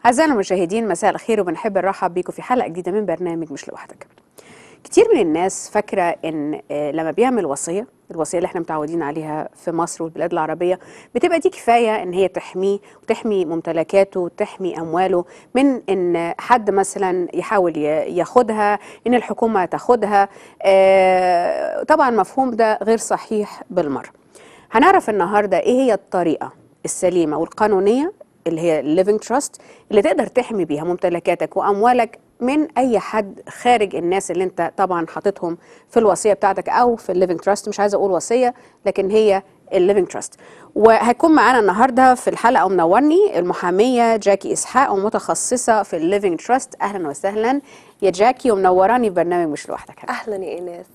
أعزائنا المشاهدين مساء الخير وبنحب نرحب بيكم في حلقة جديدة من برنامج مش لوحدك. كتير من الناس فاكرة إن آه، لما بيعمل وصية الوصية اللي احنا متعودين عليها في مصر والبلاد العربية بتبقى دي كفاية إن هي تحميه وتحمي ممتلكاته وتحمي أمواله من إن حد مثلا يحاول ي- ياخدها إن الحكومة تاخدها آه، طبعا مفهوم ده غير صحيح بالمرة. هنعرف النهارده ايه هي الطريقه السليمه والقانونيه اللي هي الليفنج تراست اللي تقدر تحمي بيها ممتلكاتك واموالك من اي حد خارج الناس اللي انت طبعا حاططهم في الوصيه بتاعتك او في الليفنج تراست مش عايزه اقول وصيه لكن هي الليفنج تراست وهيكون معانا النهارده في الحلقه ومنورني المحاميه جاكي اسحاق ومتخصصه في الليفنج تراست اهلا وسهلا يا جاكي ومنوراني في برنامج مش لوحدك اهلا يا ايناس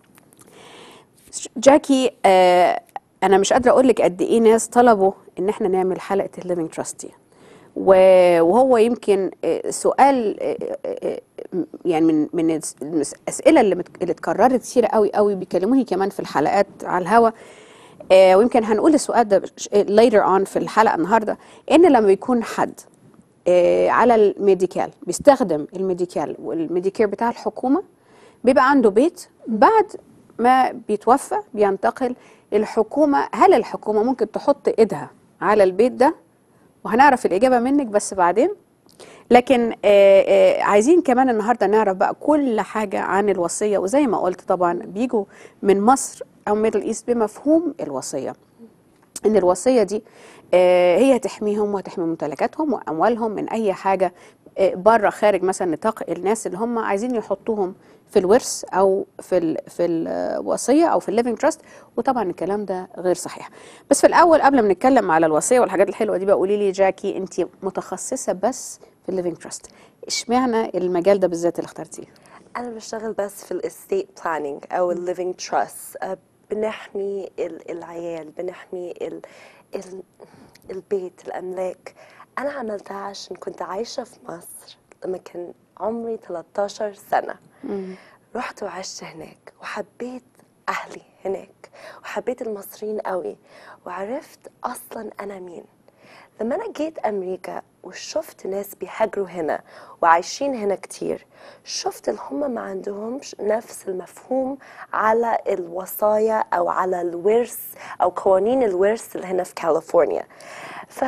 جاكي آه انا مش قادره اقول لك قد ايه ناس طلبوا ان احنا نعمل حلقه الليفنج تراست دي و- وهو يمكن آه، سؤال آه، آه، آه، يعني من من الس- المس- الاسئله اللي مت- اللي اتكررت كتير قوي قوي بيكلموني كمان في الحلقات على الهوا آه، ويمكن هنقول السؤال ده ش- later on في الحلقه النهارده ان لما يكون حد آه، على الميديكال بيستخدم الميديكال والميديكير بتاع الحكومه بيبقى عنده بيت بعد ما بيتوفى بينتقل الحكومه هل الحكومه ممكن تحط ايدها على البيت ده وهنعرف الاجابه منك بس بعدين لكن آه، آه، عايزين كمان النهارده نعرف بقى كل حاجه عن الوصيه وزي ما قلت طبعا بيجوا من مصر او ميدل ايست بمفهوم الوصيه ان الوصيه دي آه، هي تحميهم وتحمي ممتلكاتهم واموالهم من اي حاجه آه، بره خارج مثلا نطاق الناس اللي هم عايزين يحطوهم في الورث او في ال في الوصيه او في الليفنج تراست وطبعا الكلام ده غير صحيح بس في الاول قبل ما نتكلم على الوصيه والحاجات الحلوه دي بقى قولي لي جاكي انت متخصصه بس في الليفنج تراست اشمعنى المجال ده بالذات اللي اخترتيه انا بشتغل بس في الاستيت بلاننج او الليفينج تراست بنحمي ال- العيال بنحمي ال ال البيت الاملاك انا عملتها عشان كنت عايشه في مصر لما كان عمري 13 سنه رحت وعشت هناك وحبيت اهلي هناك وحبيت المصريين قوي وعرفت اصلا انا مين لما انا جيت امريكا وشفت ناس بيهاجروا هنا وعايشين هنا كتير شفت اللي هم ما عندهمش نفس المفهوم على الوصايا او على الورث او قوانين الورث اللي هنا في كاليفورنيا ف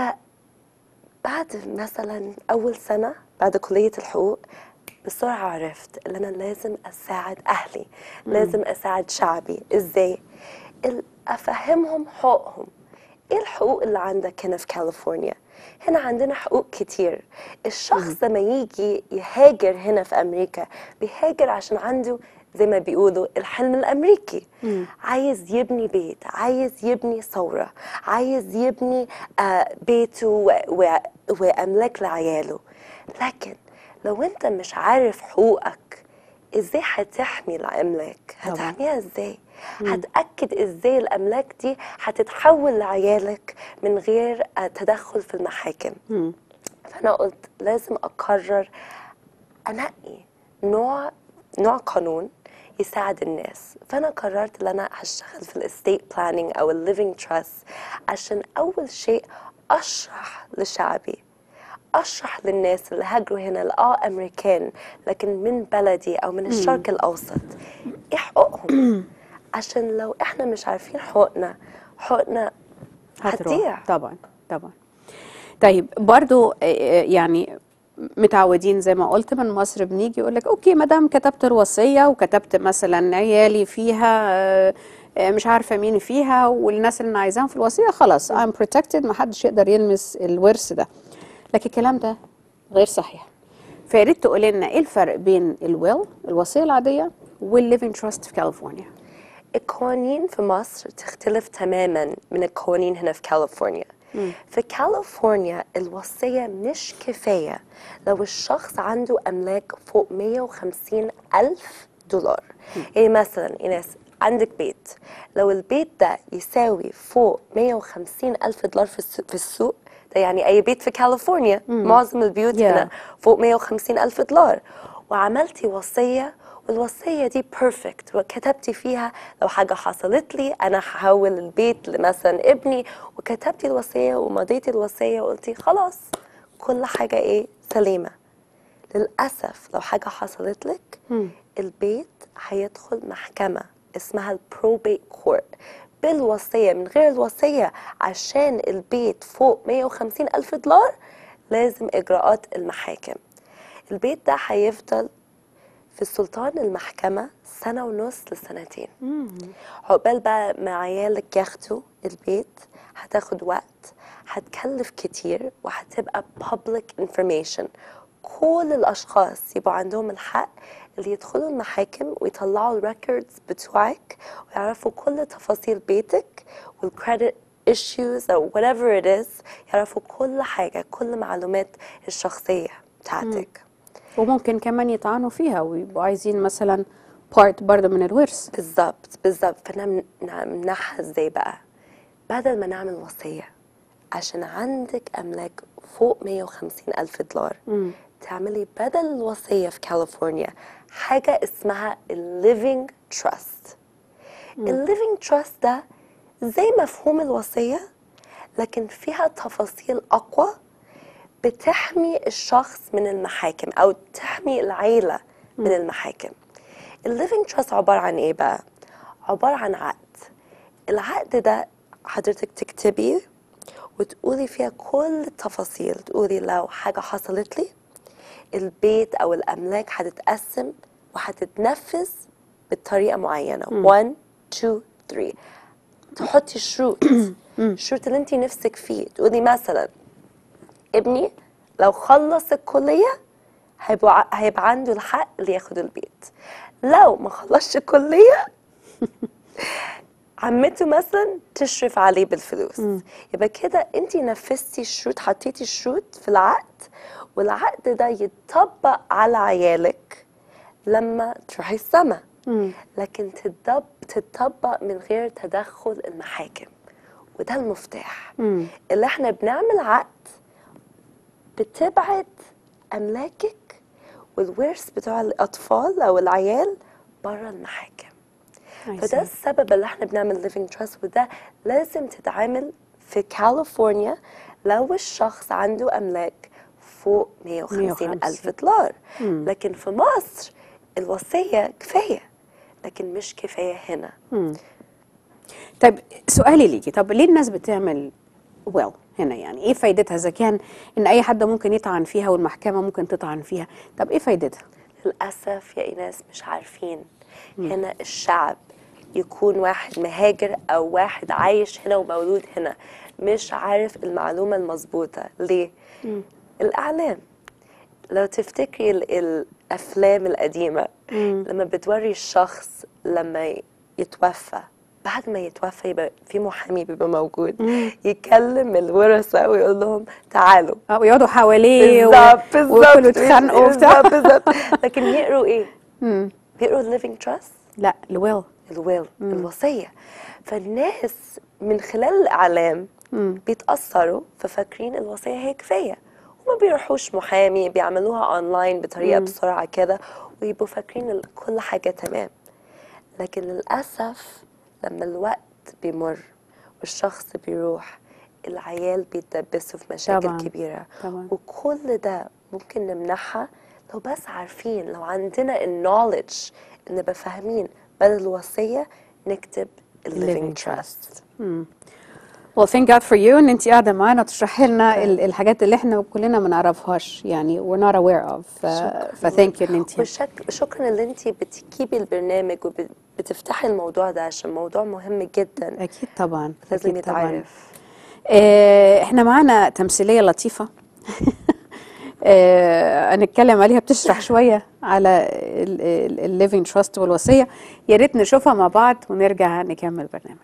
بعد مثلا اول سنه بعد كليه الحقوق بسرعه عرفت ان انا لازم اساعد اهلي لازم اساعد شعبي ازاي ال- افهمهم حقوقهم ايه الحقوق اللي عندك هنا في كاليفورنيا هنا عندنا حقوق كتير الشخص لما يجي يهاجر هنا في امريكا بيهاجر عشان عنده زي ما بيقولوا الحلم الامريكي عايز يبني بيت عايز يبني ثوره عايز يبني آه بيته و- و- واملاك لعياله لكن لو انت مش عارف حقوقك ازاي هتحمي الاملاك طبعاً. هتحميها ازاي هتاكد ازاي الاملاك دي هتتحول لعيالك من غير آه، تدخل في المحاكم فانا قلت لازم اقرر انقي نوع نوع قانون يساعد الناس فانا قررت ان انا هشتغل في الاستيت بلاننج او الليفينج تراست عشان اول شيء اشرح لشعبي اشرح للناس اللي هاجروا هنا اللي اه امريكان لكن من بلدي او من الشرق الاوسط ايه حقوقهم عشان لو احنا مش عارفين حقوقنا حقوقنا هتروح. هتضيع طبعا طبعا طيب برضو آه، آه، يعني متعودين زي ما قلت من مصر بنيجي يقول لك اوكي ما دام كتبت الوصيه وكتبت مثلا عيالي فيها آه، آه، مش عارفه مين فيها والناس اللي انا عايزاهم في الوصيه خلاص I'm protected ما حدش يقدر يلمس الورث ده لكن الكلام ده غير صحيح فيا ريت تقولي لنا ايه الفرق بين الويل الوصيه العاديه والليفنج تراست في كاليفورنيا القوانين في مصر تختلف تماما من القوانين هنا في كاليفورنيا في كاليفورنيا الوصية مش كفاية لو الشخص عنده أملاك فوق 150 ألف دولار يعني مثلا إيناس عندك بيت لو البيت ده يساوي فوق 150 ألف دولار في السوق, في السوق ده يعني أي بيت في كاليفورنيا معظم البيوت Yeah. هنا فوق 150 ألف دولار وعملتي وصية والوصية دي بيرفكت وكتبتي فيها لو حاجة حصلت لي أنا هحول البيت لمثلا ابني وكتبتي الوصية ومضيتي الوصية وقلتي خلاص كل حاجة إيه سليمة للأسف لو حاجة حصلت لك البيت هيدخل محكمة اسمها البروبيت كورت بالوصية من غير الوصية عشان البيت فوق 150 ألف دولار لازم إجراءات المحاكم البيت ده هيفضل في سلطان المحكمة سنة ونص لسنتين عقبال بقى ما عيالك ياخدوا البيت هتاخد وقت هتكلف كتير وهتبقى public information كل الأشخاص يبقوا عندهم الحق اللي يدخلوا المحاكم ويطلعوا الريكوردز بتوعك ويعرفوا كل تفاصيل بيتك والكريدت issues أو whatever it is يعرفوا كل حاجة كل معلومات الشخصية بتاعتك وممكن كمان يطعنوا فيها ويبقوا عايزين مثلا بارت برضه من الورث بالظبط بالظبط فانا نمنعها ازاي بقى بدل ما نعمل وصية عشان عندك أملاك فوق 150 ألف دولار تعملي بدل الوصية في كاليفورنيا حاجة اسمها الليفينج تراست الليفينج تراست ده زي مفهوم الوصية لكن فيها تفاصيل أقوى بتحمي الشخص من المحاكم أو تحمي العيلة من المحاكم الليفينج تراست عبارة عن إيه بقى؟ عبارة عن عقد العقد ده حضرتك تكتبيه وتقولي فيها كل التفاصيل تقولي لو حاجة حصلت لي البيت أو الأملاك هتتقسم وهتتنفذ بطريقة معينة 1 2 3 تحطي الشروط الشروط اللي انت نفسك فيه تقولي مثلا ابني لو خلص الكلية هيبقى هيبقى عنده الحق اللي ياخد البيت لو ما خلصش الكلية عمته مثلا تشرف عليه بالفلوس يبقى كده انت نفذتي الشروط حطيتي الشروط في العقد والعقد ده يتطبق على عيالك لما تروحي السما لكن تتطبق تتطبق من غير تدخل المحاكم وده المفتاح اللي احنا بنعمل عقد بتبعد املاكك والورث بتوع الاطفال او العيال بره المحاكم فده السبب اللي احنا بنعمل living trust وده لازم تتعامل في كاليفورنيا لو الشخص عنده املاك فوق 150 150. الف دولار لكن في مصر الوصيه كفايه لكن مش كفايه هنا طيب سؤالي ليكي طب ليه الناس بتعمل ويل هنا يعني ايه فايدتها اذا كان ان اي حد ممكن يطعن فيها والمحكمه ممكن تطعن فيها طب ايه فايدتها للأسف يا إيناس مش عارفين هنا الشعب يكون واحد مهاجر أو واحد عايش هنا ومولود هنا مش عارف المعلومة المظبوطة ليه؟ الإعلام لو تفتكري ال- الأفلام القديمة لما بتوري الشخص لما يتوفى بعد ما يتوفى يبقى في محامي بيبقى موجود يكلم الورثة ويقول لهم تعالوا اه ويقعدوا حواليه و- بالظبط بالظبط ويدخلوا يتخانقوا وبتاع بالظبط بالظبط لكن يقروا ايه؟ بيقروا الليفينج تراست لا الويل الويل الوصيه فالناس من خلال الاعلام بيتاثروا ففاكرين الوصيه هي كفايه وما بيروحوش محامي بيعملوها اونلاين بطريقه بسرعه كده ويبقوا فاكرين ال- كل حاجه تمام لكن للاسف لما الوقت بيمر والشخص بيروح العيال بيتدبسوا في مشاكل طبعاً، كبيره طبعاً. وكل ده ممكن نمنعها لو بس عارفين لو عندنا النولج ان نبقى فاهمين بدل الوصيه نكتب الليفينج تراست well thank God for you ان انت قاعده معانا وتشرحي لنا ال- الحاجات اللي احنا كلنا ما نعرفهاش يعني we're not aware of ف فتhank you ان انت وشكرا ان انت بتجيبي البرنامج وبتفتحي الموضوع ده عشان موضوع مهم جدا اكيد طبعا لازم أكيد طبعاً. يتعرف آه، احنا معانا تمثيليه لطيفه آه، هنتكلم عليها بتشرح شويه على الليفينج تراست والوصيه يا ريت نشوفها مع بعض ونرجع نكمل البرنامج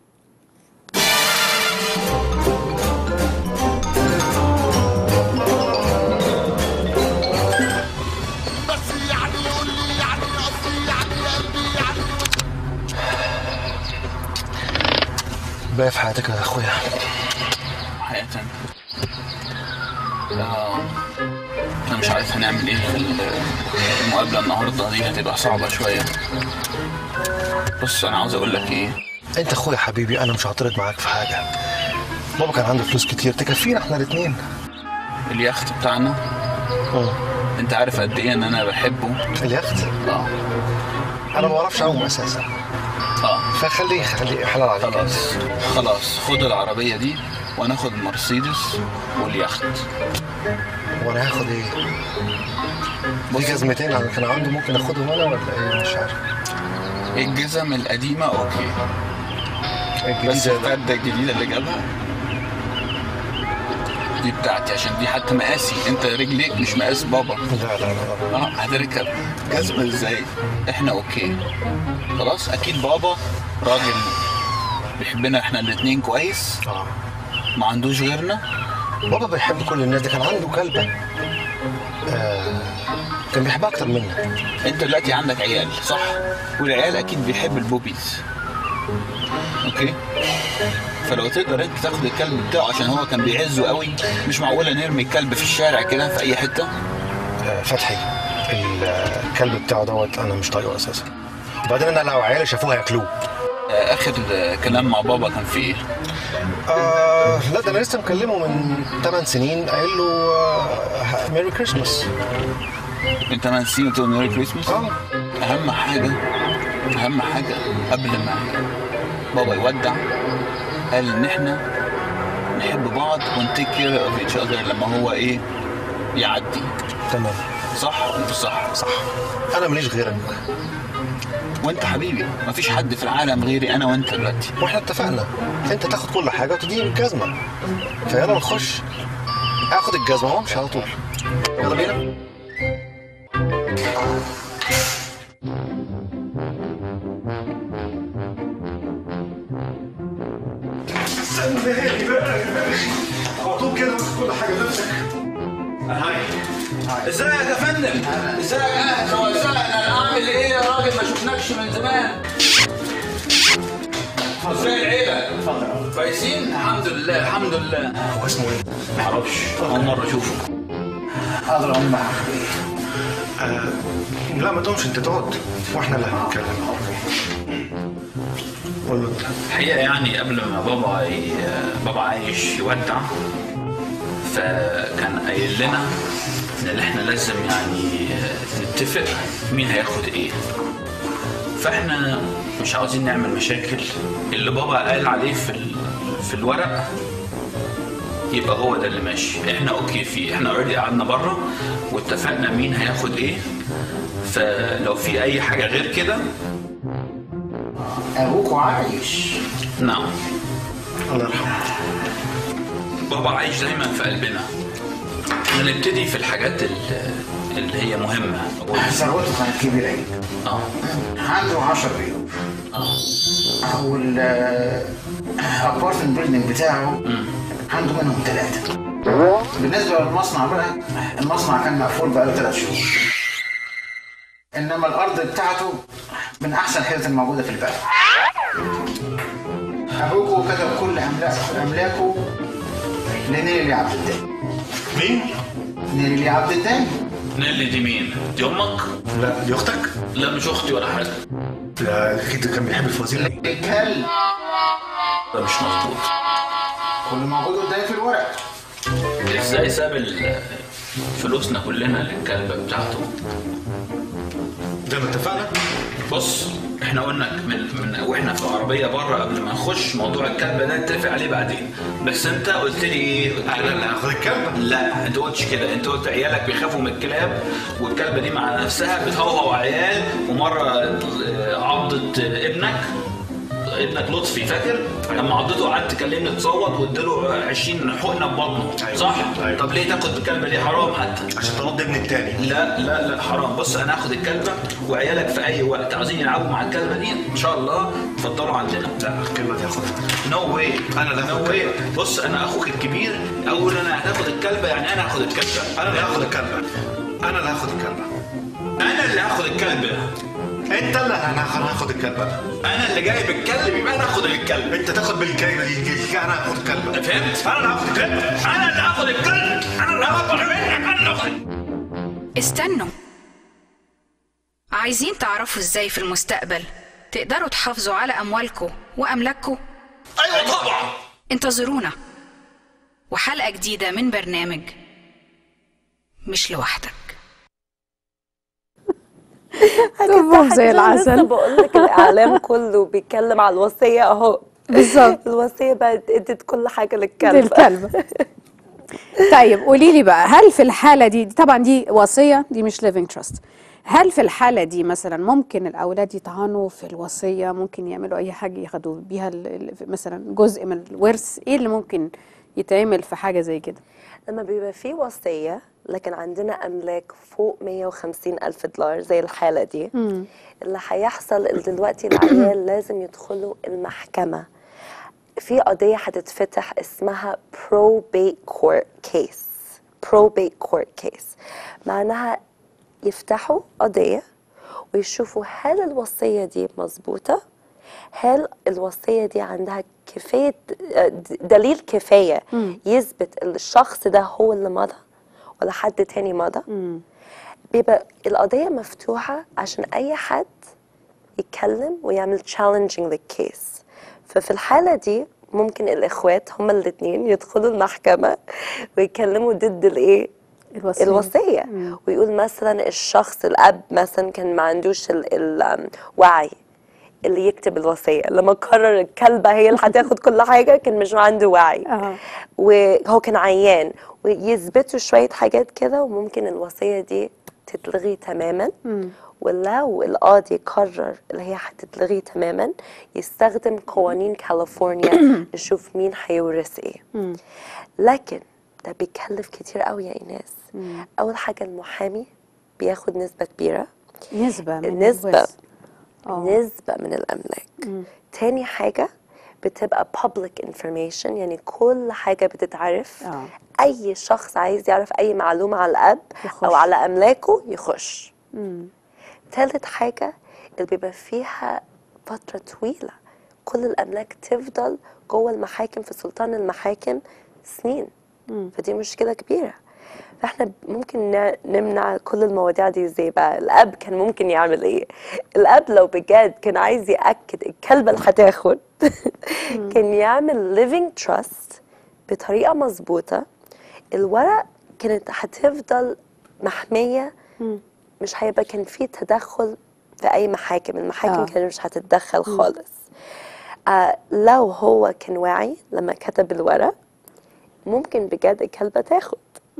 بس يعني يقول لي يعني قصدي يعني قلبي يعني باقي في حياتك يا اخويا حقيقة آه، أنا مش عارف هنعمل إيه في ال- المقابلة النهاردة دي هتبقى صعبة شوية بص أنا عاوز أقول لك إيه انت اخويا حبيبي انا مش هعترض معاك في حاجه بابا كان عنده فلوس كتير تكفينا احنا الاثنين اليخت بتاعنا انت عارف قد ايه ان انا بحبه اليخت اه انا ما بعرفش اعوم اساسا اه فخليه خليه حلال عليك خلاص خلاص خد العربية دي وانا اخد المرسيدس واليخت وانا هاخد ايه؟ دي جزمتين انا كان عنده ممكن اخدهم انا ولا ايه مش عارف الجزم القديمة اوكي بس الجديدة الفردة الجديدة اللي جابها دي بتاعتي عشان دي حتى مقاسي انت رجليك مش مقاس بابا لا لا لا اه هتركب جزمة ازاي احنا اوكي خلاص اكيد بابا راجل بيحبنا احنا الاتنين كويس اه ما عندوش غيرنا بابا بيحب كل الناس دي كان عنده كلبة آه كان بيحبها اكتر منك انت دلوقتي عندك عيال صح والعيال اكيد بيحب البوبيز اوكي فلو تقدر انت تاخد الكلب بتاعه عشان هو كان بيعزه قوي مش معقوله نرمي الكلب في الشارع كده في اي حته آه فتحي الكلب بتاعه دوت انا مش طايقه اساسا وبعدين انا لو عيالي شافوه هياكلوه آه، اخر آه، كلام مع بابا كان في ايه آه لا ده انا لسه مكلمه من 8 سنين قايل له آه ميري كريسماس من 8 سنين قلت له ميري كريسماس اه اهم حاجه اهم حاجه قبل ما بابا يودع قال ان احنا نحب بعض ونتيك كير اوف ايتش اذر لما هو ايه يعدي تمام صح انت صح صح انا ماليش غيرك وانت حبيبي مفيش حد في العالم غيري انا وانت دلوقتي واحنا اتفقنا انت تاخد كل حاجه وتديني الجزمه فيلا نخش اخد الجزمه وامشي على طول يلا بينا استنى بقى على طول كده كل حاجه نفسك ازيك يا فندم ازيك اهلا وسهلا اعمل ايه يا راجل ما شفناكش من زمان ازاي العيله اتفضل كويسين الحمد لله الحمد لله هو اسمه ايه؟ معرفش اول مره اشوفه حاضر اقوم معاك آه لا ما تقومش انت تقعد واحنا اللي هنتكلم قول له انت الحقيقه يعني قبل ما بابا ي... بابا عايش يودع فكان قايل لنا ان احنا لازم يعني نتفق مين هياخد ايه فاحنا مش عاوزين نعمل مشاكل اللي بابا قال عليه في ال... في الورق يبقى هو ده اللي ماشي احنا اوكي فيه احنا اوريدي قعدنا بره واتفقنا مين هياخد ايه فلو في اي حاجه غير كده ابوك عايش نعم الله يرحمه بابا عايش دايما في قلبنا هنبتدي في الحاجات ال- اللي هي مهمة ثروته كانت كبيره جدا اه عنده 10 بيوت والابارتمنت بيلدينج بتاعه عنده منهم ثلاثه بالنسبه للمصنع بقى المصنع كان مقفول بقاله ثلاث شهور انما الارض بتاعته من احسن الحتت الموجوده في البلد ابوكو كتب كل املاكه املاكه لنيلي عبد الداني مين؟ نيلي عبد الداني نيلي دي مين؟ دي امك؟ لا دي اختك؟ لا مش اختي ولا حاجة لا اكيد كان بيحب الفوازير قوي الكلب ده مش مظبوط كل موجود قدامي في الورق ازاي ساب ال- فلوسنا كلنا للكلبة بتاعته؟ زي ما اتفقنا بص احنا قلنا من, من واحنا في العربيه بره قبل ما نخش موضوع الكلبه ده نتفق عليه بعدين بس انت قلت لي ايه انا اللي هاخد الكلبه لا انت قلتش كده انت قلت عيالك بيخافوا من الكلاب والكلبه دي مع نفسها بتهوهو عيال ومره آه، عضت آه، ابنك ابنك لطفي فاكر لما عضته قعدت تكلمني تصوت واديله 20 حقنه ببطنه أيوة. صح أيوة. طب ليه تاخد الكلبه دي حرام حتى عشان ترد ابني التاني لا لا لا حرام بص انا هاخد الكلبه وعيالك في اي وقت عاوزين يلعبوا مع الكلبه دي ان شاء الله اتفضلوا عندنا لا الكلمه دي هاخدها نو واي أنا اللي هاخد نو واي بص انا اخوك الكبير اقول انا هتاخد الكلبه يعني انا هاخد الكلبه انا اللي هاخد الكلبه انا اللي هاخد الكلبه انا اللي هاخد الكلبه انت اللي انا هاخد هاخد الكلبه انا اللي جايب الكلب يبقى انا هاخد الكلب انت تاخد بالكلمه دي دي- انا هاخد الكلبه فهمت؟ انا اللي هاخد الكلبه انا اللي هاخد الكلب انا اللي هاخد منك انا اللي هاخد استنوا عايزين تعرفوا ازاي في المستقبل تقدروا تحافظوا على أموالكم وأملاككم ايوه طبعا انتظرونا وحلقة جديدة من برنامج مش لوحدك طبهم زي لسه العسل بقول لك الاعلام كله بيتكلم على الوصيه اهو بالظبط الوصيه بقت ادت كل حاجه للكلب للكلبة طيب قولي لي بقى هل في الحالة دي طبعا دي وصية دي مش living trust هل في الحالة دي مثلا ممكن الأولاد يطعنوا في الوصية ممكن يعملوا أي حاجة ياخدوا بيها ال- ال- مثلا جزء من الورث إيه اللي ممكن يتعمل في حاجة زي كده لما بيبقى في وصية لكن عندنا أملاك فوق 150 ألف دولار زي الحالة دي اللي هيحصل اللي دلوقتي العيال لازم يدخلوا المحكمة في قضية هتتفتح اسمها probate court case probate court case معناها يفتحوا قضية ويشوفوا هل الوصية دي مظبوطة هل الوصية دي عندها كفاية دليل كفاية يثبت إن الشخص ده هو اللي مضى ولا حد تاني مضى بيبقى القضية مفتوحة عشان أي حد يتكلم ويعمل challenging للكيس ففي الحالة دي ممكن الإخوات هما الاتنين يدخلوا المحكمة ويتكلموا ضد الإيه؟ الوصية الوصية ويقول مثلا الشخص الأب مثلا كان ما عندوش ال- الوعي اللي يكتب الوصية لما قرر الكلبة هي اللي هتاخد كل حاجة كان مش عنده وعي آه. وهو كان عيان ويثبتوا شوية حاجات كده وممكن الوصية دي تتلغي تماما ولو القاضي قرر اللي هي هتتلغي تماما يستخدم قوانين كاليفورنيا نشوف مين هيورث ايه لكن ده بيكلف كتير قوي يا ايناس اول حاجه المحامي بياخد نسبه كبيره نسبة من النسبة الورث. آه. نسبة من الأملاك تاني حاجة بتبقى public information يعني كل حاجة بتتعرف آه. أي شخص عايز يعرف أي معلومة على الأب يخش. أو على أملاكه يخش تالت حاجة اللي بيبقى فيها فترة طويلة كل الأملاك تفضل جوه المحاكم في سلطان المحاكم سنين فدي مشكلة كبيرة فاحنا ممكن ن- نمنع كل المواضيع دي ازاي بقى الاب كان ممكن يعمل ايه الاب لو بجد كان عايز ياكد الكلبه اللي هتاخد كان يعمل living trust بطريقه مظبوطه الورق كانت هتفضل محميه مش هيبقى كان في تدخل في اي محاكم المحاكم آه. آه. كانت مش هتتدخل خالص آه لو هو كان واعي لما كتب الورق ممكن بجد الكلبة تاخد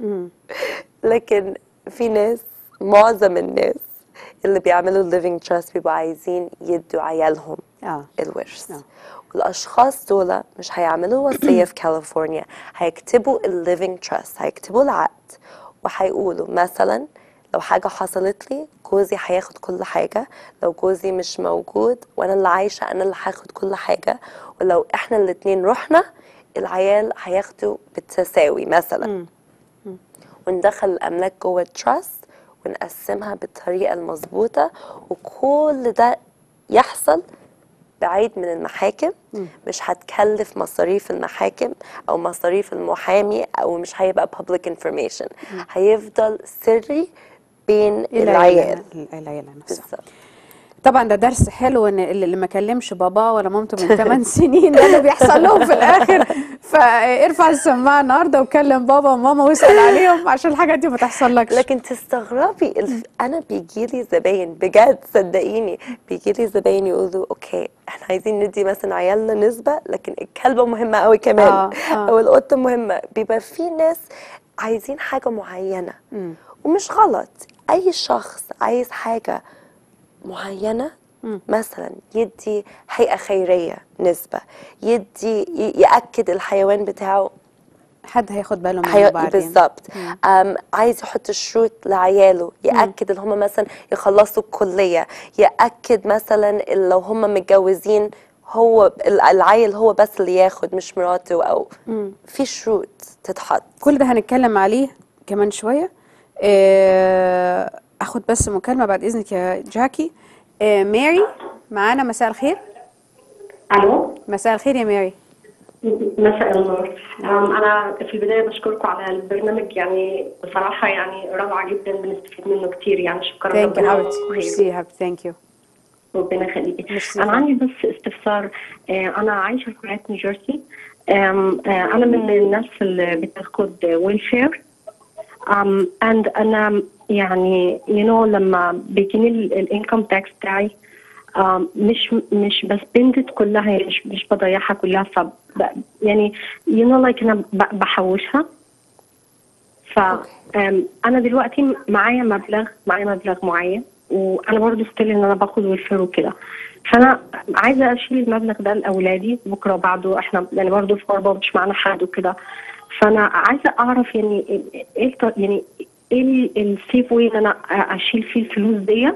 لكن في ناس معظم الناس اللي بيعملوا living trust بيبقوا عايزين يدوا عيالهم آه. الورث آه. والأشخاص دول مش هيعملوا وصية في كاليفورنيا هيكتبوا الليفينج تراست هيكتبوا العقد وهيقولوا مثلا لو حاجة حصلت لي جوزي هياخد كل حاجة لو جوزي مش موجود وأنا اللي عايشة أنا اللي هاخد كل حاجة ولو إحنا الاتنين رحنا العيال هياخدوا بالتساوي مثلا وندخل الأملاك جوه التراست ونقسمها بالطريقة المظبوطة وكل ده يحصل بعيد من المحاكم مش هتكلف مصاريف المحاكم او مصاريف المحامي او مش هيبقى public information هيفضل سري بين العيال العيال نفسها بالظبط طبعا ده درس حلو ان اللي اللي ما كلمش باباه ولا مامته من 8 سنين ده اللي بيحصل لهم في الاخر فارفع السماعه النهارده وكلم بابا وماما واسال عليهم عشان الحاجات دي ما تحصلكش لكن تستغربي الف... انا بيجي لي زباين بجد صدقيني بيجي لي زباين يقولوا اوكي احنا عايزين ندي مثلا عيالنا نسبه لكن الكلبه مهمه قوي كمان آه، آه. او القطه مهمه بيبقى في ناس عايزين حاجه معينه ومش غلط اي شخص عايز حاجه معينه مثلا يدي هيئه خيريه نسبه يدي ي- ياكد الحيوان بتاعه حد هياخد باله منه حي... بعدين بالظبط أم عايز يحط شروط لعياله ياكد ان هم مثلا يخلصوا الكليه ياكد مثلا إن لو هم متجوزين هو ال- العيل هو بس اللي ياخد مش مراته او في شروط تتحط كل ده هنتكلم عليه كمان شويه آه، اخد بس مكالمه بعد اذنك يا جاكي آه، ماري معانا مساء الخير الو مساء الخير يا ماري مساء النور أم، انا في البدايه بشكركم على البرنامج يعني بصراحه يعني روعه جدا بنستفيد منه كتير يعني شكرا ثانك يو ربنا حبيبتي يخليك. ميرسي يا حبيبتي ثانك يو ربنا يخليكي ميرسي. انا عندي بس استفسار آه، انا عايشه في ولايه نيوجيرسي آم، آه، انا من الناس اللي بتاخد ويلفير um, and أنا يعني you know لما بيجيني الانكم تاكس بتاعي um, مش مش بسبند كلها يعني مش مش بضيعها كلها ف يعني you know like أنا ب- بحوشها ف أم، انا دلوقتي معايا مبلغ معايا مبلغ معين وانا برضو ستيل ان انا باخد ويلفير وكده فانا عايزه اشيل المبلغ ده لاولادي بكره وبعده احنا يعني برضو في غربه مش معانا حد وكده فانا عايزه اعرف يعني ايه الط- يعني ايه السيف واي ان انا اشيل فيه الفلوس دي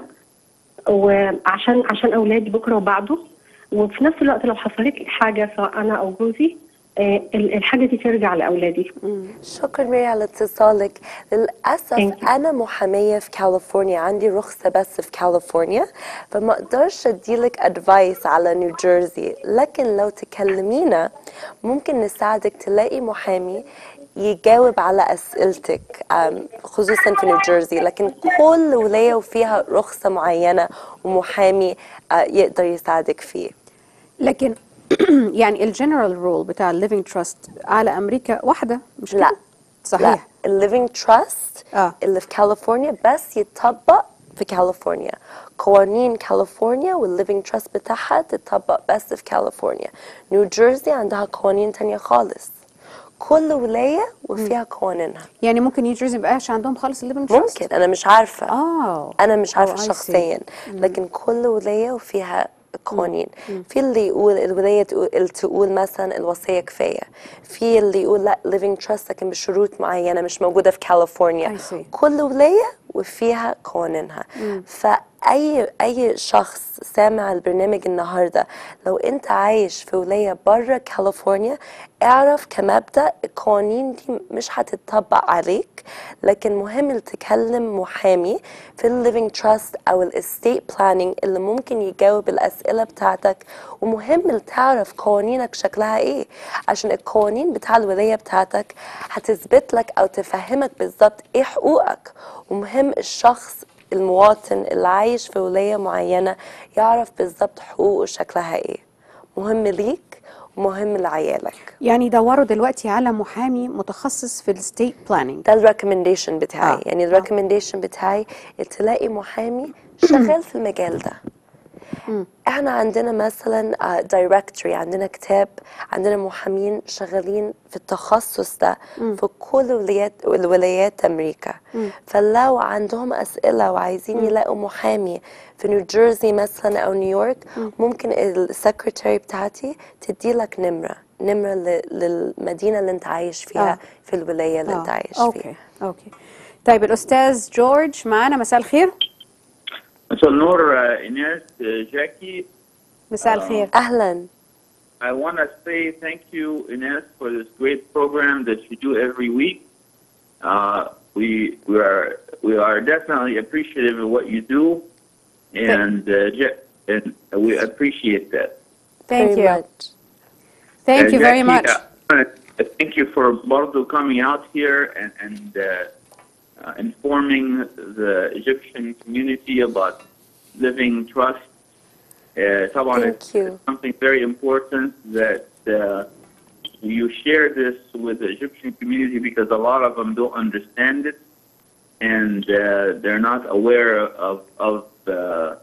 وعشان عشان اولادي بكره وبعده وفي نفس الوقت لو حصلت لي حاجه سواء انا او جوزي آه، ال- الحاجه دي ترجع لاولادي شكرا ميري على اتصالك للأسف Thank you. أنا محامية في كاليفورنيا عندي رخصة بس في كاليفورنيا فما أقدرش أديلك أدفايس على نيو جيرسي لكن لو تكلمينا ممكن نساعدك تلاقي محامي يجاوب على أسئلتك أم، خصوصا في نيو جيرسي لكن كل ولاية وفيها رخصة معينة ومحامي آه، يقدر يساعدك فيه لكن يعني الجنرال رول بتاع الليفينج تراست على امريكا واحده مش لا. كده؟ صحيح لا الليفينج تراست آه. اللي في كاليفورنيا بس يتطبق في كاليفورنيا قوانين كاليفورنيا والليفينج تراست بتاعها تتطبق بس في كاليفورنيا نيو جيرسي عندها قوانين تانية خالص كل ولاية وفيها قوانينها يعني ممكن نيو جيرسي مبقاش عندهم خالص الليفينج تراست ممكن أنا مش عارفة اه انا مش عارفه Oh, I see. شخصيا لكن كل ولايه وفيها قوانين في اللي يقول الولايه تقول, اللي تقول مثلا الوصيه كفايه في اللي يقول لا living trust لكن بشروط معينه مش موجوده في كاليفورنيا I see. كل ولايه وفيها قوانينها فاي اي شخص سامع البرنامج النهارده لو انت عايش في ولايه بره كاليفورنيا اعرف كمبدا القوانين دي مش هتطبق عليك لكن مهم تكلم محامي في الليفينج تراست او الاستيت بلاننج اللي ممكن يجاوب الاسئله بتاعتك ومهم تعرف قوانينك شكلها ايه عشان القوانين بتاع الولايه بتاعتك هتثبت لك او تفهمك بالظبط ايه حقوقك ومهم الشخص المواطن اللي عايش في ولايه معينه يعرف بالظبط حقوقه شكلها ايه مهم ليك ومهم لعيالك يعني دوروا دلوقتي على محامي متخصص في الستيت بلاننج ده الريكومنديشن بتاعي آه. يعني الريكومنديشن بتاعي تلاقي محامي شغال في المجال ده احنا عندنا مثلا دايركتوري عندنا كتاب عندنا محامين شغالين في التخصص ده في كل ولايات الولايات امريكا فلو عندهم اسئله وعايزين يلاقوا محامي في نيو جيرسي مثلا او نيويورك ممكن السكرتاري بتاعتي تدي لك نمره نمره ل- للمدينه اللي انت عايش فيها آه. في الولايه اللي انت عايش اوكي فيها اوكي طيب الاستاذ جورج معانا مساء الخير مساء النور آه، ايناس آه، جاكي مساء الخير اهلا I want to say thank you, Ines, for this great program that you do every week. Uh, we we are we are definitely appreciative of what you do, and uh, Ja- and we appreciate that. thank very you much thank Uh, you very Jackie, much uh, I wanna thank you for Bardo coming out here and, and uh, uh, informing the Egyptian community about living trust. Uh, طبعا Thank it's, you. it's something very important that uh, you share this with the Egyptian community because a lot of them don't understand it and uh, they're not aware of of the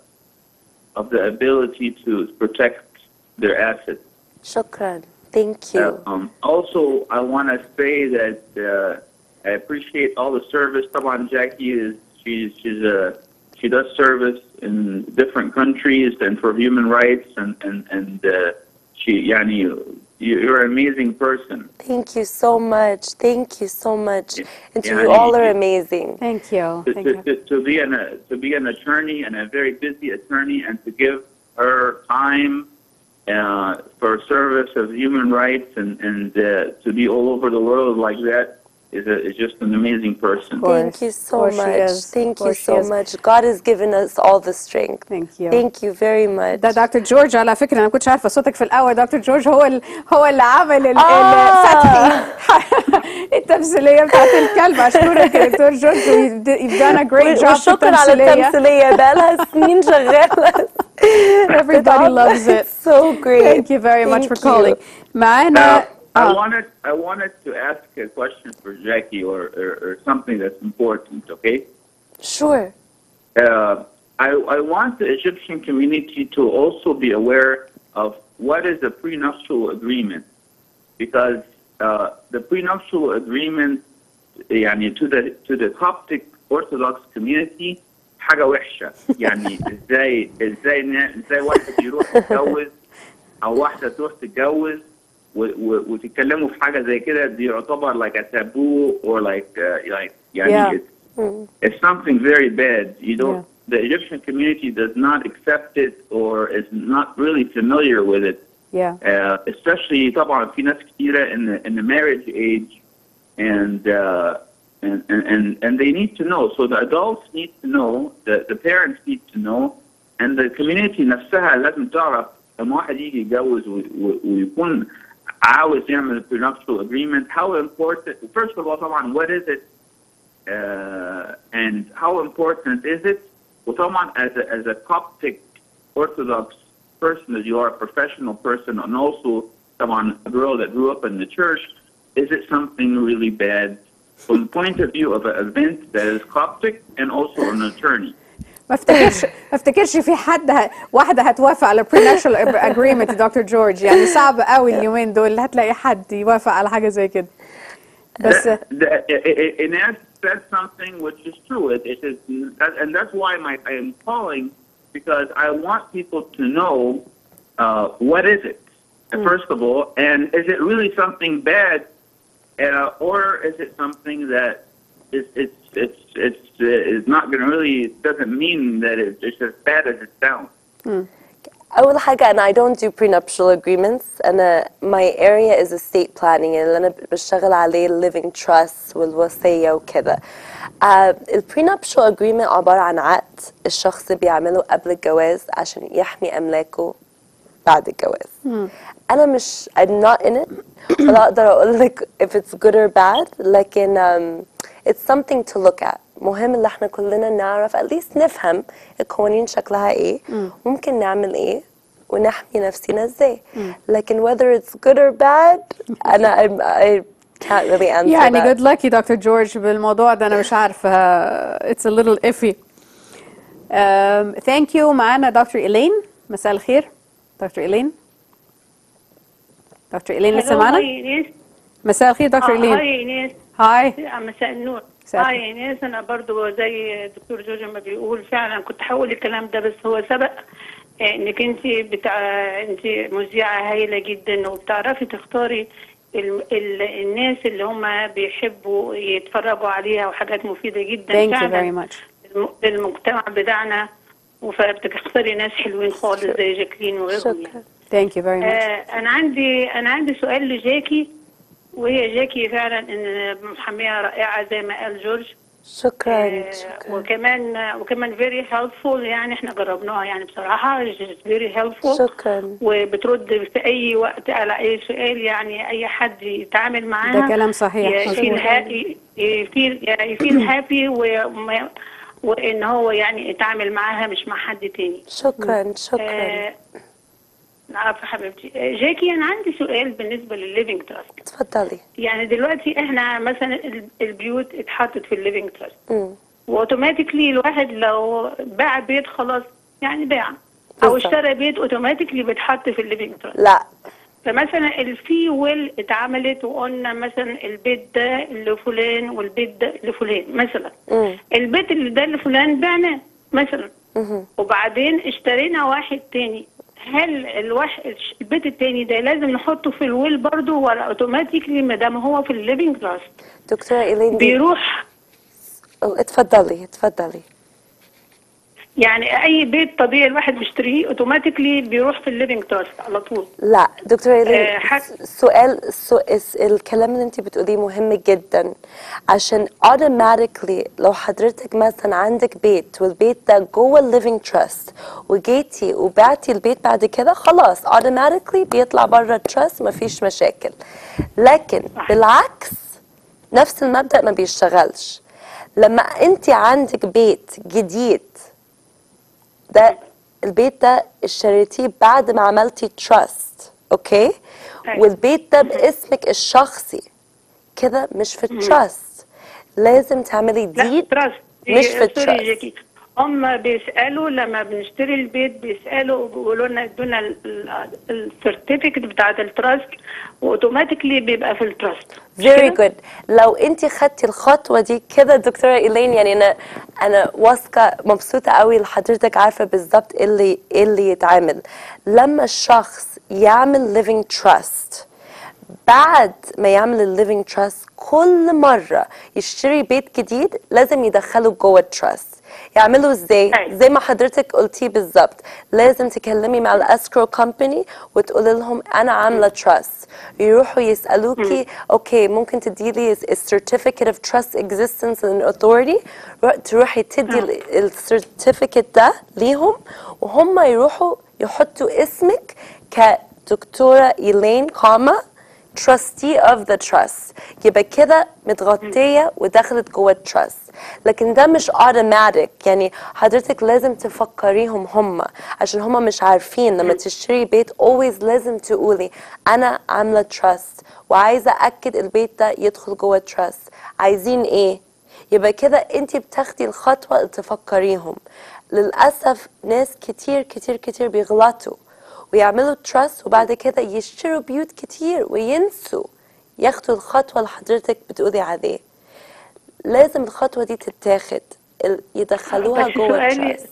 of the ability to protect their assets. شكرا thank you Uh, um, also, I want to say that uh, I appreciate all the service. Taban Jackie is she's she's a she does service in different countries and for human rights and and and uh, she yani you- you're an amazing person. Thank you so much. Thank you so much. And to Yeah, you I all need are you. amazing. thank you To, thank to, you to, to be an uh, to be an attorney and a very busy attorney and to give her time uh, for service of human rights and and uh, to be all over the world like that is, a, is just an amazing person. Thank you Of so course she much. is. Thank Of you course she so is. much. God has given us all the strength. Thank you. Thank you very much. ده دكتور جورج على فكره انا ما كنتش عارفه صوتك في الاول دكتور جورج هو ال... هو اللي عمل ال... آه. السطحي التمثيليه بتاعت الكلب اشكرك يا دكتور جورج you've done a great job في وشكرا على التمثيليه التمثيلية بقى لها سنين شغالة. Everybody loves it. It's so great. Thank you very much Thank for you. calling. معانا I Ah. wanted I wanted to ask a question for Jackie or, or, or something that's important, okay? Sure. Uh, I, I want the Egyptian community to also be aware of what is a prenuptial agreement, because uh, the prenuptial agreement, يعني to the to the Coptic Orthodox community حاجة وحشة، يعني ازاي ازاي نا- ازاي واحد يروح يتجوز أو واحدة تروح تتجوز و- و- وتتكلموا في حاجة زي كده دي يعتبر like a taboo or like uh, like يعني Yeah. it's, it's something very bad. You don't. The Egyptian community does not accept it or is not really familiar with it. yeah Uh, especially طبعا في ناس كتيرة in the, in the marriage age and, uh, and, and, and, and they need to know. So the adults need to know, the, the parents need to know, and the community نفسها لازم تعرف لما واحد يجي يتجوز و- و- ويكون عاوز يعمل prenuptial agreement how important first of all طبعا what is it uh, and how important is it? وطبعا as a, as a Coptic Orthodox person, as you are a professional person, and also someone, a girl that grew up in the church, is it something really bad from the point of view of an event that is Coptic and also an attorney? ما افتكرش ما افتكرش في حد ه... واحده هتوافق على prenuptial agreement دكتور جورج يعني صعب قوي اليومين دول هتلاقي حد يوافق على حاجه زي كده بس That, that, I- I- Inez said something which is true. It, it is, and that's why my, I am calling because I want people to know uh, what is it, first of all, and is it really something bad, uh, or is it something that is it's it's it's uh, is not going to really it doesn't mean that it's, it's as bad as it sounds. أول حاجة أنا I don't do prenuptial agreements أنا my area is estate planning اللي أنا بشتغل عليه living trust والوصية وكده uh, ال prenuptial agreement عبارة عن عقد الشخص بيعمله قبل الجواز عشان يحمي أملاكه بعد الجواز أنا مش I'm not in it ولا أقدر أقول لك if it's good or bad لكن um, it's something to look at مهم ان احنا كلنا نعرف at least نفهم القوانين شكلها ايه ممكن نعمل ايه ونحمي نفسنا ازاي لكن whether it's good or bad انا I'm, I can't really answer يعني that. good luck يا دكتور جورج بالموضوع ده انا مش عارفه it's a little iffy um, thank you معانا دكتور إيلين مساء الخير دكتور إيلين دكتور إيلين لسه هلو، معانا هاي إيناس مساء الخير دكتور آه، إيلين هاي إيناس هاي مساء النور مساء هاي الخير. إيناس أنا برضو زي دكتور جورج ما بيقول فعلا كنت هقول الكلام ده بس هو سبق آه، انك انت بتاع انت مذيعه هايله جدا وبتعرفي تختاري ال... ال... الناس اللي هم بيحبوا يتفرجوا عليها وحاجات مفيده جدا thank you فعلا very much الم- للمجتمع بتاعنا فبتختاري ناس حلوين خالص زي جاكلين وغيرهم يعني. thank you very much آه، انا عندي انا عندي سؤال لجاكي وهي جاكي فعلا ان محاميه رائعه زي ما قال جورج شكرا آه، شكرا وكمان وكمان فيري هيلفول يعني احنا جربناها يعني بصراحه فيري هيلفول شكرا وبترد في اي وقت على اي سؤال يعني اي حد يتعامل معاها ده كلام صحيح يفيل مظبوط. يفيل يفيل هابي وان هو يعني يتعامل معاها مش مع حد تاني شكرا شكرا آه، عارفه حبيبتي آه، جاكي انا عندي سؤال بالنسبه للليفنج تراست تفضلي يعني دلوقتي احنا مثلا ال- البيوت اتحطت في الليفنج تراست مم. واوتوماتيكلي الواحد لو باع بيت خلاص يعني باع او بالظبط. اشترى بيت اوتوماتيكلي بيتحط في الليفنج تراست لا فمثلا الفي ويل اتعملت وقلنا مثلا البيت ده لفلان والبيت ده لفلان مثلا مم. البيت اللي ده لفلان بعناه مثلا مهم. وبعدين اشترينا واحد تاني هل الواحد البيت التاني ده لازم نحطه في الويل برضه ولا اوتوماتيكلي ما دام هو في الليفنج تراست دكتورة إيلين دي بيروح أو اتفضلي اتفضلي يعني اي بيت طبيعي الواحد بيشتريه اوتوماتيكلي بيروح في الليفنج تراست على طول لا دكتورة آه، إيلين حت- السؤال السو- الس- الكلام اللي انت بتقوليه مهم جدا عشان automatically لو حضرتك مثلا عندك بيت والبيت ده جوه الليفينج تراست وجيتي وبعتي البيت بعد كده خلاص automatically بيطلع بره التراست مفيش مشاكل لكن بالعكس نفس المبدأ ما بيشتغلش لما انت عندك بيت جديد ده البيت ده اشتريتيه بعد ما عملتي تراست اوكي البيت والبيت ده باسمك الشخصي كده مش في التراست لازم تعملي ديد مش في سوري التراست جاكي هم بيسالوا لما بنشتري البيت بيسالوا بيقولوا لنا ادونا السيرتيفيكت بتاعت التراست واوتوماتيكلي بيبقى في التراست فيري جود لو انت خدتي الخطوه دي كده دكتوره ايلين يعني انا انا واثقه مبسوطه قوي لحضرتك عارفه بالظبط ايه اللي ايه اللي يتعمل لما الشخص يعمل ليفينج تراست بعد ما يعمل الليفينج تراست كل مره يشتري بيت جديد لازم يدخله جوه التراست يعملوا ازاي زي ما حضرتك قلتي بالظبط لازم تكلمي مع الاسكرو كومباني وتقولي لهم انا عامله تراست يروحوا يسالوكي اوكي ممكن تدي لي السيرتيفيكت اوف تراست اكزيستنس اند اوثورتي تروحي تدي السيرتيفيكت ده ليهم وهم يروحوا يحطوا اسمك كدكتوره ايلين كاما trustee of the trust يبقى كده متغطية ودخلت جوه التراست لكن ده مش automatic يعني حضرتك لازم تفكريهم هم عشان هم مش عارفين لما تشتري بيت always لازم تقولي أنا عاملة تراست وعايزة أكد البيت ده يدخل جوه التراست عايزين إيه يبقى كده انت بتاخدي الخطوة اللي تفكريهم للأسف ناس كتير كتير كتير بيغلطوا ويعملوا تراست وبعد كده يشتروا بيوت كتير وينسوا ياخدوا الخطوة اللي حضرتك بتقولي عليه لازم الخطوة دي تتاخد ال- يدخلوها بس جوه سؤالي التراست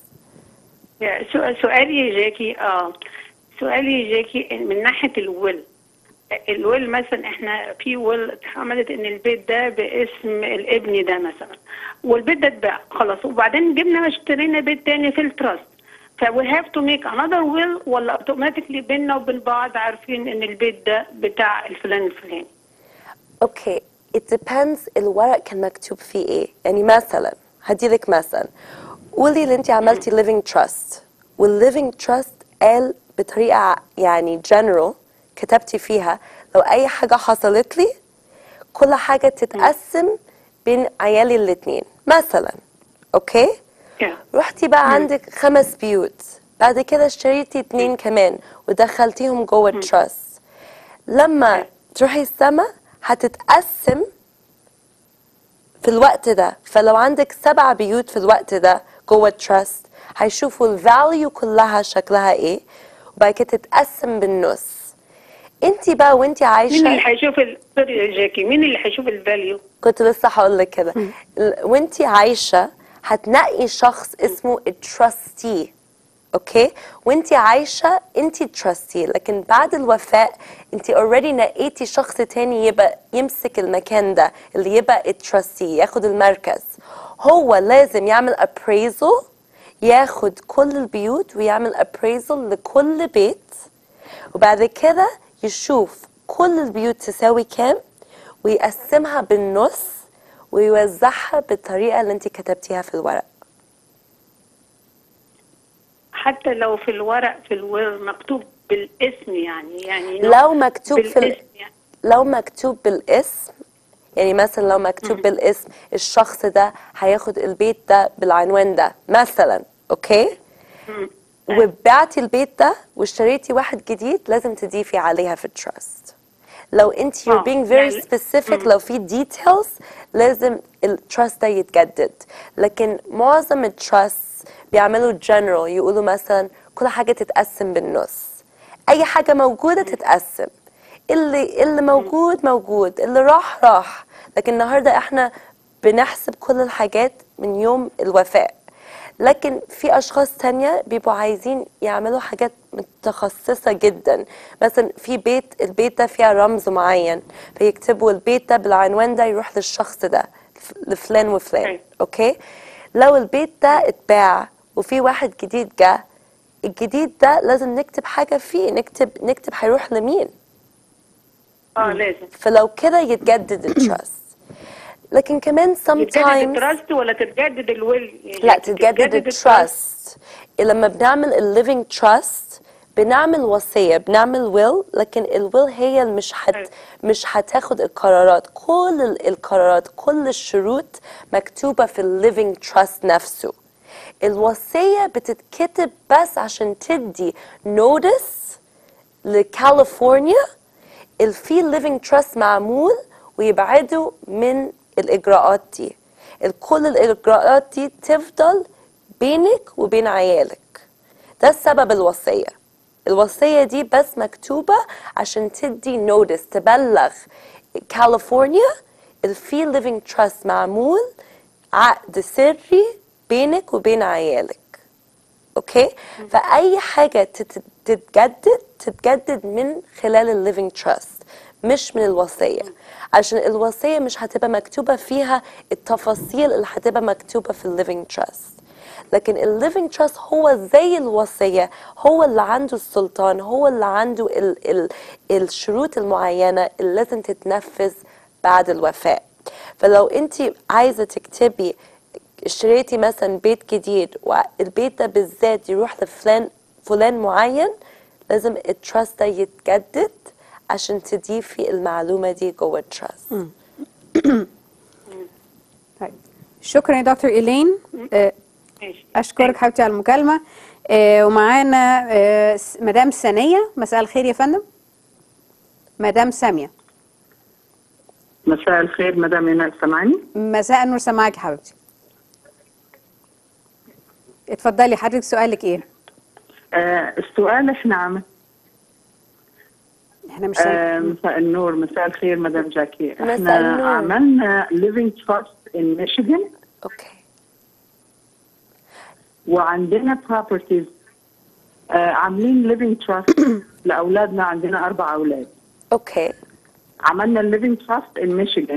يا سؤ- سؤالي يا جاكي اه سؤالي يا جاكي من ناحيه الويل الويل مثلا احنا في ويل اتعملت ان البيت ده باسم الابن ده مثلا والبيت ده اتباع خلاص وبعدين جبنا اشترينا بيت تاني في التراست ف we have to make another will ولا اوتوماتيكلي بيننا وبين بعض عارفين ان البيت ده بتاع الفلان الفلاني اوكي it depends الورق كان مكتوب فيه ايه يعني مثلا هديلك مثلا قولي اللي انت عملتي living trust والliving trust قال بطريقة يعني general كتبتي فيها لو اي حاجة حصلت لي كل حاجة تتقسم بين عيالي الاتنين مثلا اوكي رحتي بقى عندك خمس بيوت بعد كده اشتريتي اتنين كمان ودخلتيهم جوه التراست لما تروحي السما هتتقسم في الوقت ده فلو عندك سبع بيوت في الوقت ده جوه التراست هيشوفوا الفاليو كلها شكلها ايه وبعد كده تتقسم بالنص انت بقى وانت عايشه مين اللي هيشوف ال- سوري يا جاكي مين اللي هيشوف الفاليو كنت لسه هقول لك كده ال- وانتي عايشه هتنقي شخص اسمه التراستي اوكي وانتي عايشه انتي تراستي لكن بعد الوفاه انتي اوريدي نقيتي شخص تاني يبقى يمسك المكان ده اللي يبقى التراستي ياخد المركز هو لازم يعمل appraisal ياخد كل البيوت ويعمل appraisal لكل بيت وبعد كده يشوف كل البيوت تساوي كام ويقسمها بالنص ويوزعها بالطريقة اللي انت كتبتيها في الورق حتى لو في الورق في الويل مكتوب بالاسم يعني يعني لو مكتوب في ال... بالاسم يعني. لو مكتوب بالاسم يعني مثلا لو مكتوب بالاسم الشخص ده هياخد البيت ده بالعنوان ده مثلا اوكي وبعتي البيت ده واشتريتي واحد جديد لازم تضيفي عليها في التراست لو انت you're آه، being very يعني- specific لو في details لازم التراست ده يتجدد لكن معظم التراست بيعملوا general يقولوا مثلا كل حاجة تتقسم بالنص أي حاجة موجودة تتقسم اللي اللي موجود موجود اللي راح راح لكن النهارده احنا بنحسب كل الحاجات من يوم الوفاة لكن في اشخاص تانية بيبقوا عايزين يعملوا حاجات متخصصة جدا مثلا في بيت البيت ده فيها رمز معين فيكتبوا البيت ده بالعنوان ده يروح للشخص ده لفلان وفلان اوكي لو البيت ده اتباع وفي واحد جديد جه الجديد ده لازم نكتب حاجة فيه نكتب نكتب هيروح لمين اه لازم فلو كده يتجدد التراست لكن كمان يتجدد sometimes التراست ولا تتجدد الويل يعني لا تتجدد التراست لما بنعمل الليفينج تراست بنعمل وصية بنعمل ويل لكن الويل هي اللي مش هت مش هتاخد القرارات كل ال- القرارات كل الشروط مكتوبة في الليفينج تراست نفسه الوصية بتتكتب بس عشان تدي نوتس لكاليفورنيا الفي ليفينج تراست معمول ويبعدوا من الاجراءات دي كل الاجراءات دي تفضل بينك وبين عيالك ده السبب الوصيه الوصيه دي بس مكتوبه عشان تدي نوتس تبلغ كاليفورنيا الفي ليفينج تراست معمول عقد سري بينك وبين عيالك اوكي فاي حاجه تت- تتجدد تتجدد من خلال الليفينج تراست مش من الوصيه عشان الوصيه مش هتبقى مكتوبه فيها التفاصيل اللي هتبقى مكتوبه في الليفينج تراست لكن الليفينج تراست هو زي الوصيه هو اللي عنده السلطان هو اللي عنده ال ال الشروط المعينه اللي لازم تتنفذ بعد الوفاه فلو انت عايزه تكتبي اشتريتي مثلا بيت جديد والبيت ده بالذات يروح لفلان فلان معين لازم التراست ده يتجدد عشان تضيفي المعلومه دي جوه التراست طيب شكرا يا دكتور إيلين آه، أشكرك حبيبتي على المكالمة آه، ومعانا آه، س- مدام ثانية مساء الخير يا فندم مدام سامية مساء الخير مدام ايناس سامعني مساء النور سامعاك يا حبيبتي اتفضلي حضرتك سؤالك ايه آه السؤال احنا عم احنا مش آه سامعين. مساء النور مساء الخير مدام جاكي مساء احنا النور. عملنا living trust in Michigan اوكي وعندنا properties آه عاملين living trust لاولادنا عندنا اربع اولاد اوكي عملنا living trust in Michigan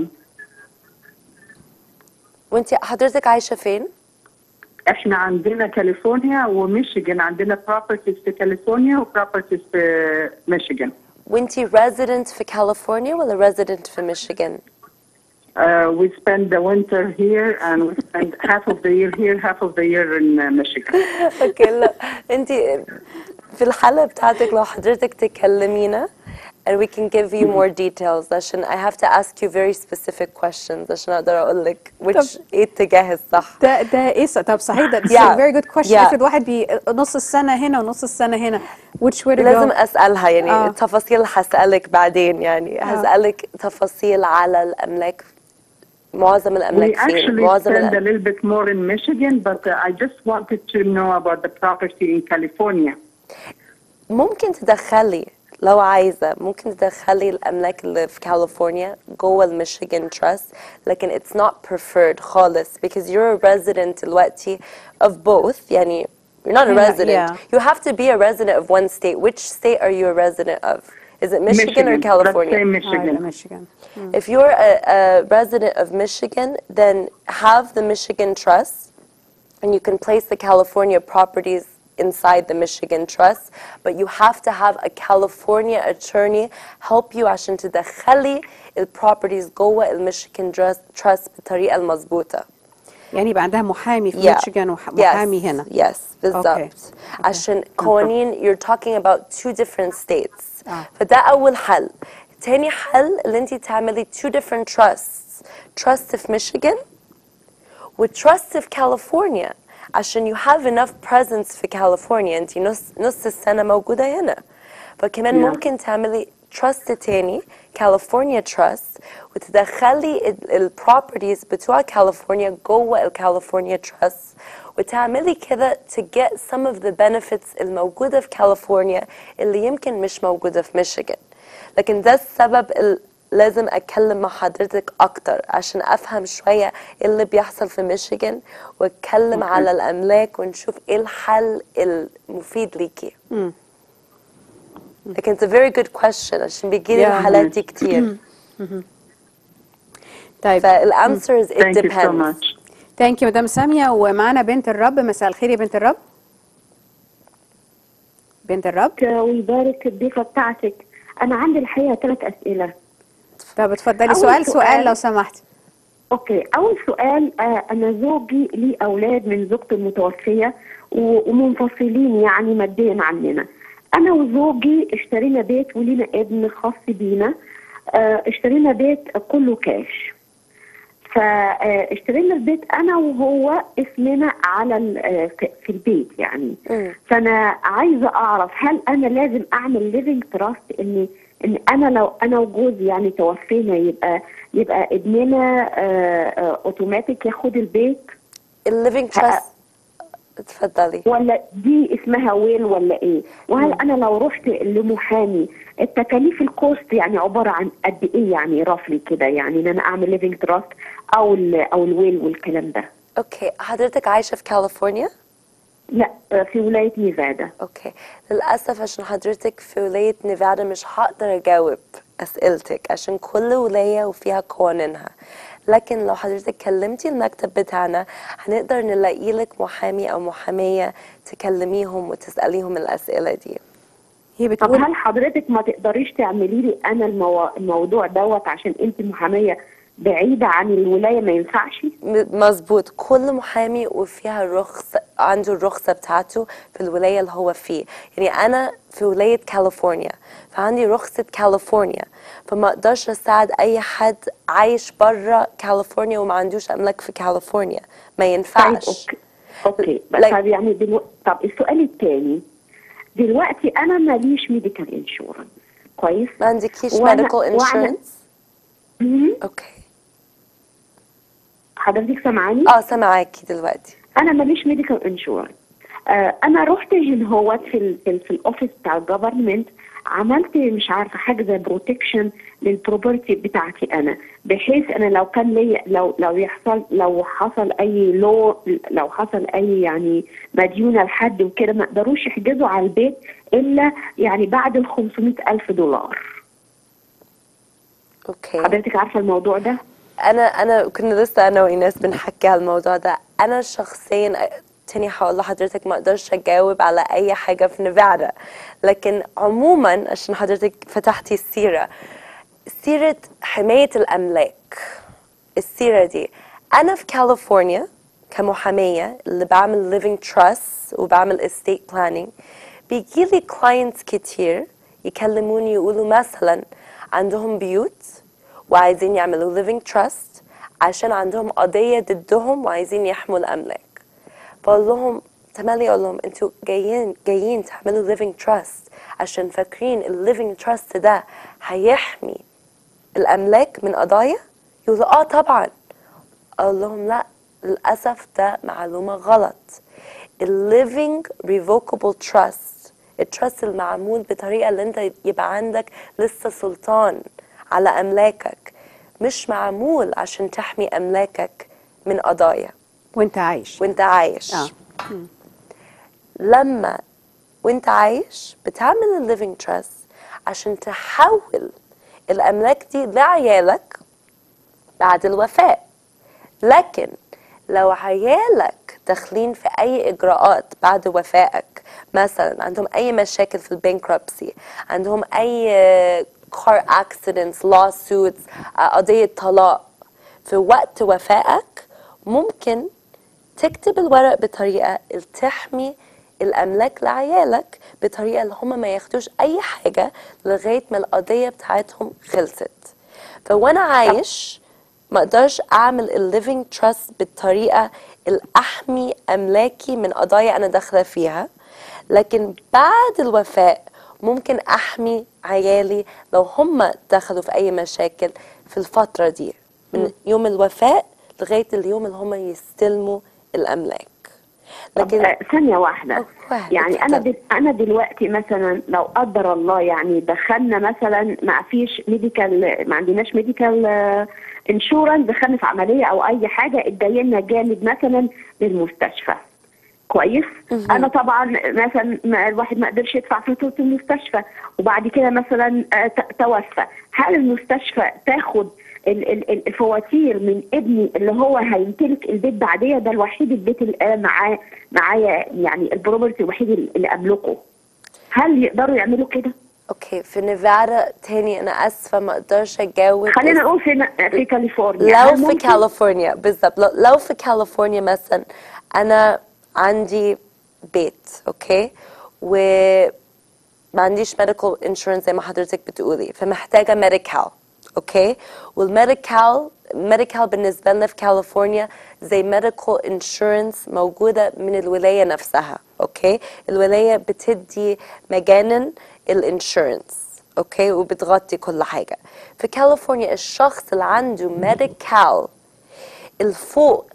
وانت حضرتك عايشه فين احنا عندنا كاليفورنيا وميشيغان عندنا properties في كاليفورنيا وبروبرتيز في ميشيغان وانت resident في كاليفورنيا ولا resident في ميشيغان Uh, we spend the winter here and we spend half of the year here, half of the year in uh, Michigan. اوكي لا انت في الحالة بتاعتك لو حضرتك تكلمينا and we can give you more details عشان I have to ask you very specific questions عشان اقدر اقول لك which ايه الاتجاه الصح ده ده ايه س- طب صحيح ده Yeah. yeah. very good question Yeah. افرض واحد بي نص السنة هنا ونص السنة هنا which way to لازم go اسالها يعني آه. التفاصيل هسالك بعدين يعني هسالك تفاصيل على الاملاك معظم We الاملاك فين actually معظم spend a الأم... little bit more in Michigan, but uh, I just wanted to know about the property in California. ممكن تدخلي لو عايزة ممكن تدخلي الأملاك اللي في كاليفورنيا جوه الميشيغان تراست لكن it's not preferred خالص because you're a resident دلوقتي of both يعني you're not a هنا, resident yeah. you have to be a resident of one state which state are you a resident of is it Michigan, or Michigan. California Let's say آه، Michigan. يبقى ميشيغان If you're a, a resident of Michigan, then have the Michigan Trust, and you can place the California properties inside the Michigan Trust, but you have to have a California attorney help you عشان تدخلي ال properties جوه ال Michigan Trust- Trust بالطريقة المظبوطة. يعني يبقى عندها محامي في Yeah. ميشيغان ومحامي هنا Yes, بالظبط. عشان قوانين you're talking about two different states. آه. فده أول حل. تاني حل اللي انت تعملي two different trusts. Trust في Michigan وتراست في كاليفورنيا عشان you have enough presence في كاليفورنيا انت نص نص السنة موجودة هنا. فكمان Yeah. ممكن تعملي تراست تاني كاليفورنيا تراست وتدخلي البروبرتيز بتوع كاليفورنيا جوه الكاليفورنيا تراست وتعملي كده to get some of the benefits الموجودة في كاليفورنيا اللي يمكن مش موجودة في ميشيغان لكن ده السبب ال- لازم اتكلم مع حضرتك اكتر عشان افهم شويه ايه اللي بيحصل في ميشيغان واتكلم أوكي. على الاملاك ونشوف ايه الحل المفيد ليكي لكن it's a very good question عشان بيجي لي Yeah. الحالات دي كتير طيب فالانسر is it Thank you so depends much. ثانك يو مدام سامية ومعانا بنت الرب مساء الخير يا بنت الرب بنت الرب ويبارك الضيفة بتاعتك أنا عندي الحقيقة ثلاث أسئلة طب اتفضلي أول سؤال سؤال سؤال. لو سمحتي أوكي أول سؤال آه أنا زوجي ليه أولاد من زوجته المتوفية و- ومنفصلين يعني ماديا عننا أنا وزوجي اشترينا بيت ولينا ابن خاص بينا آه اشترينا بيت كله كاش فاشترينا البيت انا وهو اسمنا على ال- آه، في- في البيت يعني مم. فانا عايزه اعرف هل انا لازم اعمل ليفنج تراست ان ان انا لو انا وجوزي يعني توفينا يبقى يبقى ابننا اوتوماتيك ياخد البيت الليفينج تراست اتفضلي ولا دي اسمها ويل ولا ايه وهل انا لو رحت لمحامي التكاليف الكوست يعني عباره عن قد ايه يعني رفلي كده يعني ان انا اعمل ليفينج تراست او ال او الويل والكلام ده اوكي حضرتك عايشه في كاليفورنيا لا في ولايه نيفادا اوكي للاسف عشان حضرتك في ولايه نيفادا مش هقدر اجاوب اسئلتك عشان كل ولايه وفيها قوانينها لكن لو حضرتك كلمتي المكتب بتاعنا هنقدر نلاقي لك محامي او محاميه تكلميهم وتساليهم الاسئله دي هي طب هل حضرتك ما تقدريش تعملي لي انا المو... الموضوع دوت عشان انت محاميه بعيده عن الولايه ما ينفعش م- مظبوط كل محامي وفيها الرخصة عنده الرخصة بتاعته في الولاية اللي هو فيه يعني أنا في ولاية كاليفورنيا فعندي رخصة كاليفورنيا فما أقدرش أساعد أي حد عايش برا كاليفورنيا وما عندوش أملاك في كاليفورنيا ما ينفعش طيب اوكي بس طب يعني دلو... طب السؤال الثاني دلوقتي انا ماليش ميديكال انشورنس كويس ما عندكيش وأنا- ميديكال وأنا- انشورنس مم. اوكي حضرتك سامعاني اه سامعاكي دلوقتي انا ماليش ميديكال انشورنس آه انا رحت هنا هوت في ال في, ال في الاوفيس بتاع الجفرمنت عملت مش عارفه حاجه زي بروتكشن للبروبرتي بتاعتي انا بحيث انا لو كان لي لو لو يحصل لو حصل اي لو لو حصل اي يعني مديونه لحد وكده ما يقدروش يحجزوا على البيت الا يعني بعد ال 500 الف دولار اوكي حضرتك عارفه الموضوع ده انا انا كنا لسه انا وايناس بنحكي على الموضوع ده انا شخصيا تاني هقول لحضرتك ما اقدرش اجاوب على اي حاجه في نيفادا لكن عموما عشان حضرتك فتحتي السيره سيره حمايه الاملاك السيره دي انا في كاليفورنيا كمحاميه اللي بعمل living trust وبعمل estate planning بيجي لي clients كتير يكلموني يقولوا مثلا عندهم بيوت وعايزين يعملوا living trust عشان عندهم قضية ضدهم وعايزين يحموا الأملاك بقول لهم تملي أقول لهم أنتوا جايين جايين تعملوا living trust عشان فاكرين ال living trust ده هيحمي الأملاك من قضايا يقولوا آه طبعا أقول لهم لا للأسف ده معلومة غلط ال living revocable trust التراست المعمول بطريقة اللي انت يبقى عندك لسه سلطان على أملاكك مش معمول عشان تحمي أملاكك من قضايا وانت عايش وانت عايش اه لما وانت عايش بتعمل الليفينج تراست عشان تحول الأملاك دي لعيالك بعد الوفاة لكن لو عيالك داخلين في أي إجراءات بعد وفائك مثلا عندهم أي مشاكل في البنكربسي عندهم أي كار اكسيدنتس لا سوتس قضية طلاق في وقت وفائك ممكن تكتب الورق بطريقة اللي تحمي الأملاك لعيالك بطريقة اللي هم ما ياخدوش أي حاجة لغاية ما القضية بتاعتهم خلصت فوأنا عايش ما اقدرش اعمل الليفينج تراست بالطريقه اللي احمي املاكي من قضايا انا داخله فيها لكن بعد الوفاة ممكن احمي عيالي لو هم دخلوا في اي مشاكل في الفتره دي من يوم الوفاة لغايه اليوم اللي هم يستلموا الاملاك لكن آه ثانية واحدة واحد يعني أنا دل... أنا دلوقتي مثلا لو قدر الله يعني دخلنا مثلا ما فيش ميديكال ما عندناش ميديكال انشورنس دخلنا في عملية أو أي حاجة اتدينا جامد مثلا للمستشفى كويس انا طبعا مثلا ما الواحد ما قدرش يدفع فاتوره المستشفى وبعد كده مثلا توفى هل المستشفى تاخد الفواتير من ابني اللي هو هيمتلك البيت بعديه ده الوحيد البيت اللي انا معاه معايا يعني البروبرتي الوحيد اللي املكه هل يقدروا يعملوا كده؟ اوكي في نيفادا تاني انا اسفه ما اقدرش اجاوب خلينا نقول في في كاليفورنيا لو في كاليفورنيا بالظبط لو, لو في كاليفورنيا مثلا انا عندي بيت اوكي و ما عنديش ميديكال انشورنس زي ما حضرتك بتقولي فمحتاجه ميديكال اوكي والميديكال ميديكال بالنسبه لنا في كاليفورنيا زي ميديكال انشورنس موجوده من الولايه نفسها اوكي الولايه بتدي مجانا الانشورنس اوكي وبتغطي كل حاجه في كاليفورنيا الشخص اللي عنده ميديكال الفوق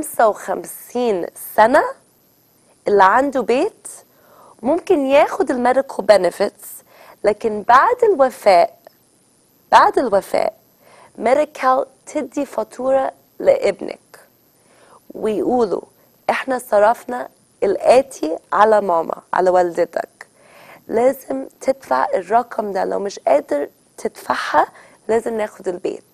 55 سنه اللي عنده بيت ممكن ياخد الميديكال بنفيتس لكن بعد الوفاه بعد الوفاه ميديكال تدي فاتوره لابنك ويقولوا احنا صرفنا الآتي على ماما على والدتك لازم تدفع الرقم ده لو مش قادر تدفعها لازم ناخد البيت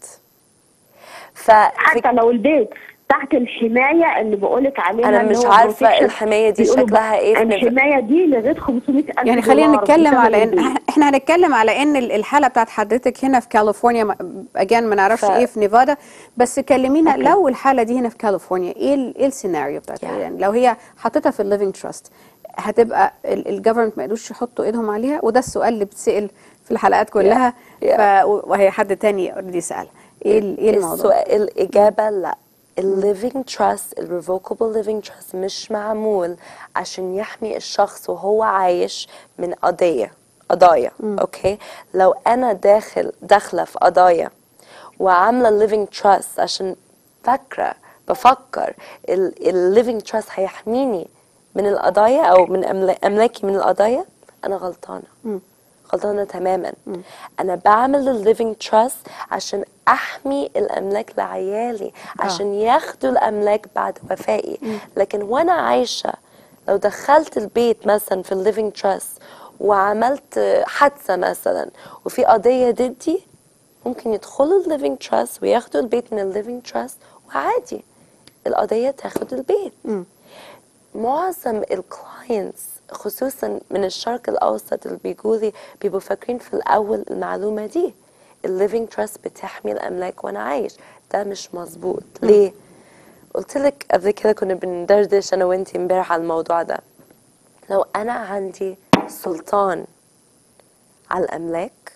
ف حتى لو البيت تحت الحمايه اللي بقولك عليها أنا اللي مش هو عارفة protection. الحماية دي بيقولوا شكلها بقى إيه في نف- الحمايه دي لغايه 500 الف يعني خلينا دولار نتكلم بثمن على ان البيت. احنا هنتكلم على ان ال- الحاله بتاعت حضرتك هنا في كاليفورنيا اجان ما نعرفش ف- ايه في نيفادا بس كلمينا لو الحاله دي هنا في كاليفورنيا ايه ال- ايه السيناريو بتاعتها يعني لو هي حطيتها في الليفنج تراست هتبقى الجفرمنت ما يقدروش يحطوا ايدهم عليها وده السؤال اللي بتسال في الحلقات كلها ف... وهي حد تاني اوريدي سال ايه ال- ايه الموضوع السؤال الإجابة لا الليفينج تراست الريفوكابل ليفينج تراست مش معمول عشان يحمي الشخص وهو عايش من قضية قضايا اوكي لو انا داخل داخله في قضايا وعامله الليفينج تراست عشان فاكره بفكر الليفينج تراست هيحميني من القضايا او من أملا- املاكي من القضايا انا غلطانه غلطانه تماما انا بعمل الليفينج تراست عشان احمي الاملاك لعيالي عشان ياخدوا الاملاك بعد وفائي لكن وانا عايشه لو دخلت البيت مثلا في الليفينج تراست وعملت حادثه مثلا وفي قضيه ضدي ممكن يدخلوا الليفينج تراست وياخدوا البيت من الليفينج تراست وعادي القضيه تاخد البيت معظم الكلاينتس خصوصا من الشرق الاوسط اللي بيجوا لي بيبقوا فاكرين في الاول المعلومه دي الليفينج تراست بتحمي الاملاك وانا عايش ده مش مظبوط ليه قلت لك قبل كده كنا بندردش انا وانتي امبارح على الموضوع ده لو انا عندي سلطان على الاملاك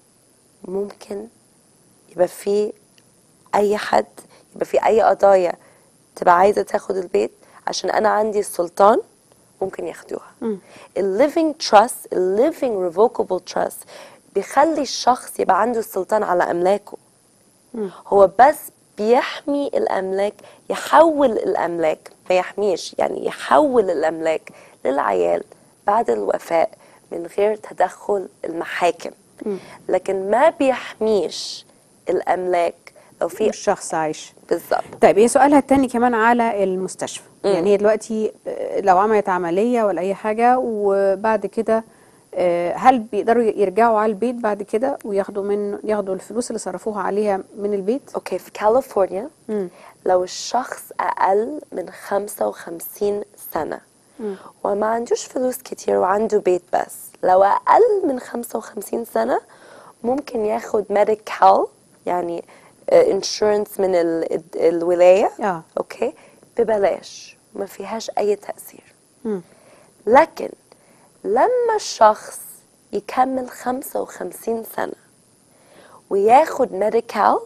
ممكن يبقى في اي حد يبقى في اي قضايا تبقى عايزه تاخد البيت عشان انا عندي السلطان ممكن ياخدوها الليفينج تراست الليفينج ريفوكابل تراست بيخلي الشخص يبقى عنده السلطان على املاكه هو بس بيحمي الاملاك يحول الاملاك ما يحميش يعني يحول الاملاك للعيال بعد الوفاة من غير تدخل المحاكم لكن ما بيحميش الاملاك لو في الشخص عايش بالظبط طيب هي سؤالها التاني كمان على المستشفى مم. يعني هي دلوقتي آه، لو عملت عملية ولا أي حاجة وبعد كده آه، هل بيقدروا يرجعوا على البيت بعد كده وياخدوا من ياخدوا الفلوس اللي صرفوها عليها من البيت؟ اوكي في كاليفورنيا لو الشخص اقل من 55 سنه وما عندوش فلوس كتير وعنده بيت بس لو اقل من 55 سنه ممكن ياخد ميديكال يعني انشورنس من ال- ال- الولايه اه اوكي ببلاش ما فيهاش اي تاثير مم. لكن لما الشخص يكمل 55 سنة وياخد ميديكال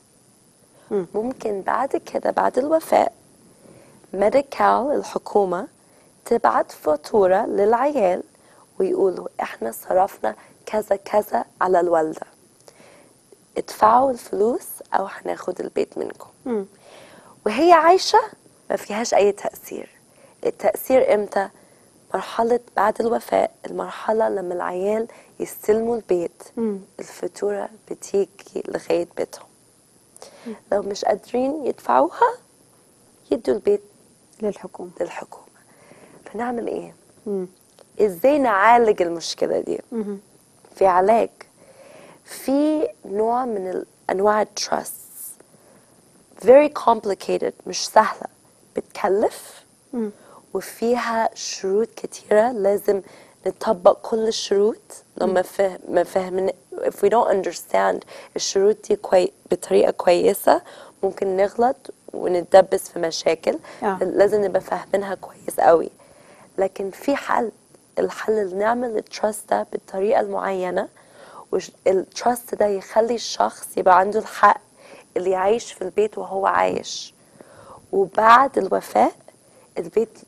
ممكن بعد كده بعد الوفاة ميديكال الحكومة تبعت فاتورة للعيال ويقولوا احنا صرفنا كذا كذا على الوالدة ادفعوا الفلوس او هناخد البيت منكم مم. وهي عايشة ما فيهاش أي تأثير التأثير إمتى؟ مرحلة بعد الوفاة المرحلة لما العيال يستلموا البيت مم. الفاتورة بتيجي لغاية بيتهم لو مش قادرين يدفعوها يدوا البيت للحكومة للحكومة فنعمل إيه؟ مم. إزاي نعالج المشكلة دي؟ مم. في علاج في نوع من ال- انواع التراست very complicated مش سهله بتكلف مم. وفيها شروط كتيره لازم نطبق كل الشروط لو ما فهم ما فهمنا if we don't understand الشروط دي كوي بطريقه كويسه ممكن نغلط ونتدبس في مشاكل آه. لازم نبقى فاهمينها كويس قوي لكن في حل الحل اللي نعمل التراست ده بالطريقه المعينه والتراست ده يخلي الشخص يبقى عنده الحق اللي يعيش في البيت وهو عايش وبعد الوفاة البيت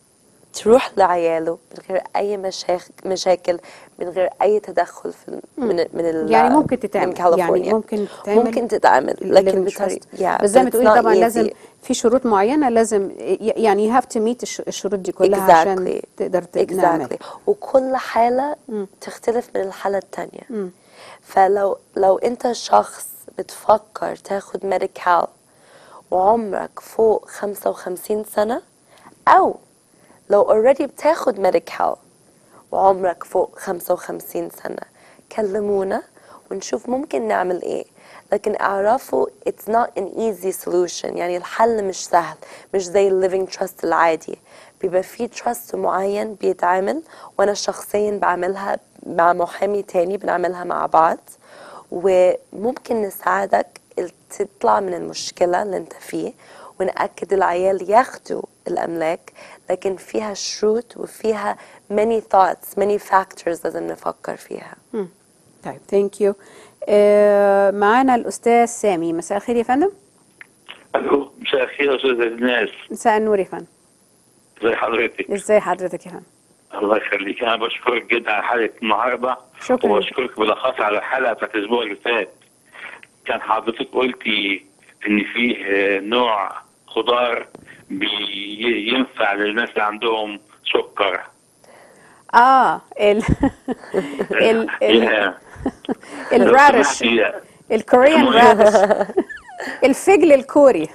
تروح لعياله من غير اي مشاكل مشاكل من غير اي تدخل في ال- من من ال يعني ممكن تتعمل من كاليفورنيا يعني ممكن تتعمل ممكن تتعمل لكن living بطريقه trust. yeah, بس زي ما but it's تقولي not طبعا easy. لازم في شروط معينه لازم ي- يعني you have to meet الش- الشروط دي كلها عشان exactly تقدر تعمل exactly وكل حالة تختلف من الحالة التانية فلو لو انت شخص بتفكر تاخد ميديكال وعمرك فوق 55 سنة أو لو already بتاخد ميديكال وعمرك فوق 55 سنة كلمونا ونشوف ممكن نعمل ايه لكن اعرفوا it's not an easy solution يعني الحل مش سهل مش زي ال living trust العادي بيبقى في trust معين بيتعمل وانا شخصيا بعملها مع محامي تاني بنعملها مع بعض وممكن نساعدك ال- تطلع من المشكلة اللي انت فيه ونأكد العيال ياخدوا الأملاك لكن فيها شروط وفيها many thoughts many factors لازم نفكر فيها مم. طيب ثانك يو معانا الاستاذ سامي مساء الخير يا فندم الو مساء الخير يا استاذ الناس مساء النور يا فندم ازي حضرتك ازاي حضرتك يا فندم الله يخليك انا بشكرك جدا على حلقه النهارده شكرا. وبشكرك بالاخص على الحلقه بتاعت الاسبوع اللي فات كان حضرتك قلتي ان فيه آه، نوع خضار بينفع للناس اللي عندهم سكر اه ال ال ال يا. الرادش لو سمحتي، الكوريان رادش الفجل الكوري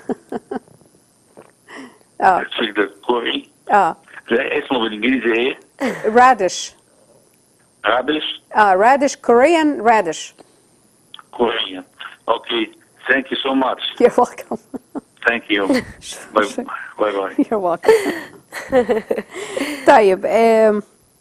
اه الفجل الكوري اه لا اسمه بالانجليزي ايه؟ رادش رابش اه رادش كوريان رادش كوريا اوكي ثانك يو سو ماتش You're welcome. ثانك يو باي باي باي You're welcome. طيب آم،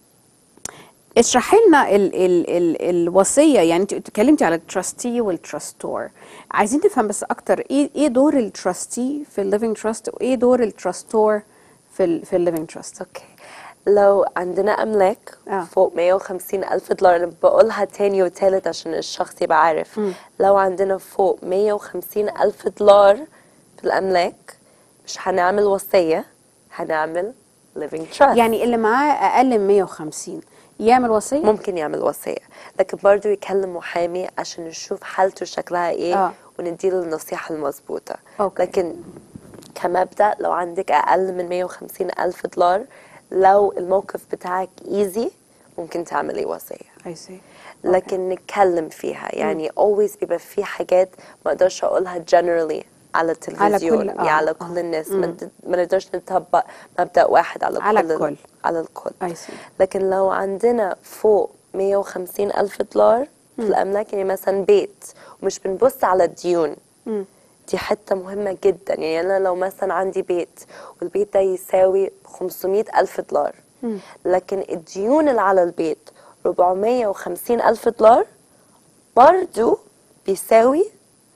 اشرحي لنا ال ال ال الوصيه يعني انت اتكلمتي على التراستي والتراستور عايزين نفهم بس اكتر ايه ايه دور التراستي في الليفنج تراست وايه دور التراستور في ال في الليفنج تراست اوكي لو عندنا أملاك آه. فوق 150 ألف دولار أنا بقولها تاني وتالت عشان الشخص يبقى عارف مم. لو عندنا فوق 150 ألف دولار في الأملاك مش هنعمل وصية هنعمل living trust يعني اللي معاه اقل من 150 يعمل وصيه ممكن يعمل وصية لكن برضو يكلم محامي عشان نشوف حالته شكلها ايه آه. ونديله النصيحة المظبوطة أوكي. لكن كمبدأ لو عندك أقل من 150 ألف دولار لو الموقف بتاعك ايزي ممكن تعملي وصية I see. لكن نتكلم فيها يعني always بيبقى في حاجات ما اقدرش اقولها generally على التلفزيون كل- يعني آه، على آه. كل الناس مم. ما ند- ما نقدرش نطبق مبدأ واحد على, على كل ال- الكل. على الكل I see. لكن لو عندنا فوق 150 ألف دولار في الأملاك يعني مثلا بيت ومش بنبص على الديون مم. دي حتة مهمة جدا يعني أنا لو مثلا عندي بيت والبيت ده يساوي 500 ألف دولار مم. لكن الديون اللي على البيت 450 ألف دولار برضو بيساوي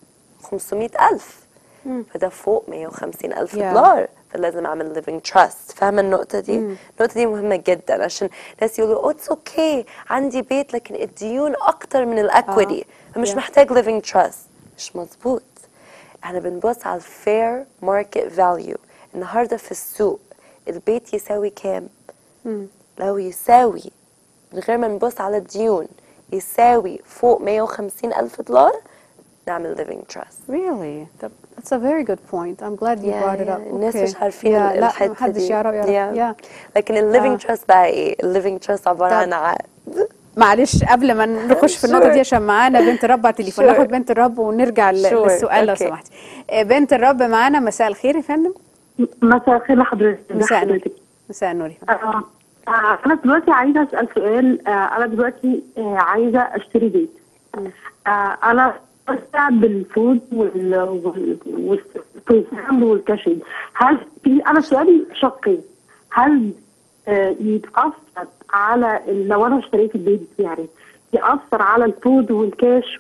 500 ألف مم. فده فوق 150 ألف Yeah. دولار فلازم أعمل living trust فاهمة النقطة دي؟ النقطة دي مهمة جدا عشان ناس يقولوا أوه اتس اوكي عندي بيت لكن الديون أكتر من الأكويتي فمش Yeah. محتاج living trust مش مظبوط احنا بنبص على الفير ماركت فاليو النهارده في السوق البيت يساوي كام؟ مم. لو يساوي من غير ما نبص على الديون يساوي فوق 150 ألف دولار نعمل living trust Really? طب that's a very good point. I'm glad you Yeah, brought it yeah. up. الناس Okay. مش عارفين Yeah, ال- لا الحتة محدش دي. يعرف يعرف. Yeah. Yeah. لكن الليفنج آه. تراست بقى ايه؟ الليفنج تراست عبارة طب. عن عقد معلش قبل ما نخش في النقطة دي عشان معانا بنت الرب على التليفون Sure. ناخد بنت الرب ونرجع ل- Sure. للسؤال لو Okay. سمحتي. آه، بنت الرب معانا مساء الخير يا فندم. مساء الخير لحضرتك مساء النور. مساء النور يا فندم. آه، آه، أنا دلوقتي عايزة أسأل سؤال آه، أنا دلوقتي آه، عايزة أشتري بيت آه، أنا بستمتع بالفود وال وال- والفوزان والكاشين هل في أنا سؤالي شقين هل آه، يتأثر على ال- لو أنا اشتريت البيت يعني يأثر على الفود والكاش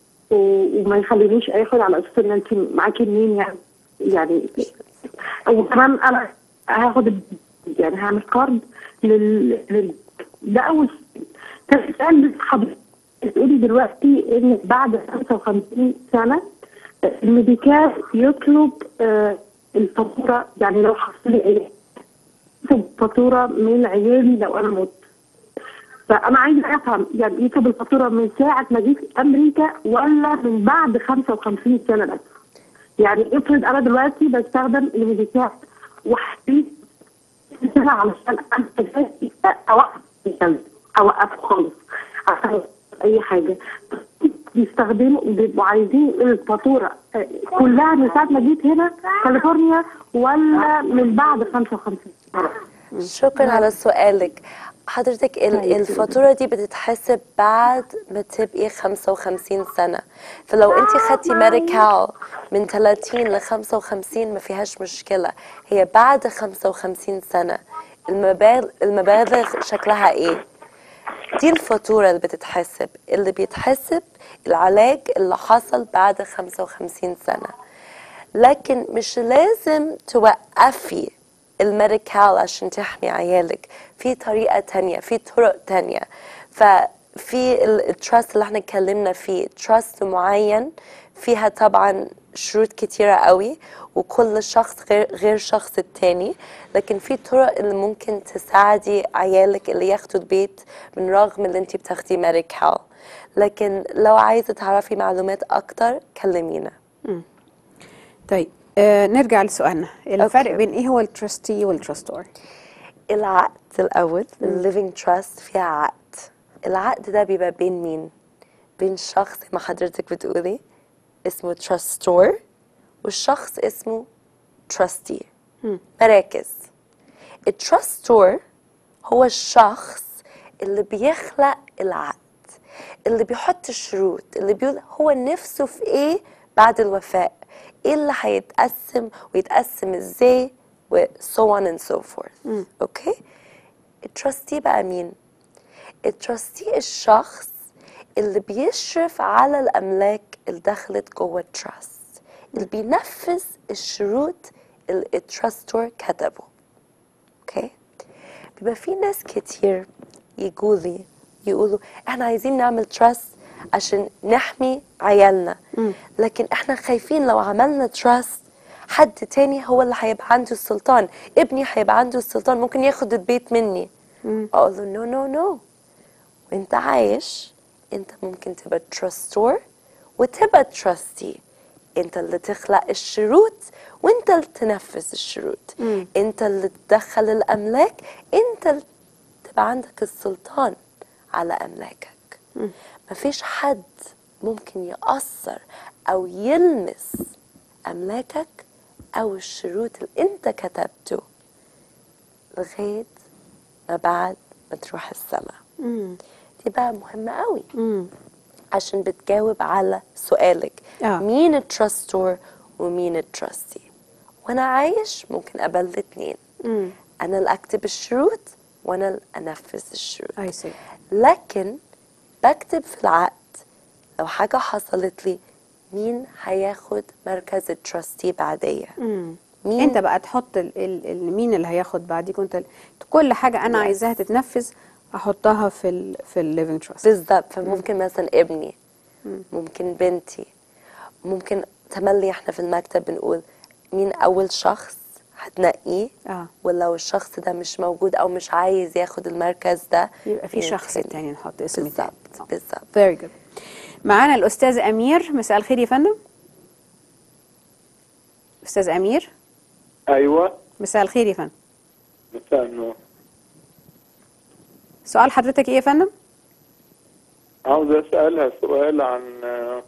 و- وما يخلينيش اخد على اساس ان انت معاكي منين يعني يعني وكمان انا هاخد ال- يعني هعمل كارد لل, لل... ده اول سؤال. تاني سؤال حضرتك بتقولي دلوقتي ان بعد 55 سنه الميديكال يطلب آه، الفاتوره يعني لو حصل لي ايه يكتب فاتوره من عيالي لو انا مت فانا عايزه افهم يعني يكتب الفاتوره من ساعه ما جيت امريكا ولا من بعد 55 سنه بس يعني افرض انا دلوقتي بستخدم الميديكات وحسيت سنه علشان أعمل اوقف الجواز، اوقفه خالص عشان اي حاجه بيستخدموا بيبقوا عايزين الفاتوره آه، كلها من ساعه ما جيت هنا كاليفورنيا ولا من بعد 55 سنه شكرا على سؤالك حضرتك ال- طيب. الفاتورة دي بتتحسب بعد ما تبقي 55 سنة فلو انت خدتي ميديكال من 30 ل 55 ما فيهاش مشكلة هي بعد 55 سنة المبالغ, المبالغ شكلها ايه دي الفاتورة اللي بتتحسب اللي بيتحسب العلاج اللي حصل بعد 55 سنة لكن مش لازم توقفي الميديكال عشان تحمي عيالك في طريقة تانية في طرق تانية ففي التراست اللي احنا اتكلمنا فيه تراست معين فيها طبعا شروط كتيرة قوي وكل شخص غير غير شخص التاني لكن في طرق اللي ممكن تساعدي عيالك اللي ياخدوا البيت من رغم اللي انت بتاخدي ميديكال لكن لو عايزة تعرفي معلومات أكتر كلمينا طيب آه نرجع لسؤالنا الفرق بين ايه هو الترستي والترستور العقد الأول الليفينج تراست فيها عقد العقد ده بيبقى بين مين؟ بين شخص ما حضرتك بتقولي اسمه تراستور والشخص اسمه تراستي مراكز التراستور هو الشخص اللي بيخلق العقد اللي بيحط الشروط اللي بيقول هو نفسه في ايه بعد الوفاء ايه اللي هيتقسم ويتقسم ازاي و so on and so forth اوكي التراستي بقى مين التراستي الشخص اللي بيشرف على الاملاك اللي دخلت جوه التراست اللي بينفذ الشروط اللي التراستور كتبه اوكي بيبقى في ناس كتير يقولي يقولوا احنا عايزين نعمل تراست عشان نحمي عيالنا لكن احنا خايفين لو عملنا تراست حد تاني هو اللي هيبقى عنده السلطان ابني هيبقى عنده السلطان ممكن ياخد البيت مني اقول له نو نو نو وانت عايش انت ممكن تبقى تراستور وتبقى تراستي انت اللي تخلق الشروط وانت اللي تنفذ الشروط انت اللي تدخل الاملاك انت اللي تبقى عندك السلطان على املاكك مفيش حد ممكن يأثر او يلمس املاكك او الشروط اللي انت كتبته لغايه ما بعد ما تروح السماء دي بقى مهمه قوي عشان بتجاوب على سؤالك آه. مين التراستور ومين التراستي وانا عايش ممكن ابقى الاتنين انا اللي اكتب الشروط وانا اللي انفذ الشروط اي سي لكن بكتب في العقد لو حاجة حصلت لي مين هياخد مركز التراستي بعديا مين انت بقى تحط ال ال ال مين اللي هياخد بعديك وانت ال- كل حاجه انا Yes. عايزاها تتنفذ احطها في ال في الليفنج تراست بالظبط فممكن مثلا ابني ممكن بنتي ممكن تملي احنا في المكتب بنقول مين اول شخص هتنقيه اه ولو الشخص ده مش موجود او مش عايز ياخد المركز ده يبقى في مين شخص تاني. تاني نحط اسم تاني بالظبط بالظبط فيري جود معانا الاستاذ امير مساء الخير يا فندم استاذ امير ايوه مساء الخير يا فندم مساء النور سؤال حضرتك ايه يا فندم عاوز اسالها سؤال عن آه،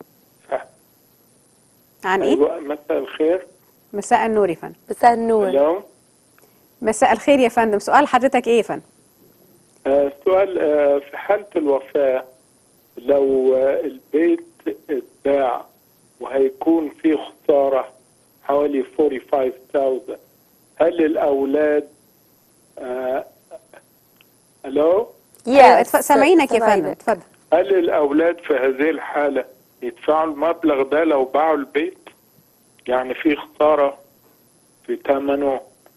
عن ايه ايوه مساء الخير مساء النور يا فندم مساء النور اليوم مساء الخير يا فندم سؤال حضرتك ايه يا فندم آه، سؤال آه، في حالة الوفاة لو آه، البيت اتباع وهيكون في خسارة حوالي 45000 هل الأولاد آه، ألو أيوة، اتف- سامعينك يا فندم اتفضل هل الأولاد في هذه الحالة يدفعوا المبلغ ده لو باعوا البيت يعني في خسارة في ثمنه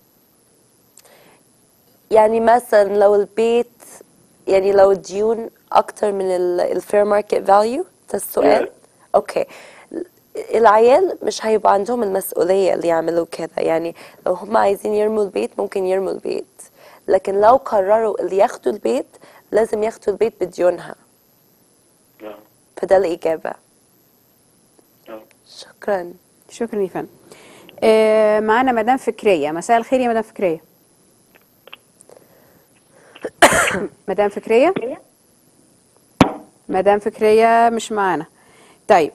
يعني مثلا لو البيت يعني لو الديون اكتر من الفير ماركت فاليو ده السؤال Yes. اوكي العيال مش هيبقى عندهم المسؤولية اللي يعملوا كده يعني لو هم عايزين يرموا البيت ممكن يرموا البيت لكن لو قرروا اللي ياخدوا البيت لازم ياخدوا البيت بديونها نعم. فده الإجابة نعم. شكرا شكرا يا فندم آه معانا مدام فكريه مساء الخير يا مدام فكريه مدام فكريه مدام فكريه مش معانا طيب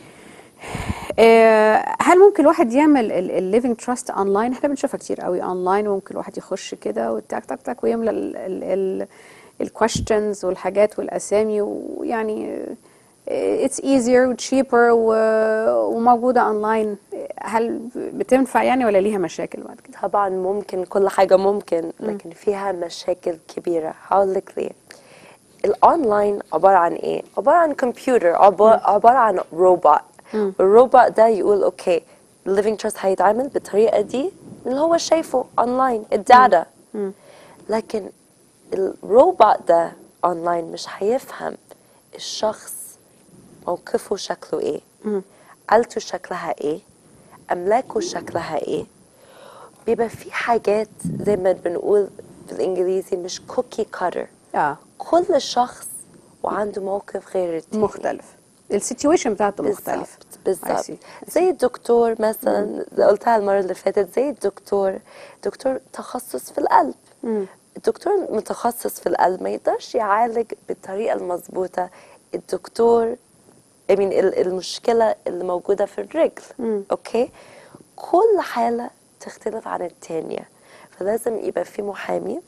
آه، هل ممكن الواحد يعمل الليفنج تراست اونلاين احنا بنشوفها كتير قوي اونلاين وممكن الواحد يخش كده وتك تك تك ويملى الكويشنز والحاجات والاسامي ويعني اتس ايزير وتشيبر وموجوده اونلاين هل بتنفع يعني ولا ليها مشاكل بعد كده طبعا ممكن كل حاجة ممكن لكن فيها مشاكل كبيرة هقول لك ليه الاونلاين عبارة عن ايه عبارة عن كمبيوتر عبارة, عبارة عن روبوت الروبوت ده يقول اوكي الليفينج تراست هيتعمل بالطريقة دي اللي هو شايفه اونلاين الداتا لكن الروبوت ده اونلاين مش هيفهم الشخص موقفه شكله ايه آلته شكلها ايه املاكه شكلها ايه بيبقى في حاجات زي ما بنقول بالانجليزي مش كوكي كاتر اه كل شخص وعنده موقف غير التاني مختلف السيتويشن بتاعته مختلف بالظبط I see. زي الدكتور مثلا زي قلتها المره اللي فاتت زي الدكتور دكتور تخصص في القلب الدكتور المتخصص في القلب ما يقدرش يعالج بالطريقه المظبوطه الدكتور I mean ال- المشكله اللي موجوده في الرجل اوكي كل حاله تختلف عن التانية فلازم يبقى في محامي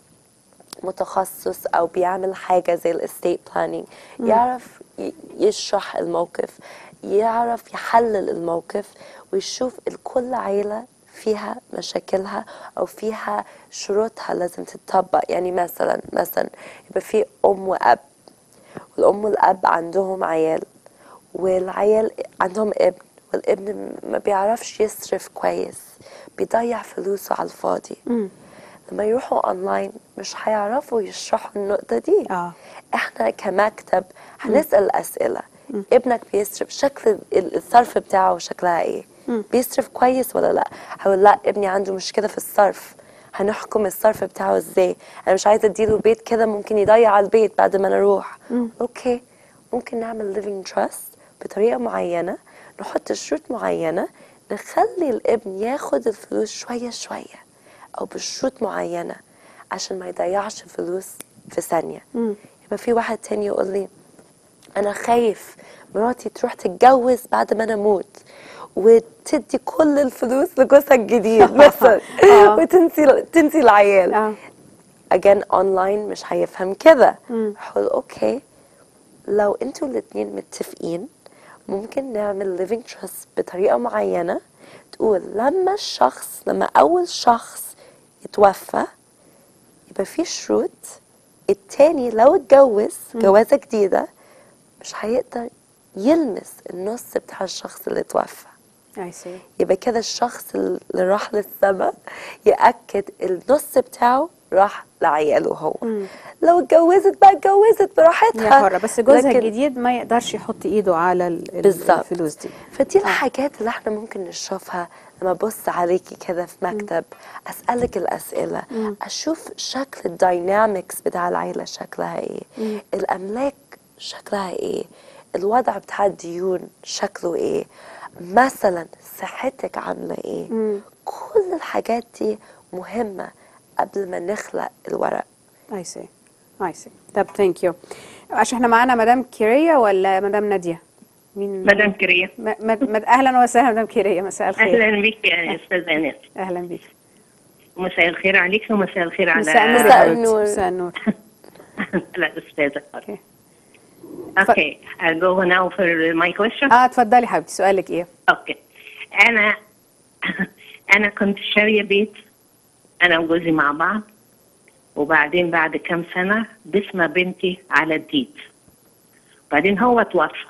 متخصص او بيعمل حاجه زي الاستيت بلاننج مم. يعرف ي- يشرح الموقف يعرف يحلل الموقف ويشوف كل عيله فيها مشاكلها او فيها شروطها لازم تتطبق يعني مثلا مثلا يبقى في ام واب والام والاب عندهم عيال والعيال عندهم ابن والابن ما بيعرفش يصرف كويس بيضيع فلوسه على الفاضي لما يروحوا اونلاين مش هيعرفوا يشرحوا النقطة دي آه. احنا كمكتب هنسأل الأسئلة ابنك بيصرف شكل ال- الصرف بتاعه شكلها ايه مم. بيصرف كويس ولا لا هقول لا ابني عنده مشكلة في الصرف هنحكم الصرف بتاعه ازاي انا مش عايزه اديله بيت كده ممكن يضيع البيت بعد ما نروح مم. اوكي ممكن نعمل living trust بطريقه معينه نحط شروط معينه نخلي الابن ياخد الفلوس شويه شويه او بشروط معينه عشان ما يضيعش فلوس في ثانيه يبقى في واحد تاني يقول لي انا خايف مراتي تروح تتجوز بعد ما انا اموت وتدي كل الفلوس لجوزها الجديد مثلا آه. وتنسي تنسي العيال اه اجان اونلاين مش هيفهم كده مم. هقول اوكي لو انتوا الاتنين متفقين ممكن نعمل living trust بطريقة معينة تقول لما الشخص لما أول شخص يتوفى يبقى في شروط التاني لو اتجوز جوازة جديدة مش هيقدر يلمس النص بتاع الشخص اللي توفى اي سي يبقى كده الشخص اللي راح للسما يأكد النص بتاعه راح لعياله هو لو اتجوزت بقى اتجوزت براحتها يا حرة بس جوزها لكن- الجديد ما يقدرش يحط ايده على ال- ال- بالظبط. الفلوس دي فدي الحاجات اللي احنا ممكن نشوفها لما ابص عليكي كده في مكتب اسالك الاسئله مم. اشوف شكل الداينامكس بتاع العيله شكلها ايه مم. الاملاك شكلها ايه الوضع بتاع الديون شكله ايه مثلا صحتك عامله ايه مم. كل الحاجات دي مهمه قبل ما نخلق الورق اي سي اي سي طب ثانك يو عشان احنا معانا مدام كيريا ولا مدام ناديه مين مدام كيريا. م- م- م- اهلا وسهلا مدام كيريا مساء الخير اهلا بك يا استاذه ايناس اهلا بك مساء الخير عليك ومساء الخير على مساء النور يا حبيبتي. مساء النور لا استاذه اوكي I'll go now for my question اه اتفضلي حبيبتي سؤالك ايه اوكي انا انا كنت شاريه بيت انا وجوزي مع بعض وبعدين بعد كام سنه باسم بنتي على الديد بعدين هو توفى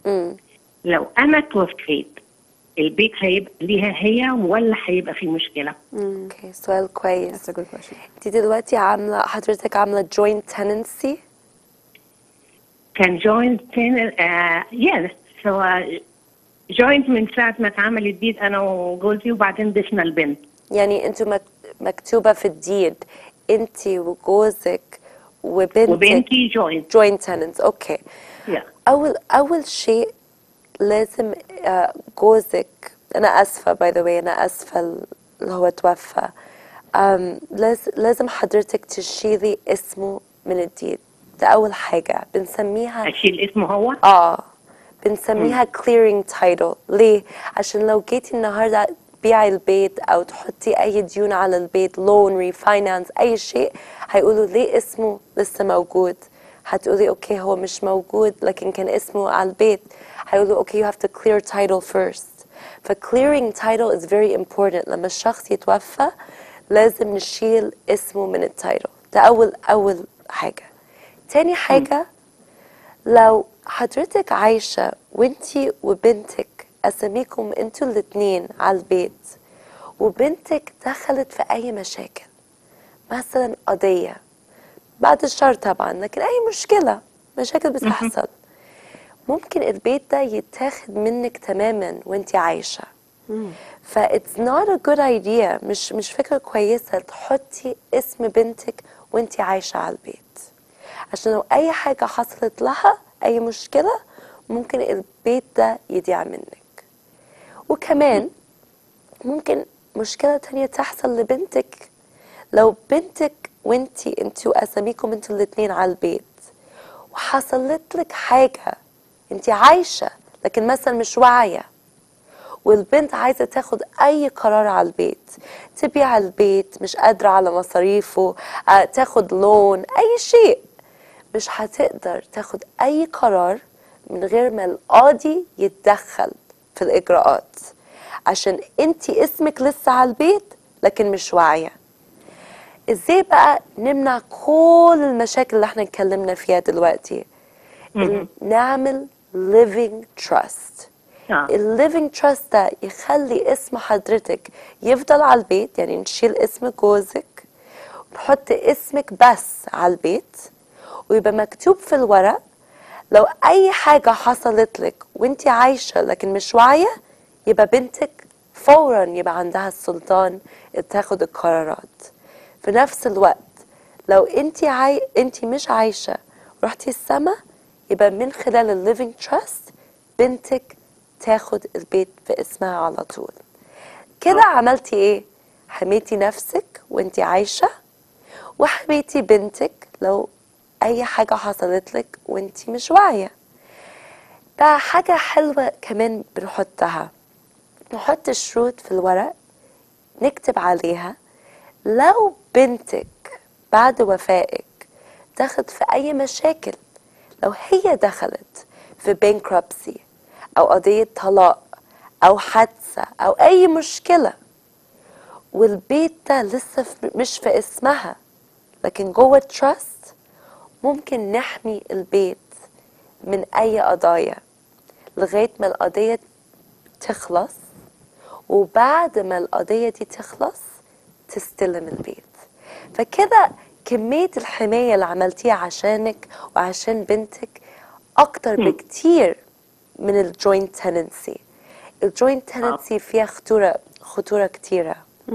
لو انا توفيت البيت هيبقى ليها هي ولا هيبقى في مشكله اوكي سؤال كويس انت دلوقتي عامله حضرتك عامله joint tenancy كان جوينت يس هو جوينت من ساعه ما اتعملت دي انا وجوزي وبعدين ضفنا البنت يعني انتوا مك- مكتوبة في الديد انت وجوزك وبنتك وبنتي joint. joint tenants اوكي Yeah. اول اول شيء لازم آه، جوزك انا اسفة باي ذا واي انا اسفة اللي هو توفى أم، لاز- لازم حضرتك تشيلي اسمه من الديد ده اول حاجة بنسميها اشيل اسمه هو اه بنسميها clearing title ليه عشان لو جيتي النهارده تبيعي البيت او تحطي اي ديون على البيت لون ريفاينانس اي شيء هيقولوا ليه اسمه لسه موجود هتقولي اوكي هو مش موجود لكن كان اسمه على البيت هيقولوا اوكي you have to clear title first ف clearing title is very important لما الشخص يتوفى لازم نشيل اسمه من التايتل ده اول اول حاجه تاني حاجه لو حضرتك عايشة وانتي وبنتك أساميكم انتوا الاتنين على البيت وبنتك دخلت في أي مشاكل مثلا قضية بعد الشر طبعا لكن أي مشكلة مشاكل بتحصل ممكن البيت ده يتاخد منك تماما وانتي عايشة ف it's not a good idea مش مش فكرة كويسة تحطي اسم بنتك وانتي عايشة على البيت عشان لو أي حاجة حصلت لها أي مشكلة ممكن البيت ده يضيع منك وكمان ممكن مشكلة تانية تحصل لبنتك لو بنتك وانتي انتوا أساميكم انتوا الاتنين على البيت وحصلت لك حاجة انتي عايشة لكن مثلا مش واعية والبنت عايزة تاخد أي قرار على البيت تبيع البيت مش قادرة على مصاريفه آه، تاخد لون أي شيء مش هتقدر تاخد أي قرار من غير ما القاضي يتدخل في الإجراءات عشان انتي اسمك لسه على البيت لكن مش واعية ازاي بقى نمنع كل المشاكل اللي احنا اتكلمنا فيها دلوقتي ال- نعمل living trust الليفينج تراست ده يخلي اسم حضرتك يفضل على البيت يعني نشيل اسم جوزك ونحط اسمك بس على البيت ويبقى مكتوب في الورق لو اي حاجة حصلت لك وانت عايشة لكن مش واعية يبقى بنتك فورا يبقى عندها السلطان تاخد القرارات في نفس الوقت لو انت عاي... انت مش عايشة رحتي السما يبقى من خلال الليفينج تراست بنتك تاخد البيت باسمها على طول كده عملتي ايه حميتي نفسك وانت عايشة وحميتي بنتك لو اي حاجة حصلت لك وانت مش واعية ده حاجة حلوة كمان بنحطها نحط الشروط في الورق نكتب عليها لو بنتك بعد وفائك دخلت في أي مشاكل لو هي دخلت في bankruptcy أو قضية طلاق أو حادثة أو أي مشكلة والبيت ده لسه في- مش في اسمها لكن جوه تراست ممكن نحمي البيت من أي قضايا لغاية ما القضية تخلص وبعد ما القضية دي تخلص تستلم البيت فكده كمية الحماية اللي عملتيها عشانك وعشان بنتك أكتر بكتير من الجوينت تننسي الجوينت تننسي فيها خطورة خطورة كتيرة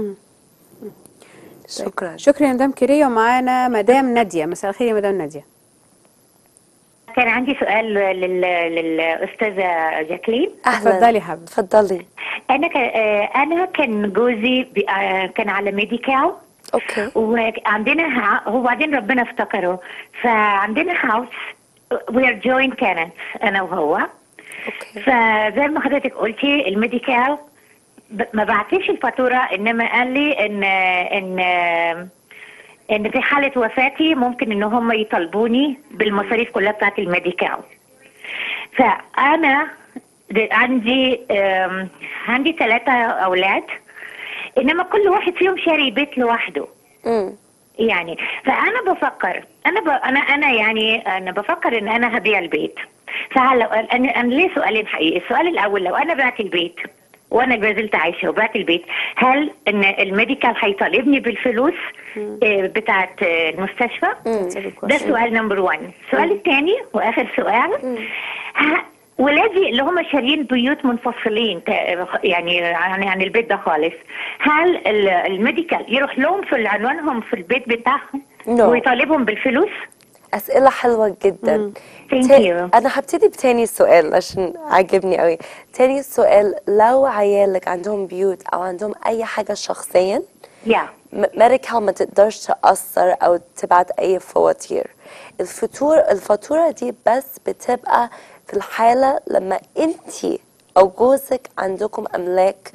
شكرا شكرا يا مدام كيريا ومعانا مدام ناديه مساء الخير يا مدام ناديه كان عندي سؤال لل... للأستاذة جاكلين اتفضلي يا حبيبي اتفضلي أنا ك... آه، أنا كان جوزي ب... آه، كان على ميديكال اوكي وعندنا ها... هو بعدين ربنا افتكره فعندنا هاوس وي ار جوينت كانت أنا وهو فزي ما حضرتك قلتي الميديكال ب... ما بعتيش الفاتورة إنما قال لي إن إن ان في حاله وفاتي ممكن ان هم يطالبوني بالمصاريف كلها بتاعت الميديكال فانا د- عندي آم، عندي ثلاثة اولاد انما كل واحد فيهم شاري بيت لوحده يعني فانا بفكر انا ب... انا انا يعني انا بفكر ان انا هبيع البيت فهلا انا انا ليه سؤالين حقيقي السؤال الاول لو انا بعت البيت وانا ما زلت عايشه وبعت البيت هل ان الميديكال هيطالبني بالفلوس آه، بتاعت آه، المستشفى ده سؤال نمبر 1 السؤال الثاني واخر سؤال ه- ولادي اللي هم شاريين بيوت منفصلين تا- يعني عن عن البيت ده خالص هل ال- الميديكال يروح لهم في عنوانهم في البيت بتاعهم No. ويطالبهم بالفلوس؟ أسئلة حلوة جدا Thank تا- you. أنا هبتدي بتاني سؤال عشان عجبني قوي تاني سؤال لو عيالك عندهم بيوت أو عندهم أي حاجة شخصيا يا ميديكال ما تقدرش تأثر أو تبعت أي فواتير الفاتورة الفاتورة دي بس بتبقى في الحالة لما انتي أو جوزك عندكم أملاك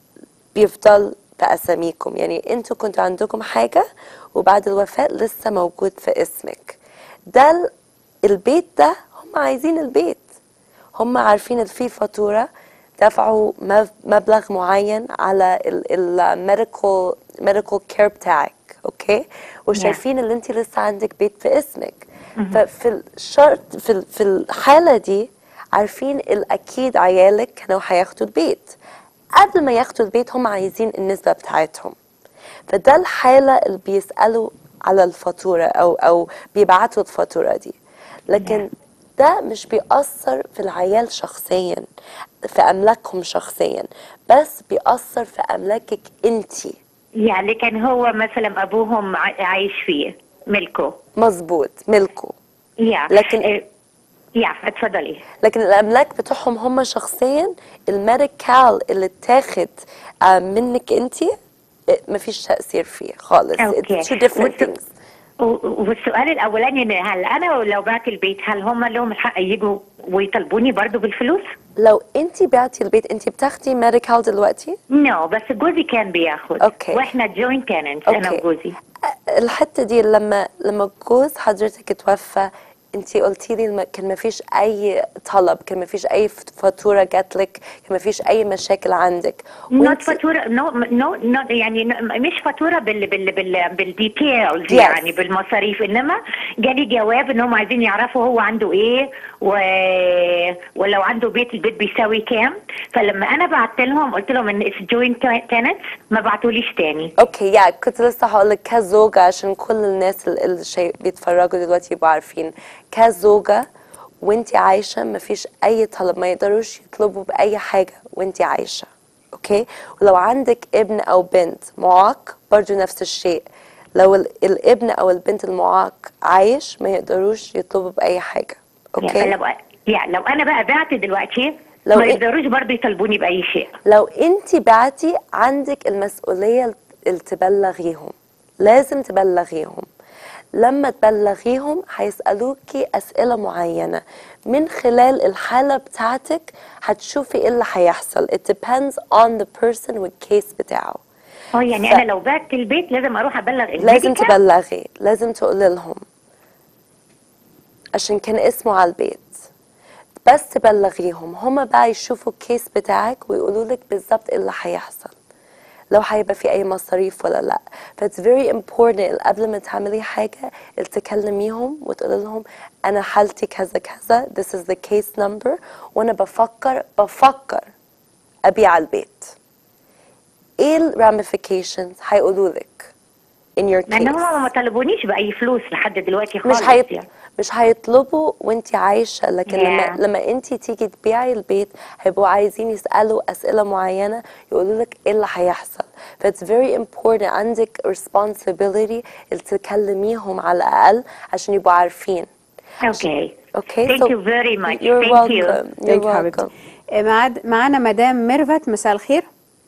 بيفضل بأساميكم يعني انتوا كنتوا عندكم حاجة وبعد الوفاة لسه موجود في اسمك ده ال- البيت ده هم عايزين البيت هم عارفين ان في فاتورة دفعوا مب- مبلغ معين على الميديكال ميديكال كير بتاعك اوكي وشايفين ان انت لسه عندك بيت في اسمك مهم. ففي الشرط في ال- في الحالة دي عارفين الاكيد عيالك كانوا هياخدوا البيت قبل ما ياخدوا البيت هم عايزين النسبة بتاعتهم فده الحالة اللي بيسألوا على الفاتورة أو أو بيبعتوا الفاتورة دي لكن ده مش بيأثر في العيال شخصيا في أملاكهم شخصيا بس بيأثر في أملاكك أنتي يعني كان هو مثلا ابوهم ع- عايش فيه ملكه مظبوط ملكه يا لكن- إيه، يا اتفضلي لكن الأملاك بتوعهم هم شخصيا الميديكال اللي اتاخد آه، منك أنتي آه، مفيش تأثير فيه خالص اوكي It's two different والس- things و- والسؤال الاولاني إن هل انا لو بعت البيت هل هم لهم الحق يجوا ويطالبوني برضو بالفلوس؟ لو انت بعتي البيت انت بتاخدي ميديكال دلوقتي نو بس جوزي كان بياخد أوكي. واحنا جوينت تننتس انا أوكي. وجوزي الحته دي لما لما جوز حضرتك اتوفى انت قلتي لي الم- كان ما فيش اي طلب كان ما فيش اي فت- فاتوره جات لك كان ما فيش اي مشاكل عندك نوت فاتوره نو نو نو يعني ن- مش فاتوره بال بال بال بالديتيلز Yes. يعني بالمصاريف انما جالي جواب انهم عايزين يعرفوا هو عنده ايه و... ولو عنده بيت البيت بيساوي كام فلما انا بعت لهم قلت لهم ان اتس جوينت تننتس ما بعتوليش تاني اوكي يا كنت لسه هقول لك كزوجه عشان كل الناس ال- اللي شي بيتفرجوا دلوقتي يبقوا عارفين كزوجه وانت عايشه ما فيش اي طلب ما يقدروش يطلبوا باي حاجه وانت عايشه اوكي ولو عندك ابن او بنت معاق برضو نفس الشيء لو ال- الابن او البنت المعاق عايش ما يقدروش يطلبوا باي حاجه اوكي يعني لو يعني لو انا بقى بعت دلوقتي لو ما إيه- يقدروش برضه يطالبوني باي شيء لو انت بعتي عندك المسؤولية اللي تبلغيهم لازم تبلغيهم لما تبلغيهم هيسألوكي أسئلة معينة من خلال الحالة بتاعتك هتشوفي ايه اللي هيحصل it depends on the person والكيس بتاعه اه يعني ف- انا لو بعت البيت لازم اروح ابلغ لازم الميديكال؟ تبلغي لازم تقولي لهم عشان كان اسمه على البيت بس تبلغيهم هما بقى يشوفوا الكيس بتاعك ويقولوا لك بالظبط ايه اللي هيحصل لو هيبقى في اي مصاريف ولا لا فاتس فيري important قبل ما تعملي حاجه تكلميهم وتقولي لهم انا حالتي كذا كذا this is the case number وانا بفكر بفكر ابيع البيت ايه ال ramifications هيقولوا لك in your لان case هم ما طلبونيش باي فلوس لحد دلوقتي خالص مش هيط... يعني. مش هيطلبوا وانت عايشه لكن لما Yeah. لما انت تيجي تبيعي البيت هيبقوا عايزين يسالوا اسئله معينه يقولوا لك ايه اللي هيحصل فاتس فيري important عندك responsibility اللي تكلميهم على الاقل عشان يبقوا عارفين اوكي اوكي Thank you very much. you're Thank you. welcome Thank you're you حبيبتي. welcome آه، معاد- معانا مدام ميرفت مساء الخير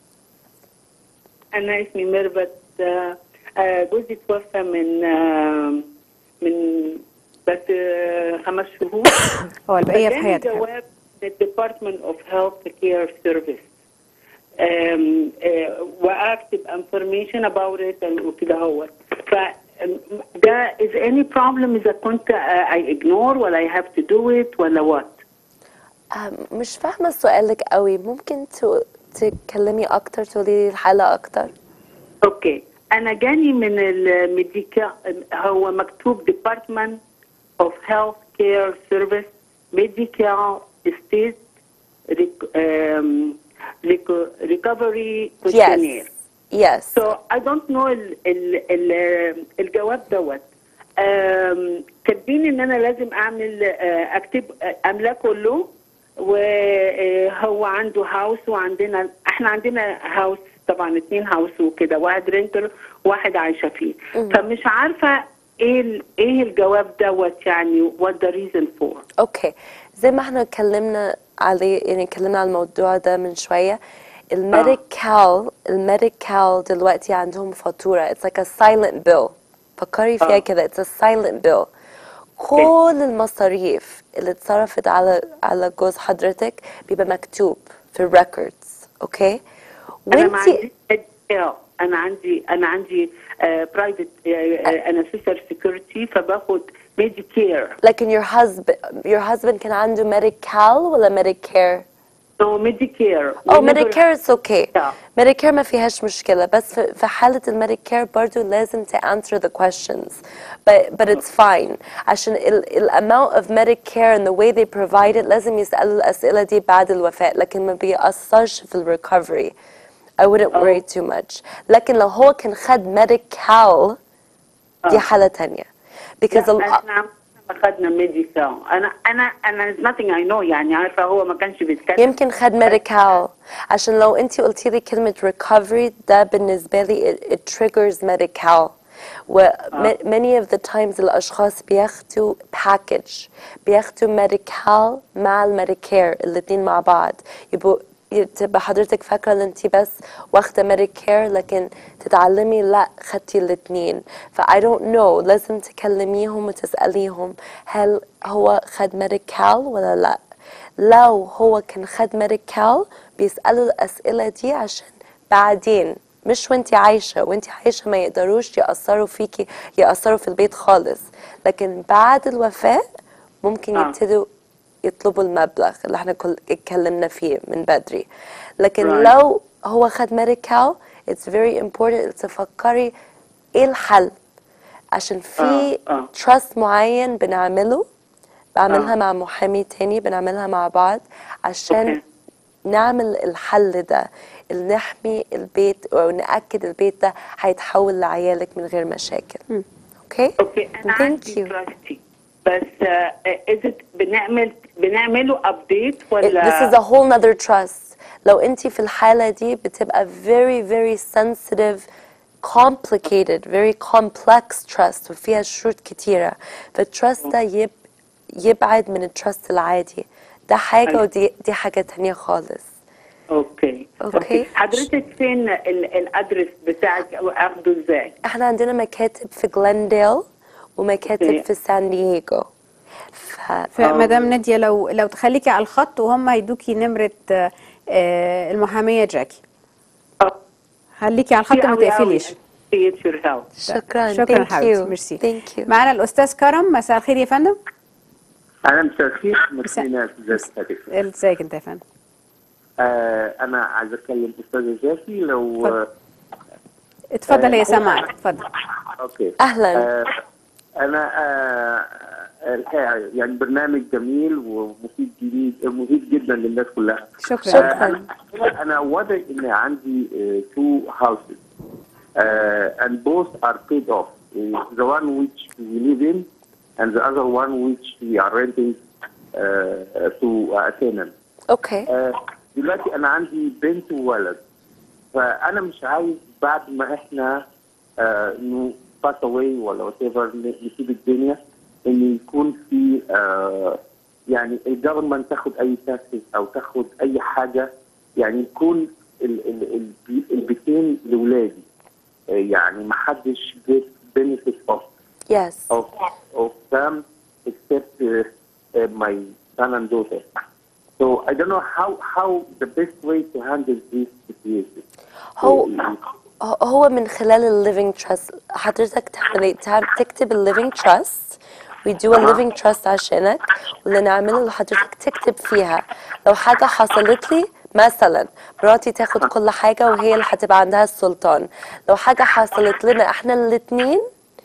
أنا اسمي ميرفت آه، آه، جوزي توفى من آه، من بس آه، خمس شهور هو البقيه في فجاني حياتك جواب للديبارتمنت اوف هيلث كير سيرفيس واكتب انفورميشن اباوت ات وكده هو ف ده is any problem اذا كنت آه، I ignore ولا I have to do it ولا what؟ آه، مش فاهمه سؤالك قوي ممكن ت... تتكلمي اكتر تقولي لي الحاله اكتر اوكي انا جاني من الميديكا هو مكتوب Department of Health Care Service Medical State Rec- um, Rec- Recovery Questionnaire. yes So I don't know ال ال ال الجواب دوت أم، كاتبين ان انا لازم اعمل آه، اكتب آه، املاكه له وهو عنده هاوس وعندنا احنا عندنا هاوس طبعا اتنين هاوس وكده واحد رينتر واحد عايشه فيه فمش عارفه ايه ال- ايه الجواب دوت يعني what the reason for اوكي زي ما احنا اتكلمنا عليه يعني اتكلمنا على الموضوع ده من شويه الميديكال الميديكال دلوقتي عندهم فاتوره it's like a silent bill فكري فيها آه. كده it's a silent bill كل المصاريف اللي اتصرفت على على جوز حضرتك بيبقى مكتوب في الريكوردز اوكي انا ما وانتي عنديش Medicare. انا عندي انا عندي برايفت انا سيستر سكيورتي فباخد ميديكير لكن your husband your husband كان عنده ميديكال ولا ميديكير نو ميديكير او ميديكير اتس اوكي ميديكير ما فيهاش مشكله بس في في حاله الميديكير برضو لازم to answer the questions but but it's fine عشان ال ال amount of Medicare and the way they provide it لازم يسألوا الأسئلة دي بعد الوفاة لكن ما بيأثرش في ال recovery I wouldn't worry too much لكن لو هو كان خد ميديكال دي حالة تانية because لا، ال- احنا اخذنا ميديكال انا انا انا nothing I know يعني عارفه هو ما كانش بيتكلم يمكن خد ميديكال عشان لو انت قلتي لي كلمة recovery ده بالنسبة لي it, it triggers medical و ma- many of the times الأشخاص بياخدوا package بياخدوا medical مع الميديكير الاتنين مع بعض يبقوا تبقى حضرتك فاكرة ان انت بس واخدة ميديكير لكن تتعلمي لا خدتي الاتنين ف I don't know لازم تكلميهم وتسأليهم هل هو خد ميديكال ولا لا لو هو كان خد ميديكال بيسألوا الأسئلة دي عشان بعدين مش وانتي عايشة وانتي عايشة ما يقدروش يأثروا فيكي يأثروا في البيت خالص لكن بعد الوفاة ممكن آه. يبتدوا يطلبوا المبلغ اللي احنا كل اتكلمنا فيه من بدري لكن Right. لو هو خد ميديكال it's very important تفكري ايه الحل عشان في آه، آه. تراست معين بنعمله بعملها آه. مع محامي تاني بنعملها مع بعض عشان أوكي. نعمل الحل ده اللي نحمي البيت او نأكد البيت ده هيتحول لعيالك من غير مشاكل اوكي اوكي انا عندي تراستي بس از بنعمل بنعمله ابديت ولا This is a whole nother trust لو انت في الحالة دي بتبقى very very sensitive complicated very complex trust وفيها شروط كتيرة فالتراست ده يب يبعد من التراست العادي ده حاجة أيوة. ودي دي حاجة تانية خالص اوكي أوكي. حضرتك فين ال- الادرس بتاعك اخده ازاي احنا عندنا مكاتب في جلنديل ومكاتب أوكي. في سان دييغو ف... فمدام ناديه لو لو تخليكي على الخط وهم هيدوكي نمره آه، آه، المحاميه جاكي خليكي على الخط ما تقفليش شكرا شكرا Thank حبيبتي you. ميرسي Thank you. معانا الاستاذ كرم مساء الخير يا فندم انا مساء الخير مسكينات ازيك حضرتك ازيك انت يا فندم آه انا عايز اتكلم استاذه جاسي لو آه اتفضل هي آه، سامعك اتفضل اوكي اهلا آه انا آه الحقيقة يعني برنامج جميل ومفيد جديد مفيد جدا للناس كلها شكرا. آه انا انا وضع ان عندي تو هاوسز and both are paid off Uh, the one which we live in and the other one which we are renting uh, to a tenant اوكي آه، دلوقتي انا عندي بنت وولد فانا مش عايز بعد ما احنا آه، انه باس اواي ولا وات ايفر نسيب الدنيا ان يكون في آه، يعني الجفرمنت تاخد اي تاكسز او تاخد اي حاجه يعني يكون ال- ال- ال- البيتين لاولادي آه، يعني ما حدش جيت بنفيت اوف yes of of them except uh, uh, my son and daughter. So I don't know how how the best way to handle this situation. هو هو من خلال الليفينج تراست حضرتك تعمل تعمل- تكتب الليفينج تراست ويدوا الليفينج تراست عشانك واللي نعمله اللي حضرتك تكتب فيها لو حاجة حصلت لي مثلا مراتي تاخد كل حاجة وهي اللي هتبقى عندها السلطان لو حاجة حصلت لنا احنا الاتنين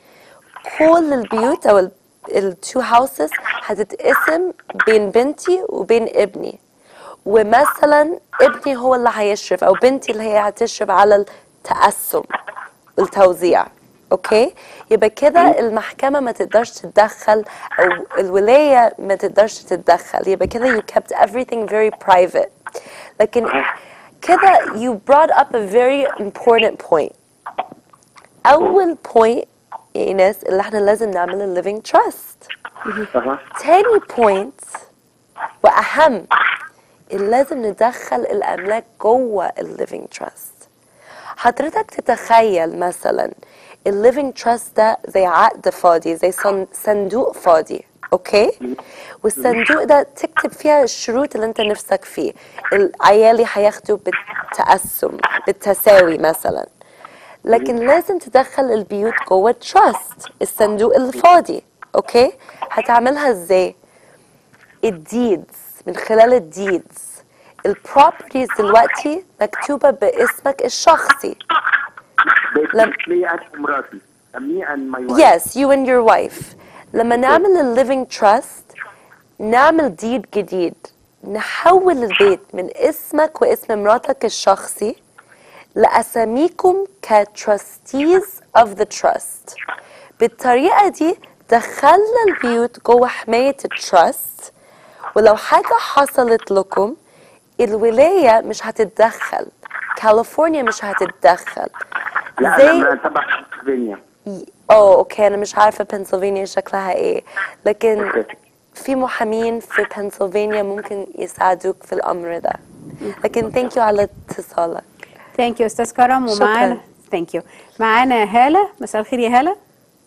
كل البيوت او التو هاوسز هتتقسم بين بنتي وبين ابني ومثلا ابني هو اللي هيشرف او بنتي اللي هي هتشرف على التقسم والتوزيع اوكي يبقى كده المحكمه ما تقدرش تتدخل او الولايه ما تقدرش تتدخل يبقى كده you kept everything very private لكن كده you brought up a very important point اول point يا ايناس اللي احنا لازم نعمل ال living trust تاني point واهم اللي لازم ندخل الاملاك جوه ال living trust حضرتك تتخيل مثلا ال living trust ده زي عقد فاضي زي صن- صندوق فاضي اوكي والصندوق ده تكتب فيها الشروط اللي انت نفسك فيه العيالي هياخدوا بالتقسم بالتساوي مثلا لكن لازم تدخل البيوت جوه تراست الصندوق الفاضي اوكي هتعملها ازاي الديدز من خلال الديدز البروبرتيز دلوقتي مكتوبة باسمك الشخصي لم... لي انا ومراتي me and my wife Yes, you and your wife. لما نعمل ال living trust نعمل ديد جديد نحول البيت من اسمك واسم مراتك الشخصي لأساميكم كترستيز of the trust بالطريقة دي دخلنا البيوت جوه حماية التراست ولو حاجة حصلت لكم الولاية مش هتتدخل كاليفورنيا مش هتتدخل لا زي انا تبع بنسلفانيا اه اوكي انا مش عارفه بنسلفانيا شكلها ايه لكن في محامين في بنسلفانيا ممكن يساعدوك في الامر ده لكن ثانك يو على اتصالك ثانك يو استاذ كرم شكراً. ومعانا ثانك يو معانا هاله مساء الخير يا هاله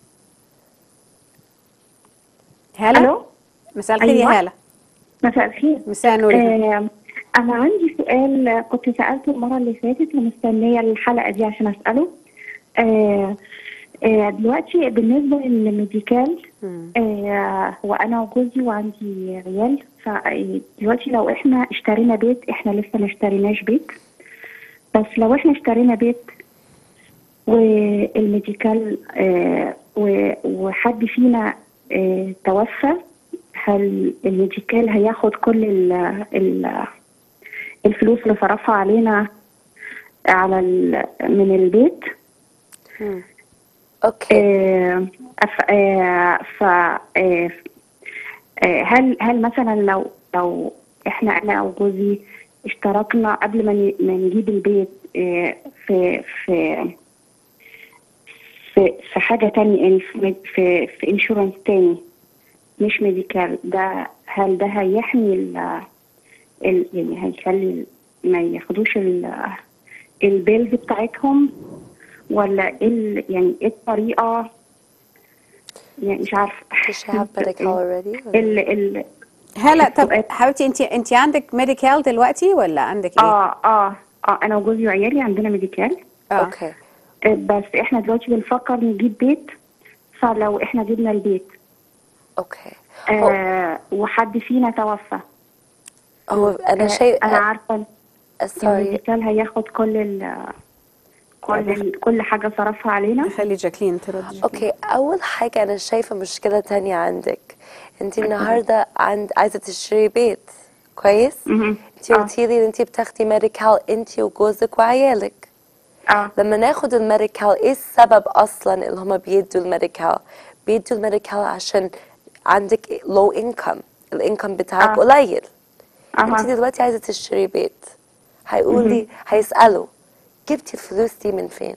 هاله ألو؟ مساء الخير يا أيوة. هاله مساء الخير مساء النور يا فندم. آه أنا عندي سؤال كنت سألته المرة اللي فاتت ومستنية الحلقة دي عشان أسأله آه آه دلوقتي بالنسبة للميديكال آه هو أنا وجوزي وعندي عيال فدلوقتي لو إحنا اشترينا بيت إحنا لسه ما اشتريناش بيت بس لو إحنا اشترينا بيت والميديكال آه و- وحد فينا آه توفى هل الميديكال هياخد كل ال ال الفلوس اللي صرفها علينا على ال من البيت اوكي آه ف آه ف آه آه هل هل مثلا لو لو احنا انا او جوزي اشتركنا قبل ما ن- ما نجيب البيت آه في في في في حاجة تانية يعني في في, في انشورنس تاني مش ميديكال ده هل ده هيحمي ال ال يعني هيخلي ما ياخدوش ال البيلز بتاعتهم ولا ايه ال- يعني ايه الطريقة يعني مش عارفة مش have medical already ال ال هلا طب حبيبتي انت انت عندك ميديكال دلوقتي ولا عندك ايه؟ اه اه اه انا وجوزي وعيالي عندنا ميديكال اوكي بس احنا دلوقتي بنفكر نجيب بيت فلو احنا جبنا البيت اوكي آه وحد فينا توفى هو انا آه، شيء انا عارفه sorry. الميديكال هياخد كل ال كل ال كل حاجه صرفها علينا خلي جاكلين ترد اوكي اول حاجه انا شايفه مشكله تانية عندك انت النهارده عند عايزه تشتري بيت كويس انت قلتي لي انت بتاخدي ميديكال انت وجوزك وعيالك اه لما ناخد الميديكال ايه السبب اصلا اللي هما بيدوا الميديكال بيدوا الميديكال عشان عندك لو انكم الانكم بتاعك آه. قليل أها. انت دلوقتي عايزه تشتري بيت هيقول لي هيسالوا جبتي الفلوس دي من فين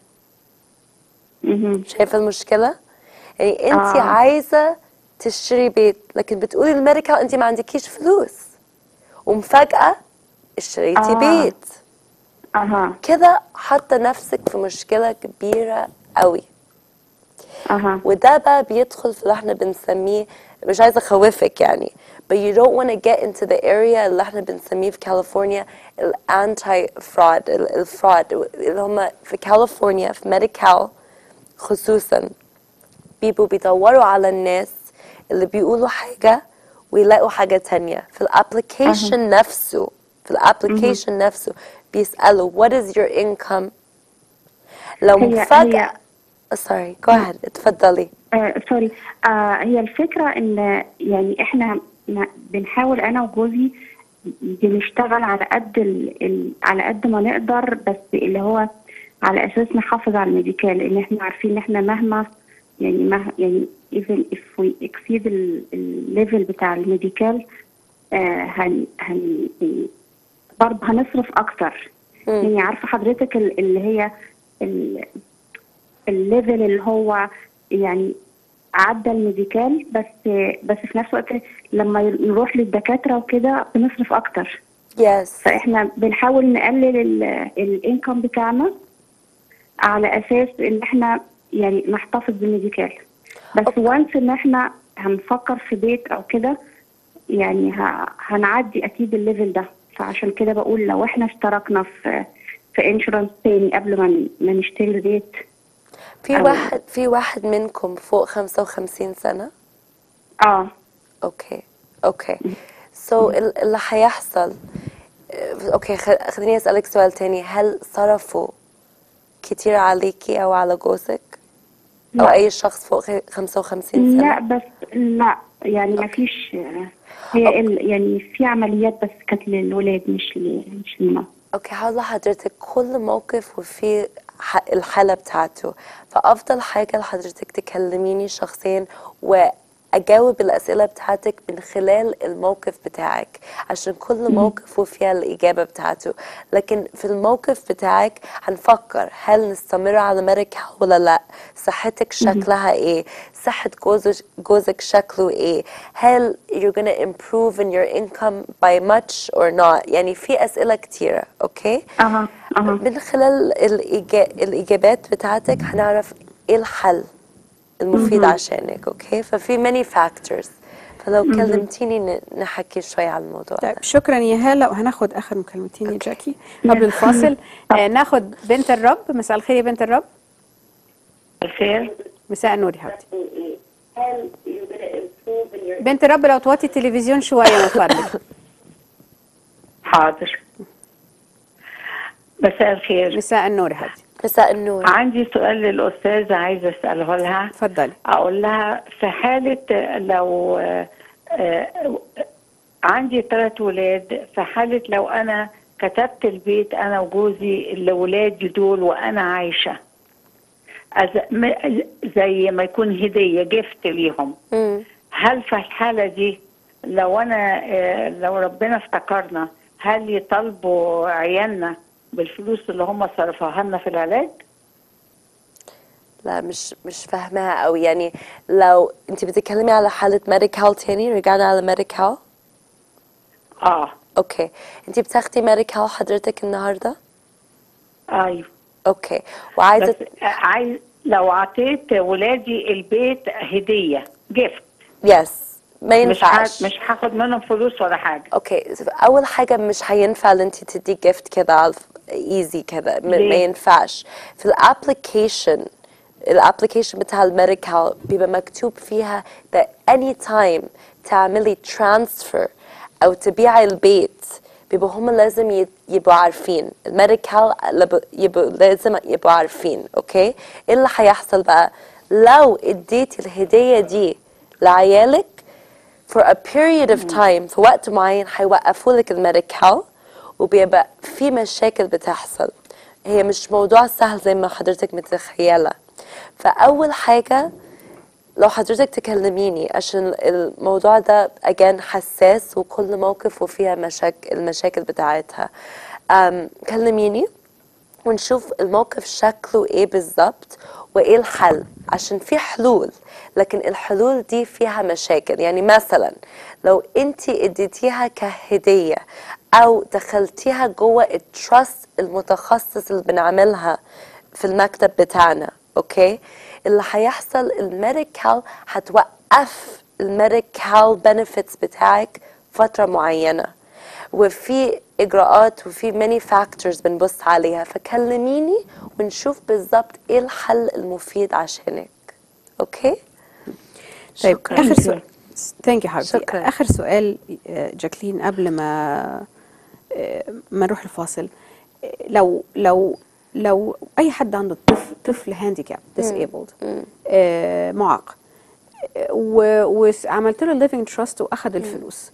شايفه المشكله يعني انت آه. عايزه تشتري بيت لكن بتقولي الميديكال انت ما عندكيش فلوس ومفاجاه اشتريتي آه. بيت اها كده حاطه نفسك في مشكله كبيره قوي اها وده بقى بيدخل في اللي احنا بنسميه مش عايزه اخوفك يعني but you don't want to get into the area اللي احنا بنسميه في كاليفورنيا الانتي فراد الفراد اللي هم في كاليفورنيا في ميديكال خصوصا بيبقوا بيدوروا على الناس اللي بيقولوا حاجة ويلاقوا حاجة تانية في الابليكيشن نفسه في الابليكيشن نفسه بيسألوا what is your income لو هي- مفاجأة سوري جو ahead اتفضلي آه سوري آه هي الفكرة ان يعني احنا ن- بنحاول انا وجوزي بنشتغل على قد ال... ال... على قد ما نقدر بس اللي هو على اساس نحافظ على الميديكال لان احنا عارفين ان احنا مهما يعني مه يعني even if we exceed الليفل بتاع الميديكال آه هن هن يعني برضه هنصرف اكتر يعني عارفه حضرتك ال- اللي هي ال- الليفل اللي هو يعني عدى الميديكال بس بس في نفس الوقت لما نروح للدكاتره وكده بنصرف اكتر يس فاحنا بنحاول نقلل الانكم بتاعنا على اساس ان احنا يعني نحتفظ بالميديكال بس وانس ان احنا هنفكر في بيت او كده يعني ه- هنعدي اكيد الليفل ده فعشان كده بقول لو احنا اشتركنا في في انشورنس تاني قبل ما ن- ما نشتري البيت في أو- واحد في واحد منكم فوق 55 سنة اه اوكي اوكي سو so اللي هيحصل اوكي خ- خليني اسالك سؤال تاني هل صرفوا كتير عليكي او على جوزك او لا. اي شخص فوق خ- 55 سنة لا بس لا يعني ما فيش هي ال- يعني في عمليات بس كانت للولاد مش ل- مش لنا اوكي هقول لحضرتك كل موقف وفي ح- الحالة بتاعته فأفضل حاجة لحضرتك تكلميني شخصيا وأجاوب الأسئلة بتاعتك من خلال الموقف بتاعك عشان كل موقف وفيها الإجابة بتاعته لكن في الموقف بتاعك هنفكر هل نستمر على ميريكا ولا لا صحتك شكلها ايه صحة جوزك, جوزك شكله ايه هل you're gonna improve in your income by much or not يعني في أسئلة كتيرة اوكي اها اها من خلال الإجا... الإجابات بتاعتك هنعرف ايه الحل المفيد مهم. عشانك اوكي ففي many factors فلو مهم. كلمتيني ن- نحكي شوي على الموضوع ده طيب شكرا يا هالة وهناخد اخر مكالمتين يا جاكي قبل الفاصل آه ناخد بنت الرب مساء الخير يا بنت الرب الخير مساء النور يا حبيبتي بنت الرب لو توطي التلفزيون شويه من فضلك حاضر مساء الخير مساء النور يا حبيبتي مساء النور عندي سؤال للأستاذة عايزة أسأله لها اتفضلي أقول لها في حالة لو آه، آه، عندي ثلاث ولاد في حالة لو أنا كتبت البيت أنا وجوزي لولادي دول وأنا عايشة أز- م- زي ما يكون هدية جفت ليهم هل في الحالة دي لو أنا آه، لو ربنا افتكرنا هل يطالبوا عيالنا بالفلوس اللي هم صرفوها لنا في العلاج؟ لا مش مش فاهماها قوي يعني لو انت بتتكلمي على حالة ميريكال تاني رجعنا على ميريكال اه اوكي انت بتاخدي ميريكال حضرتك النهارده ايوه اوكي وعايزه بس عايز لو عطيت ولادي البيت هديه جفت يس ما مش ه- ينفعش مش هاخد منهم فلوس ولا حاجه اوكي اول حاجه مش هينفع ان انت تدي جيفت كده على ايزي كده م- ما ليه؟ ينفعش في الابلكيشن الابلكيشن بتاع الميديكال بيبقى مكتوب فيها that any time تعملي ترانسفير او تبيعي البيت بيبقوا هم لازم يت- يبقوا عارفين الميديكال لب- يبقوا لازم يبقوا عارفين اوكي ايه اللي هيحصل بقى لو اديتي الهديه دي لعيالك for a period of time في وقت معين هيوقفوا لك الميديكال وبيبقى في مشاكل بتحصل هي مش موضوع سهل زي ما حضرتك متخيلة فأول حاجة لو حضرتك تكلميني عشان الموضوع ده أجان حساس وكل موقف وفيها مشاكل المشاكل بتاعتها أم كلميني ونشوف الموقف شكله ايه بالظبط وايه الحل عشان في حلول لكن الحلول دي فيها مشاكل يعني مثلا لو انت اديتيها كهدية او دخلتيها جوه التراست المتخصص اللي بنعملها في المكتب بتاعنا اوكي اللي هيحصل الميديكال هتوقف الميديكال بنفيتس بتاعك فترة معينة وفي اجراءات وفي ماني فاكتورز بنبص عليها فكلميني ونشوف بالظبط ايه الحل المفيد عشانك اوكي طيب شكراً. اخر سؤال ثانك يو حبيبتي شكراً. اخر سؤال آه، جاكلين قبل ما آه، ما نروح الفاصل آه، لو لو لو اي حد عنده طفل طفل هانديكاب disabled آه، معاق آه، و- وعملت له الليفنج تراست واخد الفلوس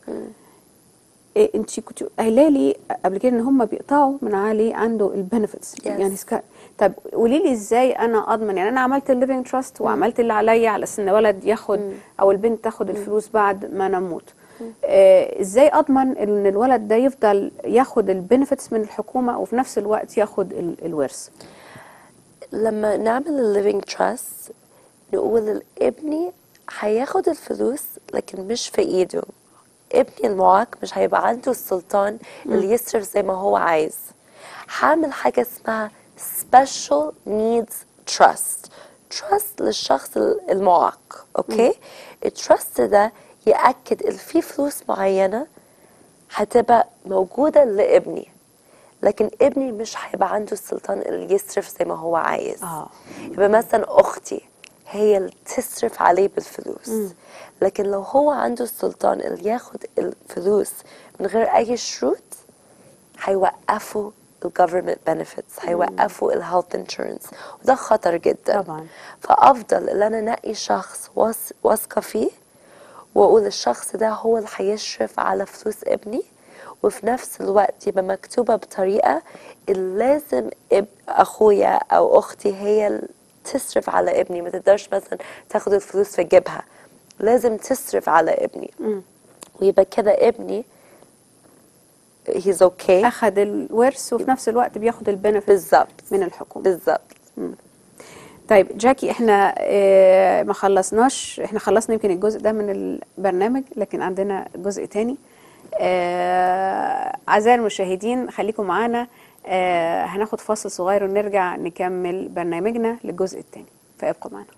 إيه انت كنت قايله لي قبل كده ان هم بيقطعوا من عليه عنده البنفيتس Yes. يعني سكا... طب قولي لي ازاي انا اضمن يعني انا عملت الليفنج تراست وعملت اللي عليا على اساس ان الولد ياخد او البنت تاخد الفلوس بعد ما نموت آه، ازاي اضمن ان الولد ده يفضل ياخد البنفيتس من الحكومه وفي نفس الوقت ياخد ال- الورث لما نعمل الليفينج تراست نقول ابني هياخد الفلوس لكن مش في ايده ابني المعاق مش هيبقى عنده السلطان اللي يصرف زي ما هو عايز هعمل حاجة اسمها special needs trust trust للشخص المعاق اوكي التراست ده يأكد ان في فلوس معينة هتبقى موجودة لابني لكن ابني مش هيبقى عنده السلطان اللي يصرف زي ما هو عايز اه يبقى مثلا اختي هي اللي تصرف عليه بالفلوس مم. لكن لو هو عنده السلطان اللي ياخد الفلوس من غير اي شروط هيوقفوا الجفرمنت benefits هيوقفوا الهيلث انشورنس وده خطر جدا طبعا فافضل ان انا انقي شخص واث- واثقه فيه واقول الشخص ده هو اللي هيشرف على فلوس ابني وفي نفس الوقت يبقى مكتوبه بطريقه اللي لازم اب اخويا او اختي هي اللي تصرف على ابني ما تقدرش مثلا تاخد الفلوس في جيبها لازم تصرف على ابني مم. ويبقى كده ابني he's okay اخد الورث وفي نفس الوقت بياخد البنفيت بالظبط من الحكومه بالظبط طيب جاكي احنا اه ما خلصناش احنا خلصنا يمكن الجزء ده من البرنامج لكن عندنا جزء تاني اه اعزائي المشاهدين خليكم معانا اه هناخد فاصل صغير ونرجع نكمل برنامجنا للجزء التاني فابقوا معانا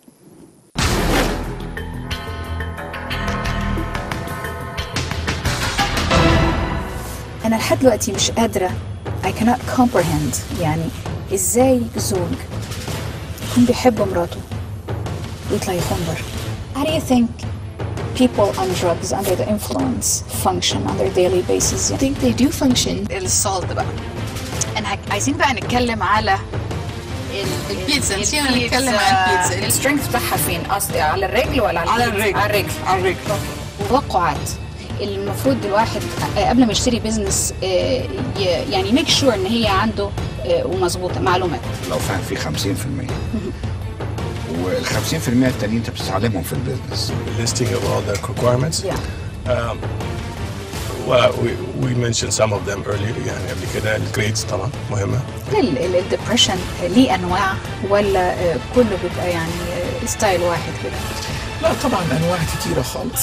أنا لحد دلوقتي مش قادرة I cannot comprehend يعني إزاي زوج يكون بيحب مراته ويطلع يخنبر How do you think people on drugs under the influence function on their daily basis? I think they do function السالت بقى أنا هك- عايزين بقى نتكلم على ال- البيتزا، ال- نسينا نتكلم عن البيتزا. السترينث بتاعها فين قصدي على الرجل ولا على على الإيد؟ الرجل. على الرجل على الرجل توقعات المفروض الواحد قبل ما يشتري بزنس يعني ميك شور ان هي عنده آه، ومظبوطه معلومات لو فاهم فيه 50% وال 50% التانيين انت بتتعلمهم في البيزنس listing of all the requirements. Yeah. Um, well, we, we mentioned some of them earlier يعني قبل كده الجريدز طبعا مهمة الدبريشن ليه انواع ولا آه، كله بيبقى يعني آه، ستايل واحد كده لا طبعا انواع كتيره خالص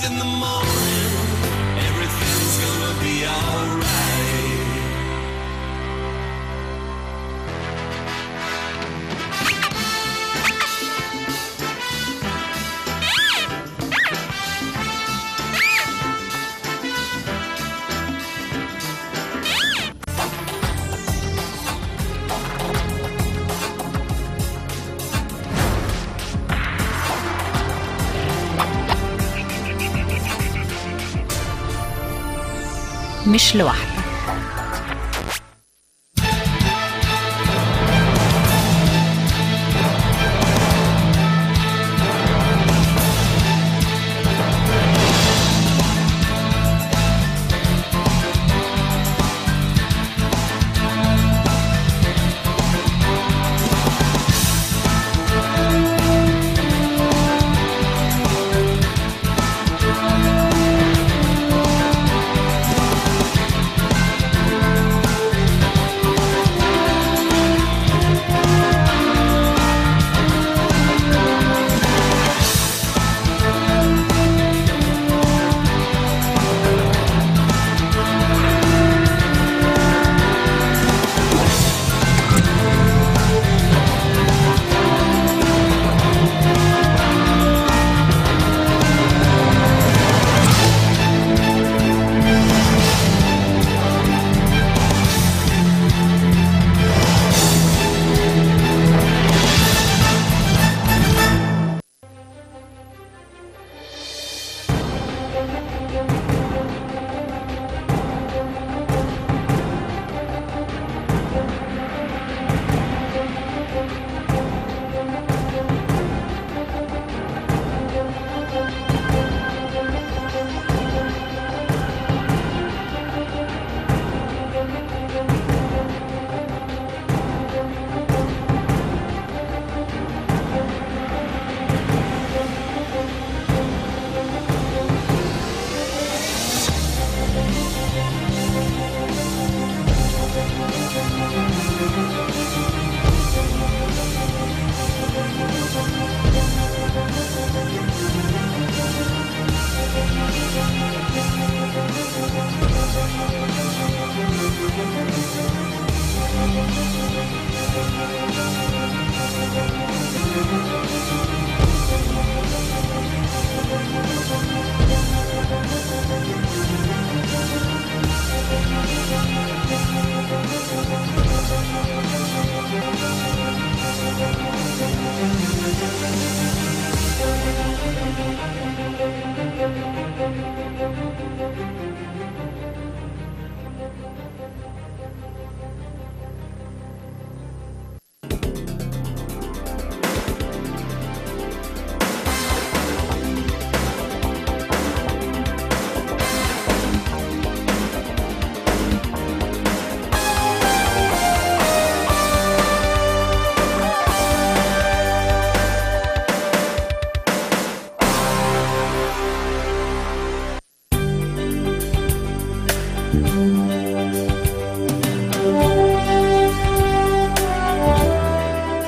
مش لوحدك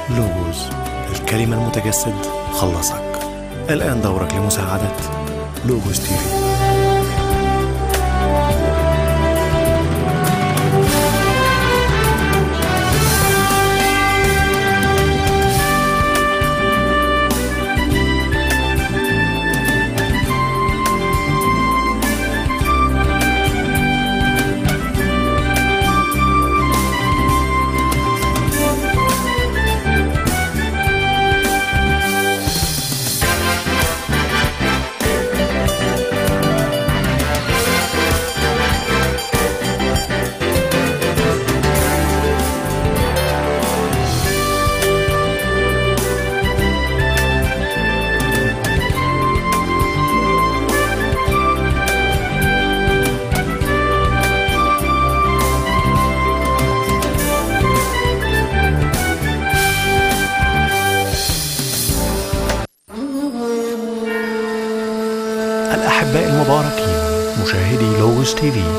لوجوس الكلمة المتجسد خلصك الآن دورك لمساعدة لوجوس تي في الأحباء المباركين مشاهدي لوجوس تي في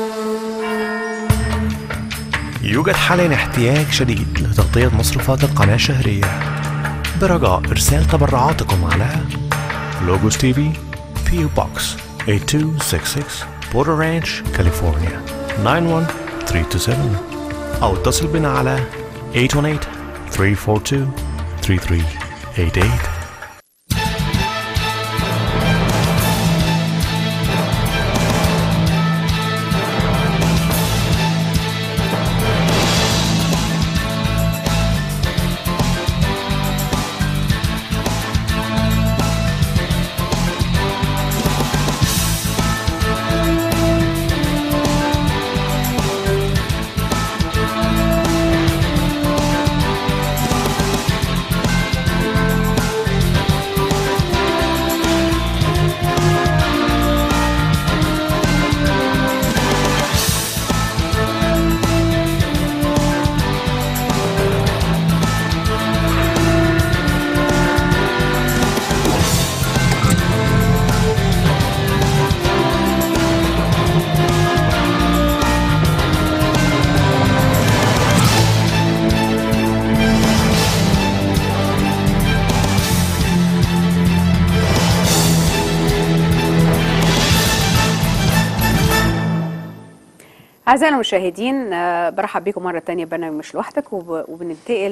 يوجد حاليا احتياج شديد لتغطية مصروفات القناة الشهرية برجاء إرسال تبرعاتكم على لوجوس تي في بيو بوكس 8266 بورتر رانش كاليفورنيا 91327 أو اتصل بنا على 818 342 3388 أعزائي المشاهدين آه، برحب بكم مرة تانية برنامج مش لوحدك وب- وبننتقل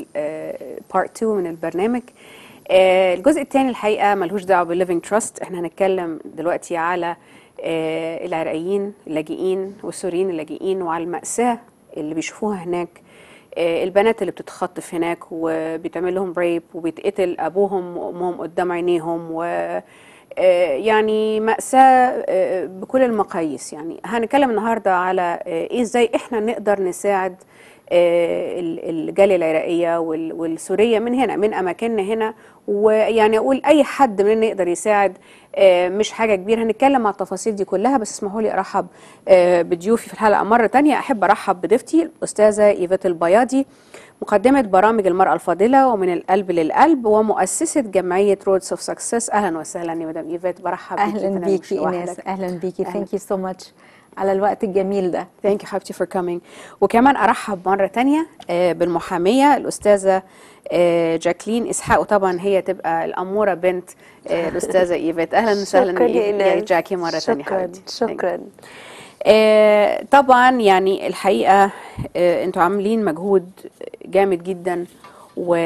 للبارت 2 من البرنامج آه، الجزء الثاني الحقيقة ملهوش دعوة بالليفينج تراست احنا هنتكلم دلوقتي على آه، العراقيين اللاجئين والسوريين اللاجئين وعلى المأساة اللي بيشوفوها هناك آه، البنات اللي بتتخطف هناك وبيتعمل لهم ريب وبيتقتل أبوهم وأمهم قدام عينيهم و آه، يعني مأساة آه، بكل المقاييس يعني هنتكلم النهاردة على آه، إيه إزاي إحنا نقدر نساعد آه، ال- الجالية العراقية وال- والسورية من هنا من أماكننا هنا ويعني أقول أي حد مننا يقدر يساعد آه، مش حاجة كبيرة هنتكلم على التفاصيل دي كلها بس اسمحوا لي أرحب آه، بضيوفي في الحلقة مرة تانية أحب أرحب بضيفتي الأستاذة إيفات البياضي مقدمة برامج المرأة الفاضلة ومن القلب للقلب ومؤسسة جمعية رودز اوف سكسس أهلا وسهلا يا مدام إيفات برحب بيكي اهلا برنامج بيكي لوحدك. ايناس اهلا بيكي أهلا. ثانك يو سو ماتش على الوقت الجميل ده ثانك يو حبيبتي فور كامينج وكمان ارحب مره تانية آه، بالمحاميه الاستاذه آه، جاكلين اسحاق وطبعا هي تبقى الاموره بنت آه، الاستاذه ايفات اهلا وسهلا شكرا يا يا إيناس. جاكي مره تانية شكرا حبيبتي شكرا آه، طبعا يعني الحقيقه آه، انتوا عاملين مجهود جامد جدا و...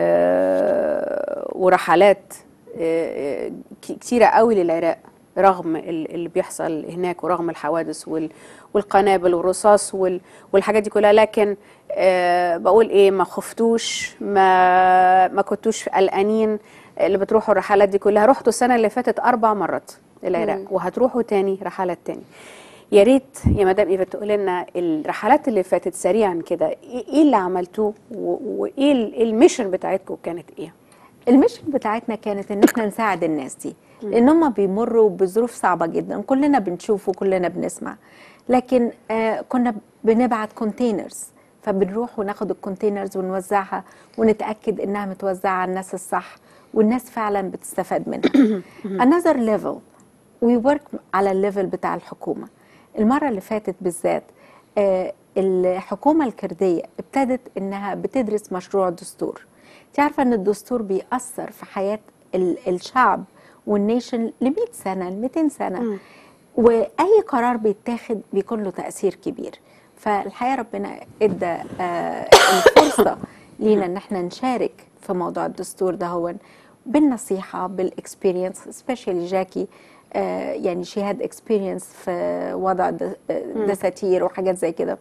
ورحلات آه، ك- كتيره قوي للعراق رغم ال- اللي بيحصل هناك ورغم الحوادث وال... والقنابل والرصاص وال... والحاجات دي كلها لكن آه، بقول ايه ما خفتوش ما ما كنتوش قلقانين اللي بتروحوا الرحلات دي كلها رحتوا السنه اللي فاتت اربع مرات العراق مم. وهتروحوا تاني رحلات تاني يا ريت يا مدام ايفا تقول لنا الرحلات اللي فاتت سريعا كده ايه إيه اللي عملتوه و- وايه ال- الميشن بتاعتكم كانت ايه؟ الميشن بتاعتنا كانت ان احنا نساعد الناس دي لان هم بيمروا بظروف صعبه جدا كلنا بنشوف وكلنا بنسمع لكن آه كنا بنبعت كونتينرز فبنروح وناخد الكونتينرز ونوزعها ونتاكد انها متوزعه على الناس الصح والناس فعلا بتستفاد منها another level we work على الليفل بتاع الحكومه المره اللي فاتت بالذات آه الحكومة الكردية ابتدت إنها بتدرس مشروع دستور انت عارفة إن الدستور بيأثر في حياة ال- الشعب والنيشن ل 100 سنة ل 200 سنة وأي قرار بيتاخد بيكون له تأثير كبير فالحقيقة ربنا ادى آه، الفرصة لينا ان احنا نشارك في موضوع الدستور ده هو بالنصيحة بالاكسبيرينس سبيشالي جاكي آه، يعني شي هاد اكسبيرينس في وضع د- آه، مم. دساتير وحاجات زي كده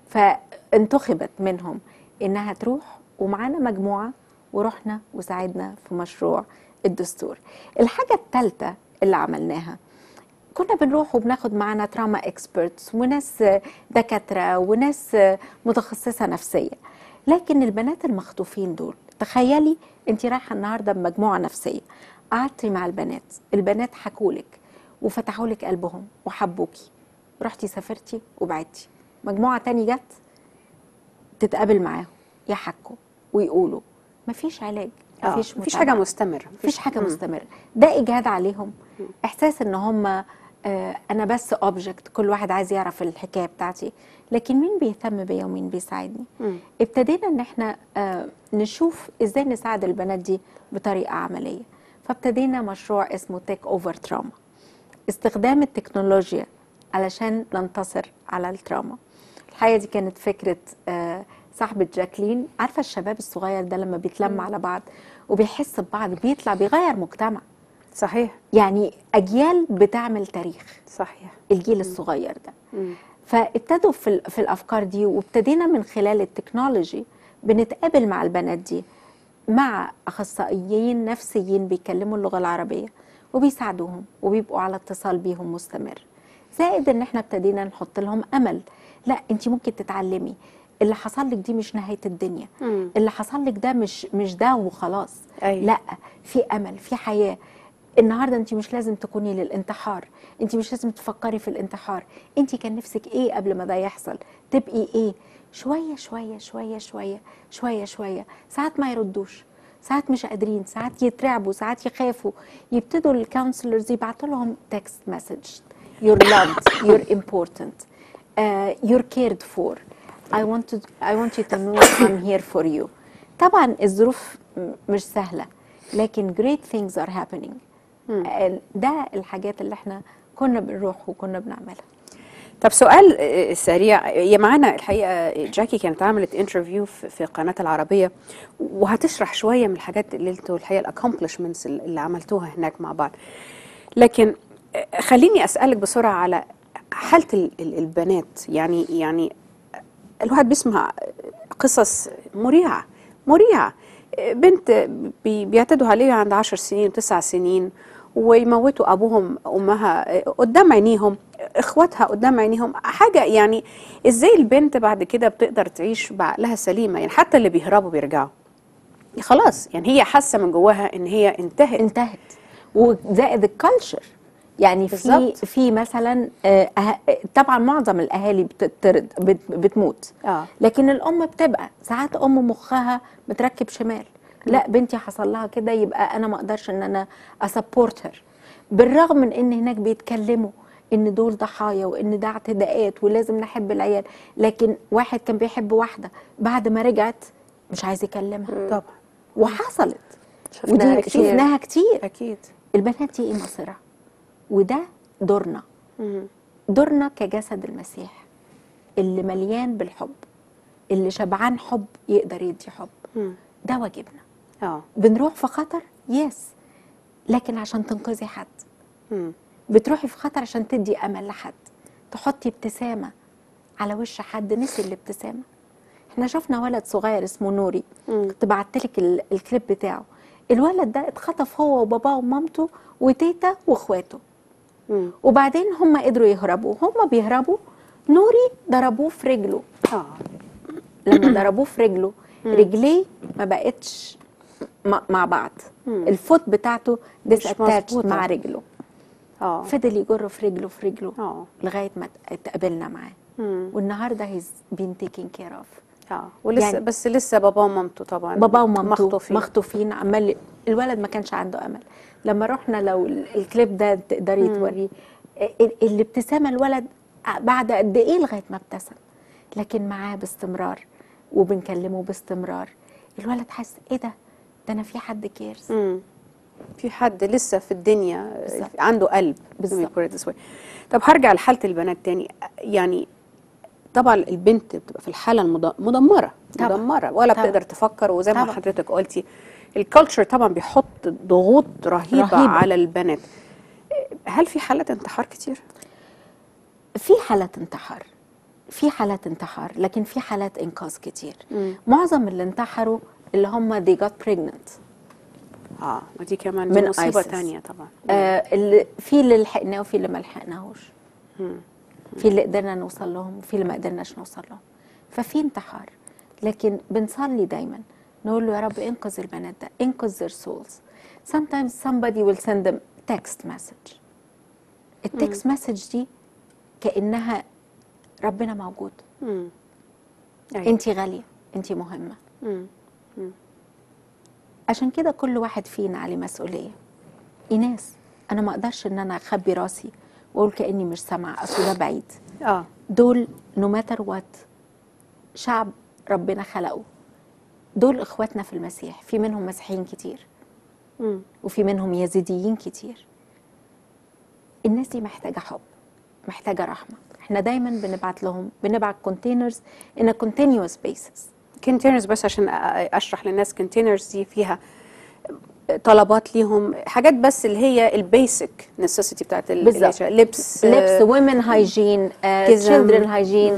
فانتخبت منهم انها تروح ومعانا مجموعة ورحنا وساعدنا في مشروع الدستور الحاجة الثالثة اللي عملناها كنا بنروح وبناخد معانا تراما اكسبرتس وناس دكاتره وناس متخصصه نفسيه لكن البنات المخطوفين دول تخيلي انت رايحه النهارده بمجموعه نفسيه قعدتي مع البنات البنات حكولك وفتحوا لك قلبهم وحبوكي رحتي سافرتي وبعدتي مجموعه تاني جت تتقابل معاهم يحكوا ويقولوا مفيش علاج آه، مفيش مفيش متابعة. حاجة مستمرة. مفيش حاجه مم. مستمره ده اجهاد عليهم احساس ان هم آه، انا بس اوبجكت كل واحد عايز يعرف الحكايه بتاعتي لكن مين بيهتم بيا ومين بيساعدني ابتدينا ان احنا آه، نشوف ازاي نساعد البنات دي بطريقه عمليه فابتدينا مشروع اسمه تيك اوفر تراما استخدام التكنولوجيا علشان ننتصر على التراما الحقيقه دي كانت فكره آه، صاحبه جاكلين عارفه الشباب الصغير ده لما بيتلم مم. على بعض وبيحس ببعض بيطلع بيغير مجتمع صحيح يعني اجيال بتعمل تاريخ صحيح الجيل الصغير ده فابتدوا في, ال- في الافكار دي وابتدينا من خلال التكنولوجي بنتقابل مع البنات دي مع اخصائيين نفسيين بيتكلموا اللغه العربيه وبيساعدوهم وبيبقوا على اتصال بيهم مستمر زائد ان احنا ابتدينا نحط لهم امل لا انت ممكن تتعلمي اللي حصل لك دي مش نهايه الدنيا مم. اللي حصل لك ده مش مش ده وخلاص أيوة. لا في امل في حياه النهارده انت مش لازم تكوني للانتحار انت مش لازم تفكري في الانتحار انت كان نفسك ايه قبل ما ده يحصل تبقي ايه شويه شويه شويه شويه شويه شويه ساعات ما يردوش ساعات مش قادرين ساعات يترعبوا ساعات يخافوا يبتدوا الكونسلرز يبعتوا لهم تكست مسج you're loved you're important uh, you're cared for I want to I want you to know I'm here for you طبعا الظروف م- مش سهلة لكن great things are happening آه، ده الحاجات اللي احنا كنا بنروح وكنا بنعملها طب سؤال آه، سريع هي معانا الحقيقه جاكي كانت عملت انترفيو في في قناه العربيه وهتشرح شويه من الحاجات اللي انتوا الحقيقه الاكومبلشمنتس اللي عملتوها هناك مع بعض لكن آه، خليني اسالك بسرعه على حاله ال- ال- البنات يعني يعني الواحد بيسمع قصص مريعه مريعه بنت بي- بيعتدوا عليها عند عشر سنين وتسع سنين ويموتوا ابوهم امها قدام عينيهم اخواتها قدام عينيهم حاجه يعني ازاي البنت بعد كده بتقدر تعيش بعقلها سليمه يعني حتى اللي بيهربوا بيرجعوا خلاص يعني هي حاسه من جواها ان هي انتهت انتهت وزائد الكالتشر يعني في بالظبط. في مثلا آه، أه- طبعا معظم الاهالي بتطرد بت- بتموت اه لكن الام بتبقى ساعات ام مخها متركب شمال لا بنتي حصل لها كده يبقى انا ما اقدرش ان انا اسبورت هير بالرغم من ان هناك بيتكلموا ان دول ضحايا وان ده اعتداءات ولازم نحب العيال لكن واحد كان بيحب واحده بعد ما رجعت مش عايز يكلمها طبعا وحصلت شفناها ودي كتير. شفناها كتير اكيد البنات دي ايه مصيرها وده دورنا دورنا كجسد المسيح اللي مليان بالحب اللي شبعان حب يقدر يدي حب ده واجبنا اه بنروح في خطر يس لكن عشان تنقذي حد بتروحي في خطر عشان تدي امل لحد تحطي ابتسامه على وش حد نسي الابتسامه احنا شفنا ولد صغير اسمه نوري كنت بعتلك ال- الكليب بتاعه الولد ده اتخطف هو وباباه ومامته وتيتا واخواته وبعدين هم قدروا يهربوا هم بيهربوا نوري ضربوه في رجله اه لما ضربوه في رجله رجليه ما بقتش م- مع بعض الفوت بتاعته ديس مظبوطة. مع رجله اه فضل يجر في رجله في رجله اه لغايه ما اتقابلنا معاه والنهارده هيز بين تيكين كير اوف اه ولسه يعني بس لسه بابا ومامته طبعا بابا ومامته مخطوفين مخطوفين عمال الولد ما كانش عنده امل لما رحنا لو ال- الكليب ده تقدري مم. توريه ال- الابتسامه الولد بعد قد ايه لغايه ما ابتسم لكن معاه باستمرار وبنكلمه باستمرار الولد حاسس ايه ده ده انا في حد كيرز مم. في حد لسه في الدنيا بالظبط. عنده قلب بالظبط. let me put it this way. طب هرجع لحاله البنات تاني يعني طبعا البنت بتبقى في الحاله المد- مدمره طبعا. مدمره ولا طبعا. بتقدر تفكر وزي ما طبعا. حضرتك قلتي الكالتشر طبعا بيحط ضغوط رهيبه, رهيبة. رهيبة. على البنات هل في حالات انتحار كتير؟ في حالات انتحار في حالات انتحار لكن في حالات انقاذ كتير مم. معظم اللي انتحروا اللي هم they got pregnant اه ودي كمان دي من مصيبه ISIS. تانية طبعا آه اللي في اللي لحقناه وفي اللي ما لحقناهوش مم. في اللي قدرنا نوصل لهم وفي اللي ما قدرناش نوصل لهم ففي انتحار لكن بنصلي دايما نقول له يا رب انقذ البنات ده انقذ their souls sometimes somebody will send them text message التكست مسج دي كأنها ربنا موجود مم. انت غالية انت مهمة مم. مم. عشان كده كل واحد فينا عليه مسؤولية إيناس أنا ما أقدرش إن أنا أخبي راسي وأقول كأني مش سامعة أصل ده بعيد اه دول نو ماتر وات شعب ربنا خلقه دول إخواتنا في المسيح في منهم مسيحيين كتير مم. وفي منهم يزيديين كتير الناس دي محتاجة حب محتاجة رحمة احنا دايما بنبعت لهم بنبعت كونتينرز in a continuous basis كونتينرز بس عشان أ- اشرح للناس كونتينرز دي فيها طلبات ليهم حاجات بس اللي هي البيسك نسيسيتي بتاعت ال- بالظبط. لبس لبس وومن هايجين جزم. تشيلدرن هايجين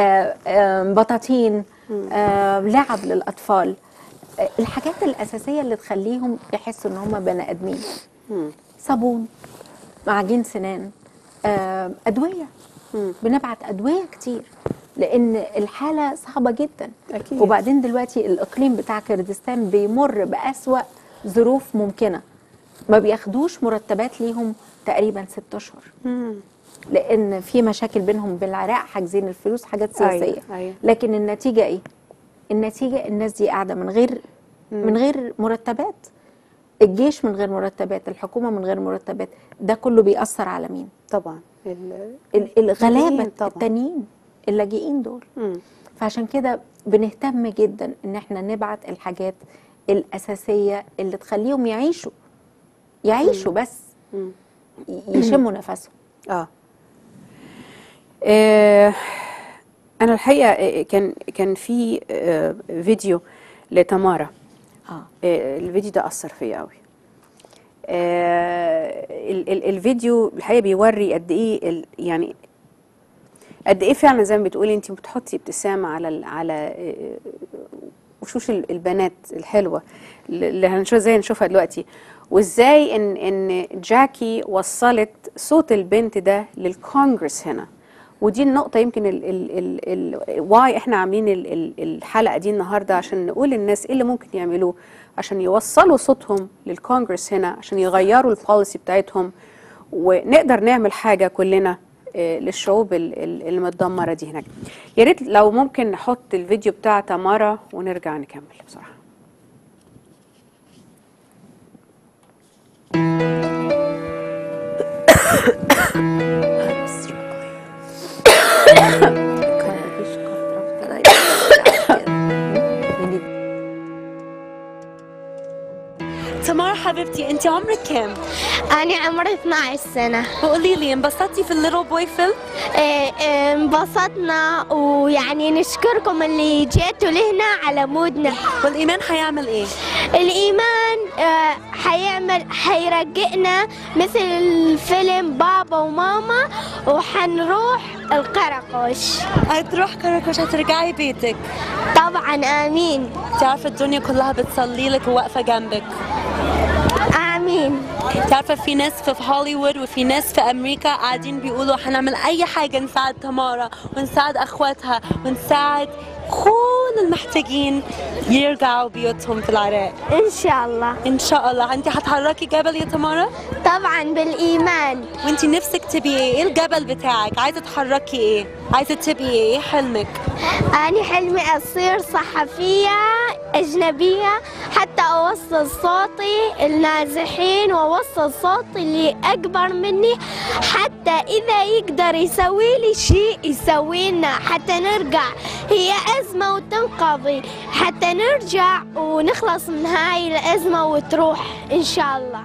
بطاطين آه، لعب للاطفال آه، الحاجات الاساسيه اللي تخليهم يحسوا ان هم بني ادمين مم. صابون معجين سنان آه، ادويه بنبعت ادويه كتير لان الحاله صعبه جدا أكيد. وبعدين دلوقتي الاقليم بتاع كردستان بيمر باسوا ظروف ممكنه ما بياخدوش مرتبات ليهم تقريبا ست اشهر مم. لان في مشاكل بينهم بالعراق حاجزين الفلوس حاجات سياسيه أيوة، أيوة. لكن النتيجه ايه النتيجه الناس دي قاعده من غير من غير مرتبات الجيش من غير مرتبات الحكومه من غير مرتبات ده كله بيأثر على مين طبعا ال- ال- الغلابه اللاجئين طبعا. التانيين اللاجئين دول مم. فعشان كده بنهتم جدا ان احنا نبعت الحاجات الاساسيه اللي تخليهم يعيشوا يعيشوا بس مم. ي- يشموا نفسهم اه آه، انا الحقيقه آه، كان كان في آه، فيديو لتمارا اه آه، الفيديو ده اثر فيا قوي آه، ال- ال- الفيديو الحقيقه بيوري قد ايه ال- يعني قد ايه فعلا زي ما بتقولي انت بتحطي ابتسامه على ال- على آه، وشوش ال- البنات الحلوه اللي هنشوف زي نشوفها دلوقتي وازاي ان ان جاكي وصلت صوت البنت ده للكونجرس هنا ودي النقطة يمكن ال ال ال ال واي احنا عاملين ال ال الحلقة دي النهاردة عشان نقول للناس ايه اللي ممكن يعملوه عشان يوصلوا صوتهم للكونجرس هنا عشان يغيروا البوليسي بتاعتهم ونقدر نعمل حاجة كلنا آه، للشعوب ال- ال- المتدمرة دي هناك يا ريت لو ممكن نحط الفيديو بتاع تمارا ونرجع نكمل بصراحة تمارا حبيبتي انت عمرك كام؟ أنا عمري 12 سنة وقولي لي انبسطتي في الليتل بوي فيلم؟ إيه، إيه، انبسطنا ويعني نشكركم اللي جيتوا لهنا على مودنا والإيمان حيعمل إيه؟ الإيمان آه، حيعمل حيرجئنا مثل الفيلم بابا وماما وحنروح القرقش هتروح كركوش هترجعي بيتك طبعا آمين تعرفي الدنيا كلها بتصلي لك وواقفة جنبك آمين تعرفي في ناس في هوليوود وفي ناس في أمريكا قاعدين بيقولوا هنعمل أي حاجة نساعد تمارا ونساعد أخواتها ونساعد كل المحتاجين يرجعوا بيوتهم في العراق إن شاء الله إن شاء الله أنت هتحركي جبل يا تمارا؟ طبعا بالإيمان وانت نفسك تبقي ايه؟ ايه الجبل بتاعك؟ عايزة تحركي ايه؟ عايزة تبقي ايه؟ ايه حلمك؟ أنا حلمي أصير صحفية أجنبية حتى أوصل صوتي النازحين وأوصل صوتي اللي أكبر مني حتى إذا يقدر يسوي لي شيء يسوي لنا حتى نرجع هي أزمة وتنقضي حتى نرجع ونخلص من هاي الأزمة وتروح إن شاء الله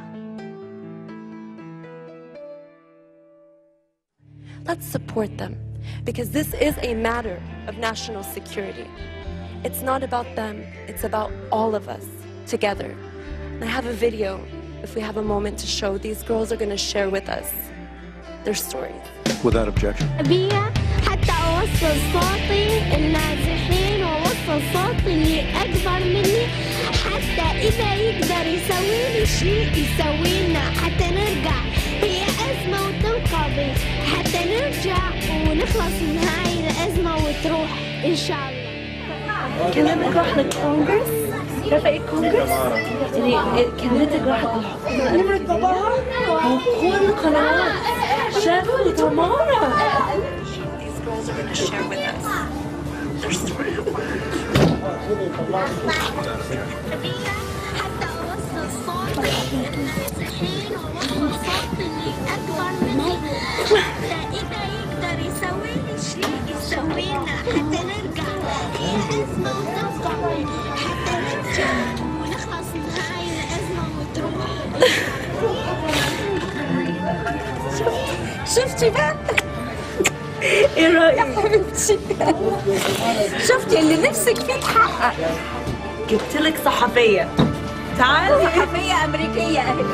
Let's support them because this is a matter of national security. It's not about them, it's about all of us together. And I have a video, if we have a moment to show, these girls are going to share with us their stories. Without objection. بيها حتى أوصل صوتي النازحين وأوصل صوتي اللي أكبر مني حتى إذا يقدر يسوي لي شيء يسوي لنا حتى نرجع هي أزمة وتنقضي حتى نرجع ونخلص من هاي الأزمة وتروح إن شاء الله كلمتك راح للكونغرس عارفة ايه الكونغرس؟ اللي كلمتك راحت للحكومة نمرة باباها وكل القنوات شافوا تمارا These girls are going to share with us their story. حتى أوصل صوتي النازحين وأوصل صوتي اللي أكبر مني حتى إذا يقدر يسوي لي شيء يسوي لنا حتى نرجع هي أزمة وتنقضي حتى نرجع ونخلص من هاي الأزمة وتروح شفتي بقى؟ ايه رأيك؟ يا حبيبتي شفتي اللي نفسك فيه اتحقق جبت لك صحفية تعالي صحفية أمريكية أهي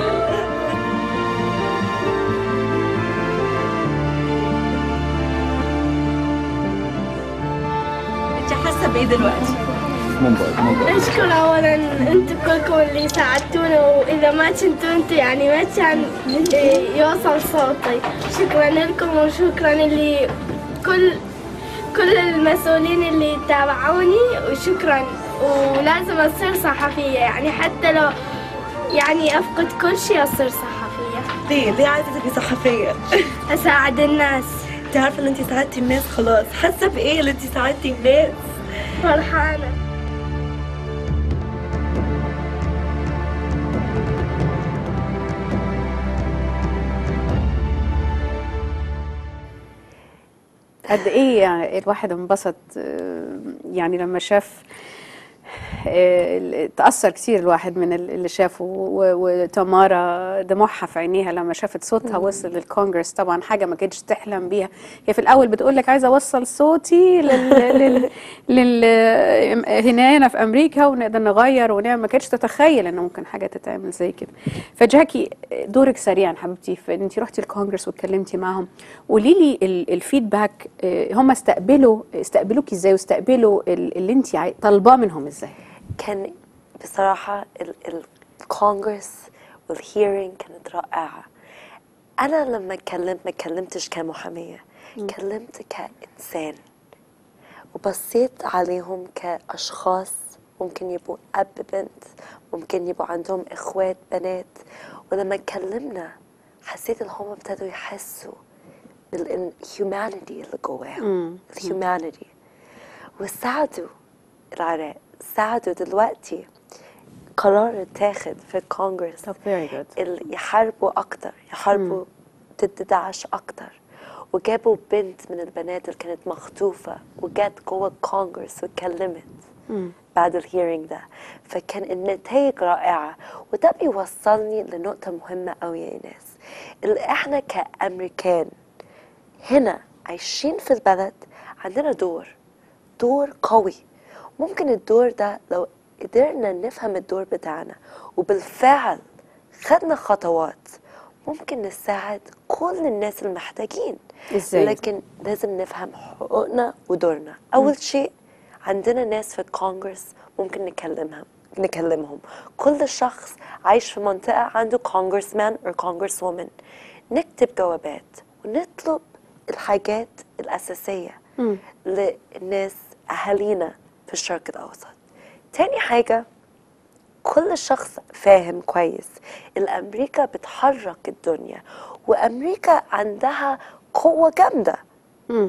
انت حاسة بإيه دلوقتي؟ نشكر اولا انتم كلكم اللي ساعدتونا واذا ما كنتوا انتم يعني ما كان يوصل صوتي شكرا لكم وشكرا اللي كل كل المسؤولين اللي تابعوني وشكرا ولازم اصير صحفيه يعني حتى لو يعني افقد كل شيء اصير صحفيه ليه؟ ليه عايزة تبقي صحفية؟ اساعد الناس انت عارفة ان انت ساعدتي الناس خلاص حاسة بإيه اللي انت ساعدتي الناس؟ فرحانه قد ايه يعني الواحد انبسط آه، يعني لما شاف آه، ال- تأثر كتير الواحد من ال- اللي شافه و- وتمارا دموعها في عينيها لما شافت صوتها وصل للكونجرس طبعا حاجة ما كانتش تحلم بيها هي في الأول بتقول لك عايزة أوصل صوتي لل, لل, لل هنا هنا في أمريكا ونقدر نغير ونعمل ما كانتش تتخيل إن ممكن حاجة تتعمل زي كده فجاكي دورك سريعا حبيبتي في إن أنت رحتي الكونجرس واتكلمتي معاهم قولي لي ال- الفيدباك آه، هم استقبلوا استقبلوكي ازاي واستقبلوا ال- اللي انت عاي- طالباه منهم ازاي كان بصراحة ال- الكونغرس والهيرينج كانت رائعة أنا لما اتكلمت ما اتكلمتش كمحامية اتكلمت كإنسان وبصيت عليهم كأشخاص ممكن يبقوا أب بنت ممكن يبقوا عندهم إخوات بنات ولما اتكلمنا حسيت إن هم ابتدوا يحسوا بالهيومانيتي اللي جواهم الهيومانيتي وساعدوا العراق ساعدوا دلوقتي قرار اتاخد في الكونغرس طب very good. اللي يحاربوا اكتر يحاربوا ضد داعش اكتر وجابوا بنت من البنات اللي كانت مخطوفة وجت جوه الكونغرس واتكلمت بعد الهيرنج ده فكان النتائج رائعة وده بيوصلني لنقطة مهمة قوي يا ناس اللي احنا كأمريكان هنا عايشين في البلد عندنا دور دور قوي ممكن الدور ده لو قدرنا نفهم الدور بتاعنا وبالفعل خدنا خطوات ممكن نساعد كل الناس المحتاجين إزاي؟ لكن لازم نفهم حقوقنا ودورنا اول شيء عندنا ناس في الكونغرس ممكن نكلمهم نكلمهم كل شخص عايش في منطقة عنده كونغرس مان أو كونغرس وومن نكتب جوابات ونطلب الحاجات الأساسية للناس أهالينا في الشرق الأوسط تاني حاجة كل شخص فاهم كويس الأمريكا بتحرك الدنيا وأمريكا عندها قوة جامدة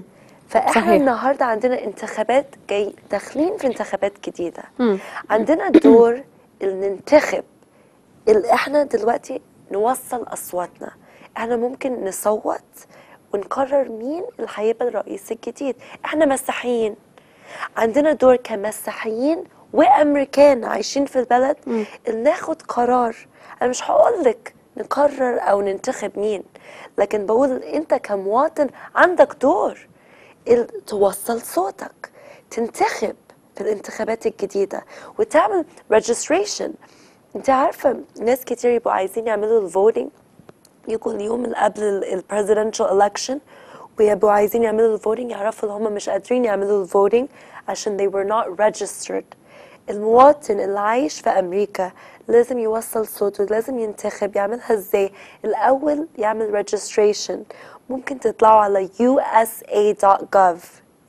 فاحنا صحيح. النهارده عندنا انتخابات جاي داخلين في انتخابات جديده مم. عندنا دور اللي ننتخب اللي احنا دلوقتي نوصل اصواتنا احنا ممكن نصوت ونقرر مين اللي هيبقى الرئيس الجديد احنا مسيحيين عندنا دور كمسيحيين وامريكان عايشين في البلد اللي ناخد قرار انا مش هقول لك نقرر او ننتخب مين لكن بقول انت كمواطن عندك دور ال- توصل صوتك تنتخب في الانتخابات الجديدة وتعمل registration انت عارفة ناس كتير يبقوا عايزين يعملوا الفوتينج يجوا اليوم اللي قبل البريزيدنشال election ويبقوا عايزين يعملوا الفوتينج يعرفوا ان هم مش قادرين يعملوا الفوتينج عشان they were not registered المواطن اللي عايش في امريكا لازم يوصل صوته لازم ينتخب يعملها ازاي الاول يعمل registration ممكن تطلعوا على usa.gov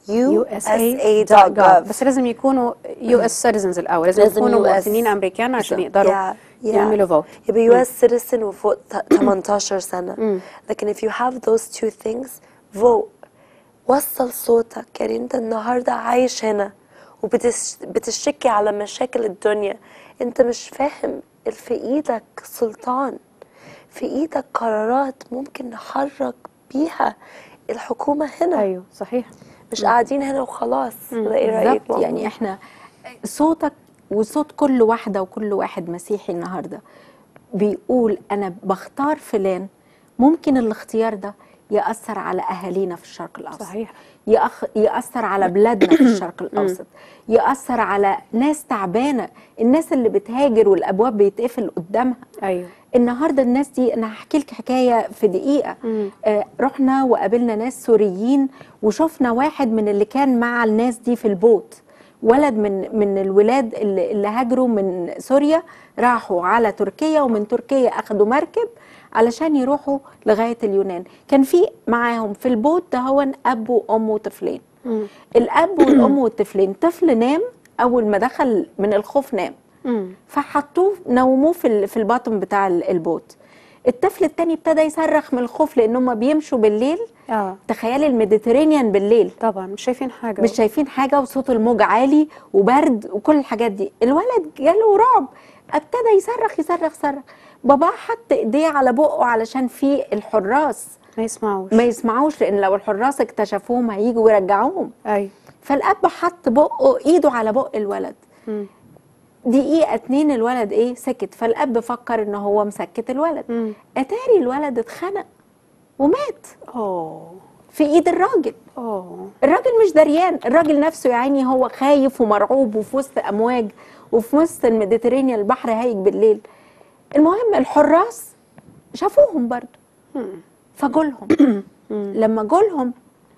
usa.gov بس لازم يكونوا يو اس سيتيزنز الاول لازم, لازم يكونوا US. مواطنين امريكان عشان يقدروا Yeah, yeah. يعملوا فوت يبقى يو اس citizen وفوق ت- 18 سنة مم. لكن if you have those two things vote وصل صوتك يعني انت النهاردة عايش هنا وبتشكي على مشاكل الدنيا انت مش فاهم ال- في ايدك سلطان في ايدك قرارات ممكن نحرك بيها الحكومة هنا ايوه صحيح مش قاعدين هنا وخلاص ولا ايه رأيك بالظبط يعني احنا صوتك وصوت كل واحده وكل واحد مسيحي النهارده بيقول انا بختار فلان ممكن الاختيار ده ياثر على اهالينا في الشرق الاوسط صحيح. يأخ... ياثر على بلادنا في الشرق الاوسط ياثر على ناس تعبانه الناس اللي بتهاجر والابواب بيتقفل قدامها ايوه النهارده الناس دي انا هحكي لك حكايه في دقيقه آه رحنا وقابلنا ناس سوريين وشفنا واحد من اللي كان مع الناس دي في البوت ولد من من الولاد اللي, اللي هاجروا من سوريا راحوا على تركيا ومن تركيا اخدوا مركب علشان يروحوا لغايه اليونان كان في معاهم في البوت ده هو اب وام وطفلين الاب والام والطفلين طفل نام اول ما دخل من الخوف نام فحطوه نوموه في ال- في الباطن بتاع ال- البوت الطفل التاني ابتدى يصرخ من الخوف لان هم بيمشوا بالليل اه تخيلي الميديترينيان بالليل طبعا مش شايفين حاجه مش شايفين حاجه وصوت الموج عالي وبرد وكل الحاجات دي الولد جاله رعب ابتدى يصرخ يصرخ يصرخ باباه حط ايديه على بقه علشان في الحراس ما يسمعوش ما يسمعوش لان لو الحراس اكتشفوهم هيجوا ويرجعوهم ايوه فالاب حط بقه ايده على بق الولد دقيقة اتنين الولد ايه سكت فالاب فكر ان هو مسكت الولد اتاري الولد اتخنق ومات اوه في ايد الراجل اوه الراجل مش دريان الراجل نفسه يا عيني هو خايف ومرعوب وفي وسط امواج وفي وسط الميديترينيان البحر هايج بالليل المهم الحراس شافوهم برضو فجولهم لما جولهم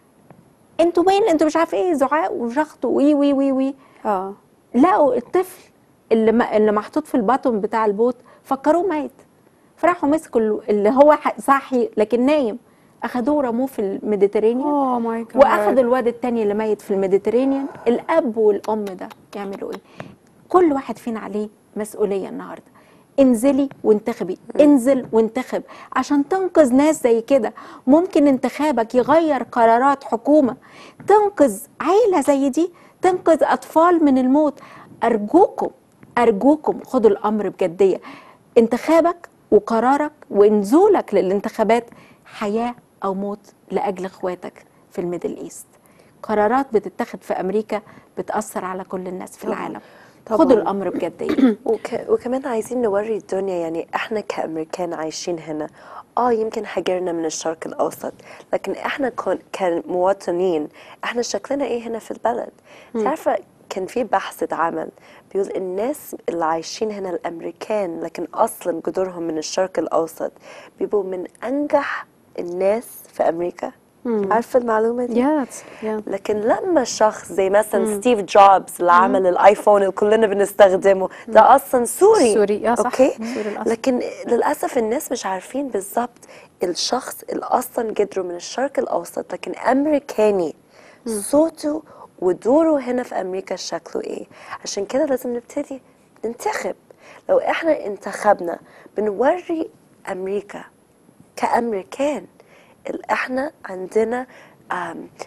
انتوا مين انتوا مش عارف ايه زعاق وشخط وي وي وي وي اه لقوا الطفل اللي ما اللي محطوط في الباطن بتاع البوت فكروه ميت فراحوا مسكوا ال- اللي هو ح- صاحي لكن نايم اخدوه رموه في الميديترينيان اوه ماي جاد واخدوا الواد التاني اللي ميت في الميديترينيان الاب والام ده يعملوا ايه كل واحد فينا عليه مسؤوليه النهارده انزلي وانتخبي انزل وانتخب عشان تنقذ ناس زي كده ممكن انتخابك يغير قرارات حكومه تنقذ عيله زي دي تنقذ اطفال من الموت ارجوكم ارجوكم خدوا الامر بجديه انتخابك وقرارك ونزولك للانتخابات حياه او موت لاجل اخواتك في الميدل ايست قرارات بتتخذ في امريكا بتاثر على كل الناس في طبعاً. العالم طبعاً. خدوا الامر بجديه وك... وكمان عايزين نوري الدنيا يعني احنا كامريكان عايشين هنا اه يمكن هاجرنا من الشرق الاوسط لكن احنا كون... كمواطنين احنا شكلنا ايه هنا في البلد انت عارفه كان في بحث اتعمل بيقول الناس اللي عايشين هنا الامريكان لكن اصلا جذورهم من الشرق الاوسط بيبقوا من انجح الناس في امريكا مم. عارفه المعلومه دي يس يس لكن لما شخص زي مثلا ستيف جوبز اللي عمل الايفون اللي كلنا بنستخدمه ده اصلا سوري سوري، آه صح، اوكي سوري الأصل. لكن للاسف الناس مش عارفين بالظبط الشخص اللي اصلا قدره من الشرق الاوسط لكن امريكاني صوته ودوره هنا في امريكا شكله ايه عشان كده لازم نبتدي ننتخب لو احنا انتخبنا بنوري امريكا كامريكان ال- احنا عندنا آم،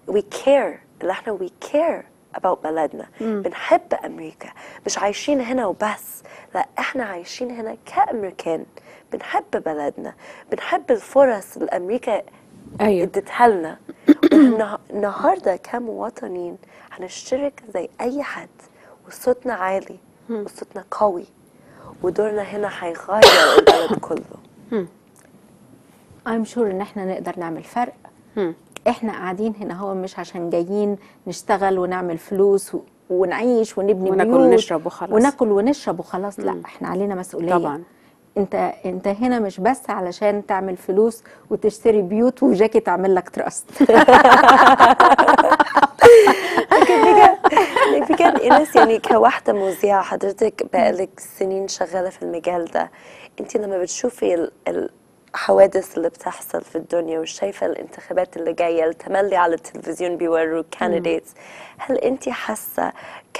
we care اللي احنا we care about بلدنا مم. بنحب امريكا مش عايشين هنا وبس لا احنا عايشين هنا كامريكان بنحب بلدنا بنحب الفرص اللي امريكا ايوه اديتها لنا والنه- النهارده كمواطنين هنشترك زي اي حد وصوتنا عالي وصوتنا قوي ودورنا هنا هيغير البلد كله I'm sure ان احنا نقدر نعمل فرق احنا قاعدين هنا هو مش عشان جايين نشتغل ونعمل فلوس و... ونعيش ونبني وناكل بيوت ونشرب وخلاص. وناكل ونشرب وخلاص لا احنا علينا مسؤوليه طبعا. انت انت هنا مش بس علشان تعمل فلوس وتشتري بيوت وجاكيت تعمل لك تراست بجد بجد ايناس يعني كواحدة مذيعة حضرتك بقالك سنين شغالة في المجال ده انت لما بتشوفي ال- الحوادث اللي بتحصل في الدنيا وشايفة الانتخابات اللي جاية التملي على التلفزيون بيوروا كانديديتس هل انت حاسة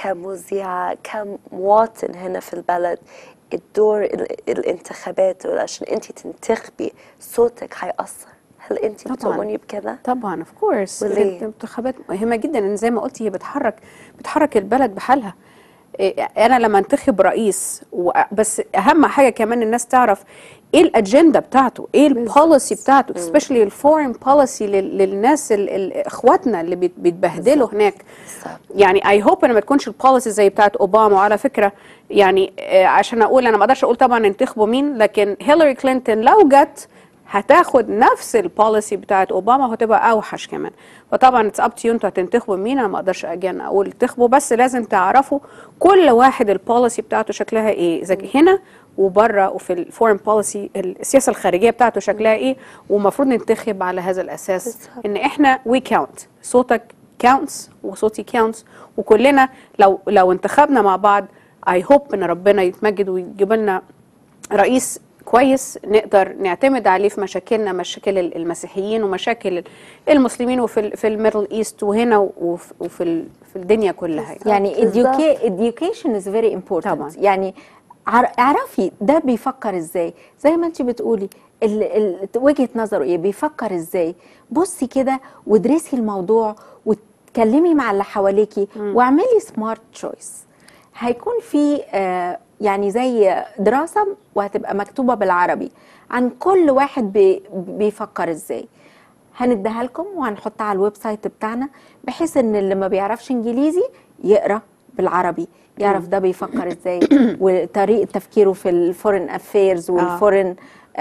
كمذيعة كمواطن هنا في البلد الدور ال- الانتخابات عشان انت تنتخبي صوتك هيأثر هل انت طبعاً. بتؤمني بكده؟ طبعا اوف كورس وليه؟ الانتخابات مهمه جدا ان زي ما قلتي هي بتحرك بتحرك البلد بحالها إيه، انا لما انتخب رئيس و- بس اهم حاجه كمان الناس تعرف ايه الاجنده بتاعته ايه البوليسي بتاعته سبيشالي الفورين بوليسي للناس ال- ال- اخواتنا اللي بيت- بيتبهدلوا هناك يعني اي هوب ان ما تكونش البوليسي زي بتاعت اوباما وعلى فكره يعني آه، عشان اقول انا ما اقدرش اقول طبعا انتخبوا مين لكن هيلاري كلينتون لو جت هتاخد نفس البوليسي بتاعت اوباما وهتبقى اوحش كمان فطبعا اتس اب تو انتوا هتنتخبوا مين انا ما اقدرش اجين اقول انتخبوا بس لازم تعرفوا كل واحد البوليسي بتاعته شكلها ايه اذا هنا وبره وفي الفورين بوليسي السياسه الخارجيه بتاعته شكلها ايه ومفروض ننتخب على هذا الاساس ان احنا وي كاونت صوتك كاونتس وصوتي كاونتس وكلنا لو لو انتخبنا مع بعض اي هوب ان ربنا يتمجد ويجيب لنا رئيس كويس نقدر نعتمد عليه في مشاكلنا مشاكل المسيحيين ومشاكل المسلمين وفي ال- في الميدل ايست وهنا وفي وفي ال- في الدنيا كلها يعني educa- education is very important طبعا. يعني عر- اعرفي ده بيفكر ازاي زي ما انت بتقولي ال ال وجهه نظره ايه بيفكر ازاي بصي كده وادرسي الموضوع واتكلمي مع اللي حواليكي واعملي سمارت تشويس هيكون في آه يعني زي دراسه وهتبقى مكتوبه بالعربي عن كل واحد بي بيفكر ازاي هنديها لكم وهنحطها على الويب سايت بتاعنا بحيث ان اللي ما بيعرفش انجليزي يقرا بالعربي يعرف ده بيفكر ازاي وطريقه تفكيره في الفورين افيرز والفورين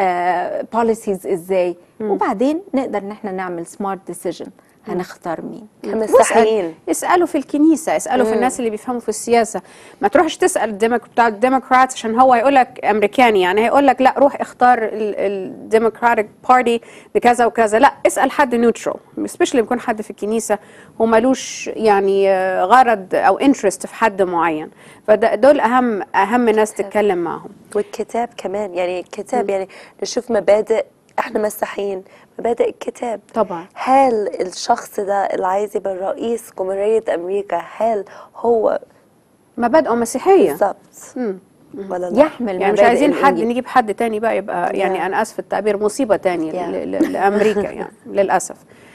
بوليسيز ازاي وبعدين نقدر ان احنا نعمل سمارت ديسيجن هنختار مين كمسيحيين. اسالوا في الكنيسه اسالوا في مم. الناس اللي بيفهموا في السياسه ما تروحش تسال الديمك بتاع الديموكرات عشان هو هيقول لك امريكاني يعني هيقول لك لا روح اختار الديموكراتيك بارتي بكذا وكذا لا اسال حد نيوترال سبيشلي بيكون حد في الكنيسه هو ملوش يعني آه، غرض او انترست في حد معين فدول اهم اهم ناس تتكلم معهم والكتاب كمان يعني الكتاب يعني نشوف مبادئ احنا مسيحيين مبادئ الكتاب طبعا هل الشخص ده اللي عايز يبقى رئيس جمهورية أمريكا هل هو مبادئه مسيحيه بالظبط ولا لا يحمل يعني مش مبادئ عايزين حد الإنجيل. نجيب حد تاني بقى يبقى يعني Yeah. انا اسف التعبير مصيبه تاني Yeah. ل- ل- لامريكا يعني للاسف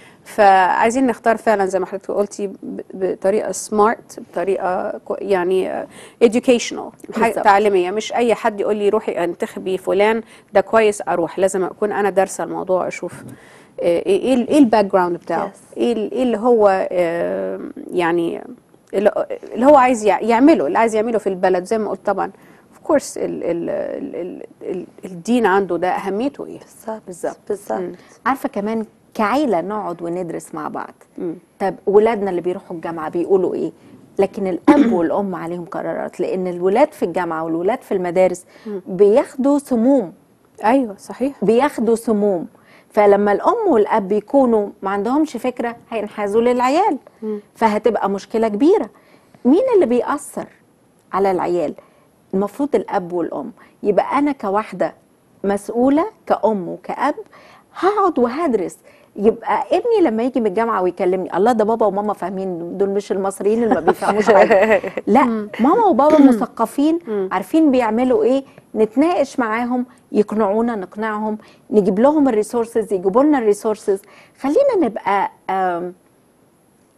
فعايزين نختار فعلا زي ما حضرتك قلتي ب- بطريقه سمارت بطريقه كو- يعني educational حاجه بالظبط. تعليميه مش اي حد يقول لي روحي انتخبي فلان ده كويس اروح لازم اكون انا دارسه الموضوع اشوف آه، ايه ايه ال- ايه الباك جراوند بتاعه ايه ال- ايه اللي هو آه، يعني اللي اللي هو عايز يع- يعمله اللي عايز يعمله في البلد زي ما قلت طبعا اوف كورس ال ال ال ال الدين عنده ده اهميته ايه بالظبط بالظبط بالظبط عارفه كمان كعيله نقعد وندرس مع بعض طب ولادنا اللي بيروحوا الجامعه بيقولوا ايه لكن الاب والام عليهم قرارات لان الولاد في الجامعه والولاد في المدارس بياخدوا سموم ايوه صحيح بياخدوا سموم فلما الام والاب يكونوا ما عندهمش فكره هينحازوا للعيال فهتبقى مشكله كبيره مين اللي بيأثر على العيال المفروض الاب والام يبقى انا كواحده مسؤوله كأم وكأب هقعد وهدرس يبقى ابني لما يجي من الجامعه ويكلمني الله ده بابا وماما فاهمين دول مش المصريين اللي ما بيفهموش حاجه لا ماما وبابا مثقفين عارفين بيعملوا ايه نتناقش معاهم يقنعونا نقنعهم نجيب لهم الريسورسز يجيبوا لنا الريسورسز خلينا نبقى آم،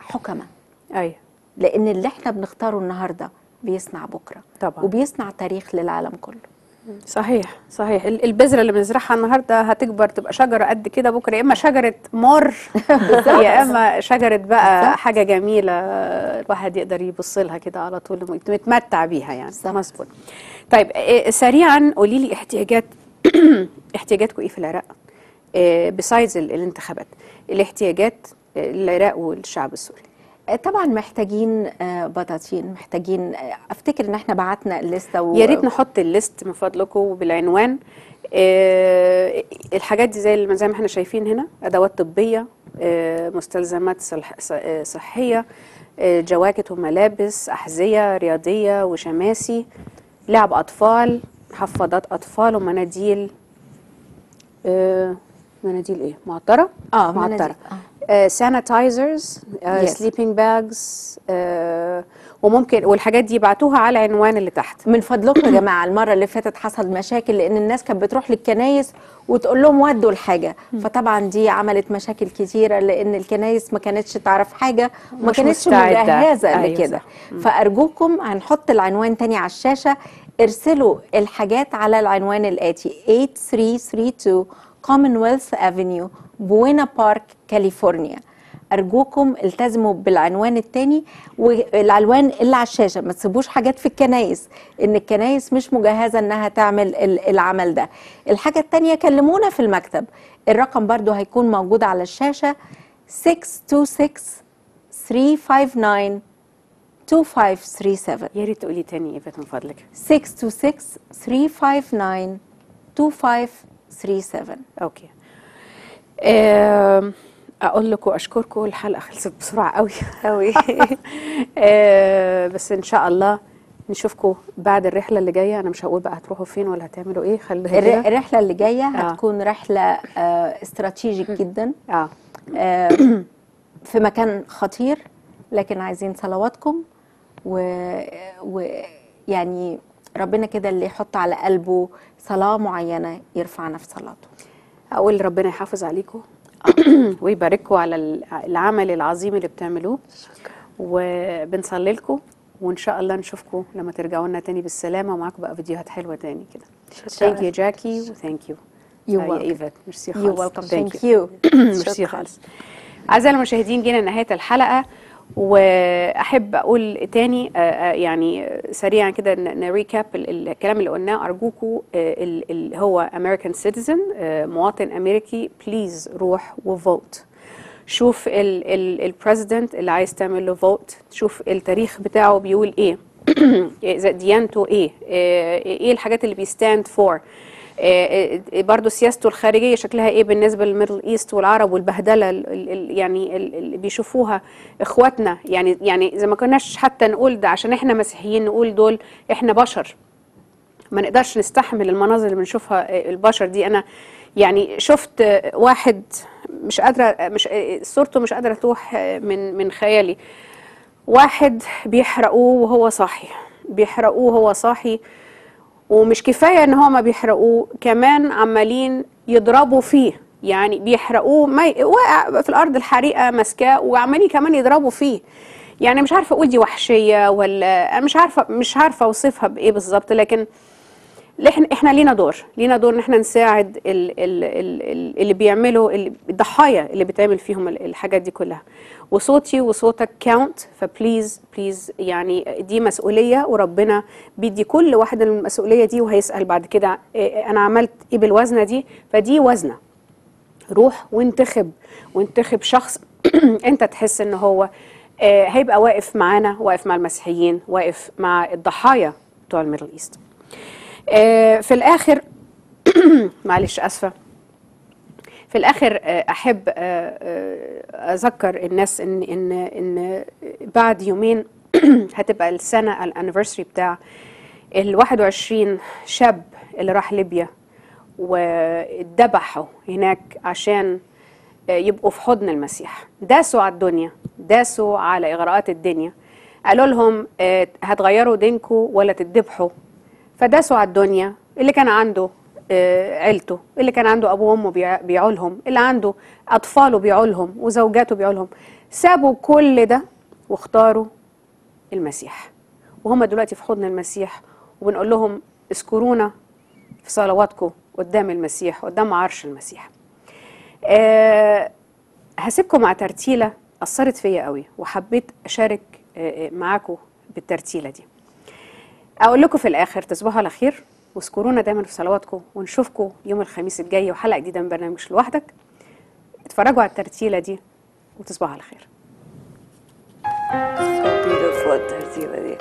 حكمة ايوه لان اللي احنا بنختاره النهارده بيصنع بكره طبعا وبيصنع تاريخ للعالم كله صحيح صحيح ال- البذره اللي بنزرعها النهارده هتكبر تبقى شجره قد كده بكره يا اما شجره مر يا اما شجره بقى حاجه جميله الواحد يقدر يبص لها كده على طول ويت- ويتمتع بيها يعني مظبوط طيب إيه، سريعا قولي لي احتياجات احتياجاتكم ايه في العراق بسايدز الانتخابات الاحتياجات آه، العراق والشعب السوري آه، طبعا محتاجين آه، بطاطين محتاجين آه، افتكر ان احنا بعتنا الليسته و... يا ريت نحط الليست من فضلكم بالعنوان آه، الحاجات دي زي الم- زي ما احنا شايفين هنا ادوات طبيه آه، مستلزمات صلح- ص- آه، صحيه آه، جواكت وملابس احذيه رياضيه وشماسي لعب اطفال حفاضات اطفال ومناديل آه، مناديل ايه معطره اه معطره مناديل، سانيتايزرز Yes. سليبنج باجز وممكن والحاجات دي يبعتوها على العنوان اللي تحت من فضلكم يا جماعه المره اللي فاتت حصل مشاكل لان الناس كانت بتروح للكنايس وتقول لهم ودوا الحاجه فطبعا دي عملت مشاكل كتيره لان الكنايس ما كانتش تعرف حاجه وما مش كانتش مستعدة. مجهزه أيوة لكده صح. مم. فارجوكم هنحط العنوان تاني على الشاشه ارسلوا الحاجات على العنوان الاتي 8332 Commonwealth Avenue بوينا بارك كاليفورنيا ارجوكم التزموا بالعنوان التاني والعنوان اللي على الشاشه ما تسيبوش حاجات في الكنايس ان الكنايس مش مجهزه انها تعمل ال- العمل ده الحاجه التانيه كلمونا في المكتب الرقم برضو هيكون موجود على الشاشه 626 359 2537 يا ريت تقولي تاني ايفات من فضلك 626 359 2537 اوكي آم، اقول لكم اشكركم الحلقه خلصت بسرعه قوي قوي بس ان شاء الله نشوفكم بعد الرحله اللي جايه انا مش هقول بقى هتروحوا فين ولا هتعملوا ايه خليها الر- كده. الرحله اللي جايه آه. هتكون رحله آه، استراتيجيك جدا اه آه، في مكان خطير لكن عايزين صلواتكم ويعني ربنا كده اللي يحط على قلبه صلاة معينة يرفعنا في صلاته اقول ربنا يحافظ عليكم ويبارككم على ال- العمل العظيم اللي بتعملوه وبنصلي لكم وان شاء الله نشوفكم لما ترجعوا لنا تاني بالسلامه ومعاكم بقى فيديوهات حلوه تاني كده ثانك يو جاكي وثانك يو You're يا welcome. ايفات ميرسي You're خالص welcome. Thank Thank you. ميرسي شكراً. خالص اعزائي المشاهدين جينا نهايه الحلقه واحب اقول تاني آه، آه، يعني سريعا كده ن- نريكاب ال- الكلام اللي قلناه ارجوكوا آه، ال- ال- هو امريكان سيتيزن مواطن امريكي بليز روح وفوت شوف البريزيدنت اللي عايز تعمل له فوت شوف التاريخ بتاعه بيقول ايه إذا ديانته ايه آه، ايه الحاجات اللي بيستاند فور برضه سياسته الخارجيه شكلها ايه بالنسبه للميدل ايست والعرب والبهدله ال- ال- ال- يعني ال- اللي بيشوفوها اخواتنا يعني يعني اذا ما كناش حتى نقول ده عشان احنا مسيحيين نقول دول احنا بشر ما نقدرش نستحمل المناظر اللي بنشوفها آه، البشر دي انا يعني شفت آه، واحد مش قادره آه، مش آه، صورته مش قادره تروح آه، من من خيالي واحد بيحرقوه وهو صاحي بيحرقوه وهو صاحي ومش كفايه ان هو ما بيحرقوه كمان عمالين يضربوا فيه يعني بيحرقوه ما ي- واقع في الارض الحريقه ماسكاه وعمالين كمان يضربوا فيه يعني مش عارفه اقول دي وحشيه ولا أنا مش عارفه مش عارفه اوصفها بايه بالظبط لكن احنا احنا لينا دور لينا دور ان احنا نساعد ال ال ال ال اللي بيعملوا ال- الضحايا اللي بيتعمل فيهم ال- الحاجات دي كلها وصوتي وصوتك كاونت فبليز بليز يعني دي مسؤوليه وربنا بيدي كل واحد المسؤوليه دي وهيسال بعد كده إيه انا عملت ايه بالوزنه دي فدي وزنه روح وانتخب وانتخب شخص انت تحس ان هو آه، هيبقى واقف معانا واقف مع المسيحيين واقف مع الضحايا بتوع الميدل ايست آه، في الاخر معلش اسفه في الاخر آه، احب آه، آه، اذكر الناس ان ان ان بعد يومين هتبقى السنه الانيفرساري بتاع ال 21 شاب اللي راح ليبيا واتذبحوا هناك عشان آه، يبقوا في حضن المسيح داسوا على الدنيا داسوا على اغراءات الدنيا قالوا لهم آه، هتغيروا دينكم ولا تذبحوا فداسوا على الدنيا اللي كان عنده آه، عيلته اللي كان عنده ابوه وامه بيع- بيعولهم اللي عنده اطفاله بيعولهم وزوجاته بيعولهم سابوا كل ده واختاروا المسيح وهم دلوقتي في حضن المسيح وبنقول لهم اذكرونا في صلواتكم قدام المسيح قدام عرش المسيح أه هسيبكم مع ترتيلة أثرت فيا قوي وحبيت أشارك آه، آه، معاكم بالترتيلة دي أقول لكم في الآخر تصبحوا على خير واذكرونا دايما في صلواتكم ونشوفكم يوم الخميس الجاي وحلقة جديدة من برنامج مش لوحدك اتفرجوا على الترتيلة دي وتصبحوا على خير So beautiful الترتيبة دي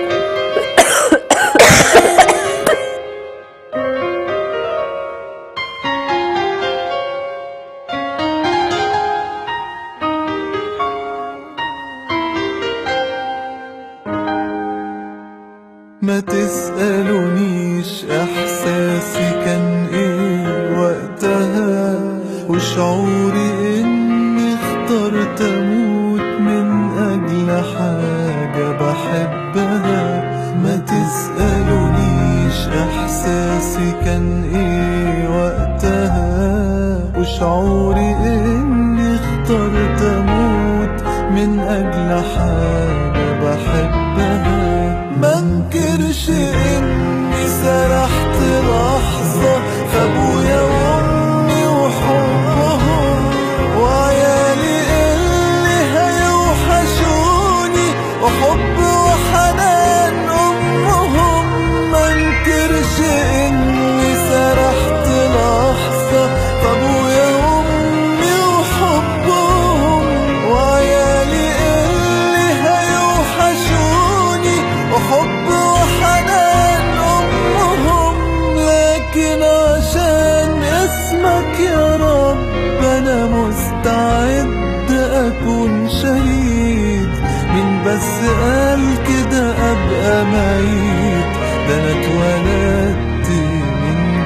ما تسألونيش إحساسي كان إيه وقتها وشعوري إني اخترت أموت من أجل حاجة بحبها ما تسألونيش إحساسي كان إيه وقتها وشعوري إني اخترت أموت من أجل حاجة بحبها منكرش إني سرحت لحظة في أبويا وأمي وحبهم وعيالي اللي هيوحشوني وحب وحنان أمهم منكرش إني سرحت لحظة في أبويا وأمي وحبهم وعيالي اللي هيوحشوني وحب وحنان أمهم لكن عشان اسمك يا رب أنا مستعد أكون شهيد مين بس قال كده أبقى ميت ده أنا اتولدت من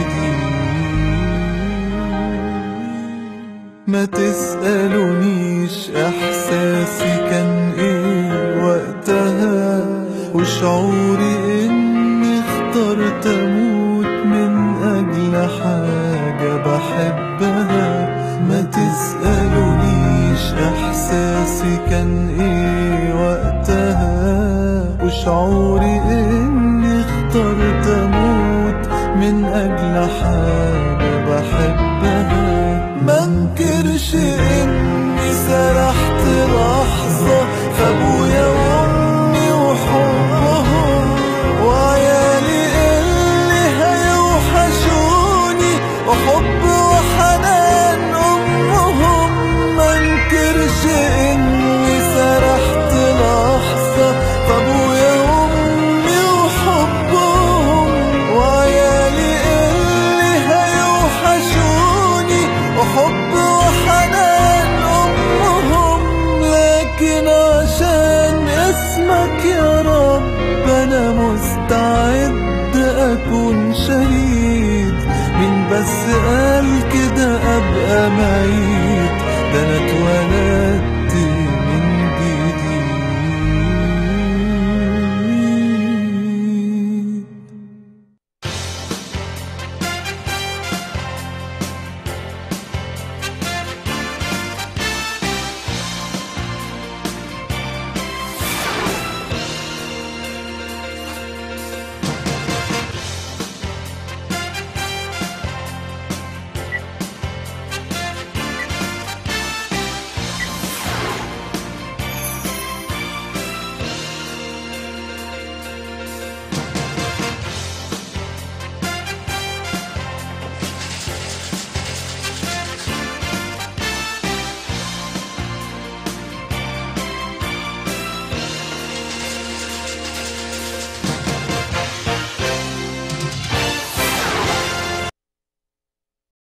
جديد ما تسألونيش إحساسي كان إيه وقتها وشعوري إني اخترت أموت من أجل حاجة بحبها ما تسألونيش إحساسي كان إيه وقتها وشعوري إني اخترت أموت من أجل حاجة بحبها منكرش إني سرحت لحظة في أبويا وأمي وحبهم وعيالي اللي هيوحشوني وحب وحنان أمهم منكرش إني سرحت لحظة في أبويا وأمي وحبهم وعيالي اللي هيوحشوني وحب وحنان أمهم لكن عشان اسمك يا رب أنا مستعد أكون شهيد مين بس قال كده أبقى ميت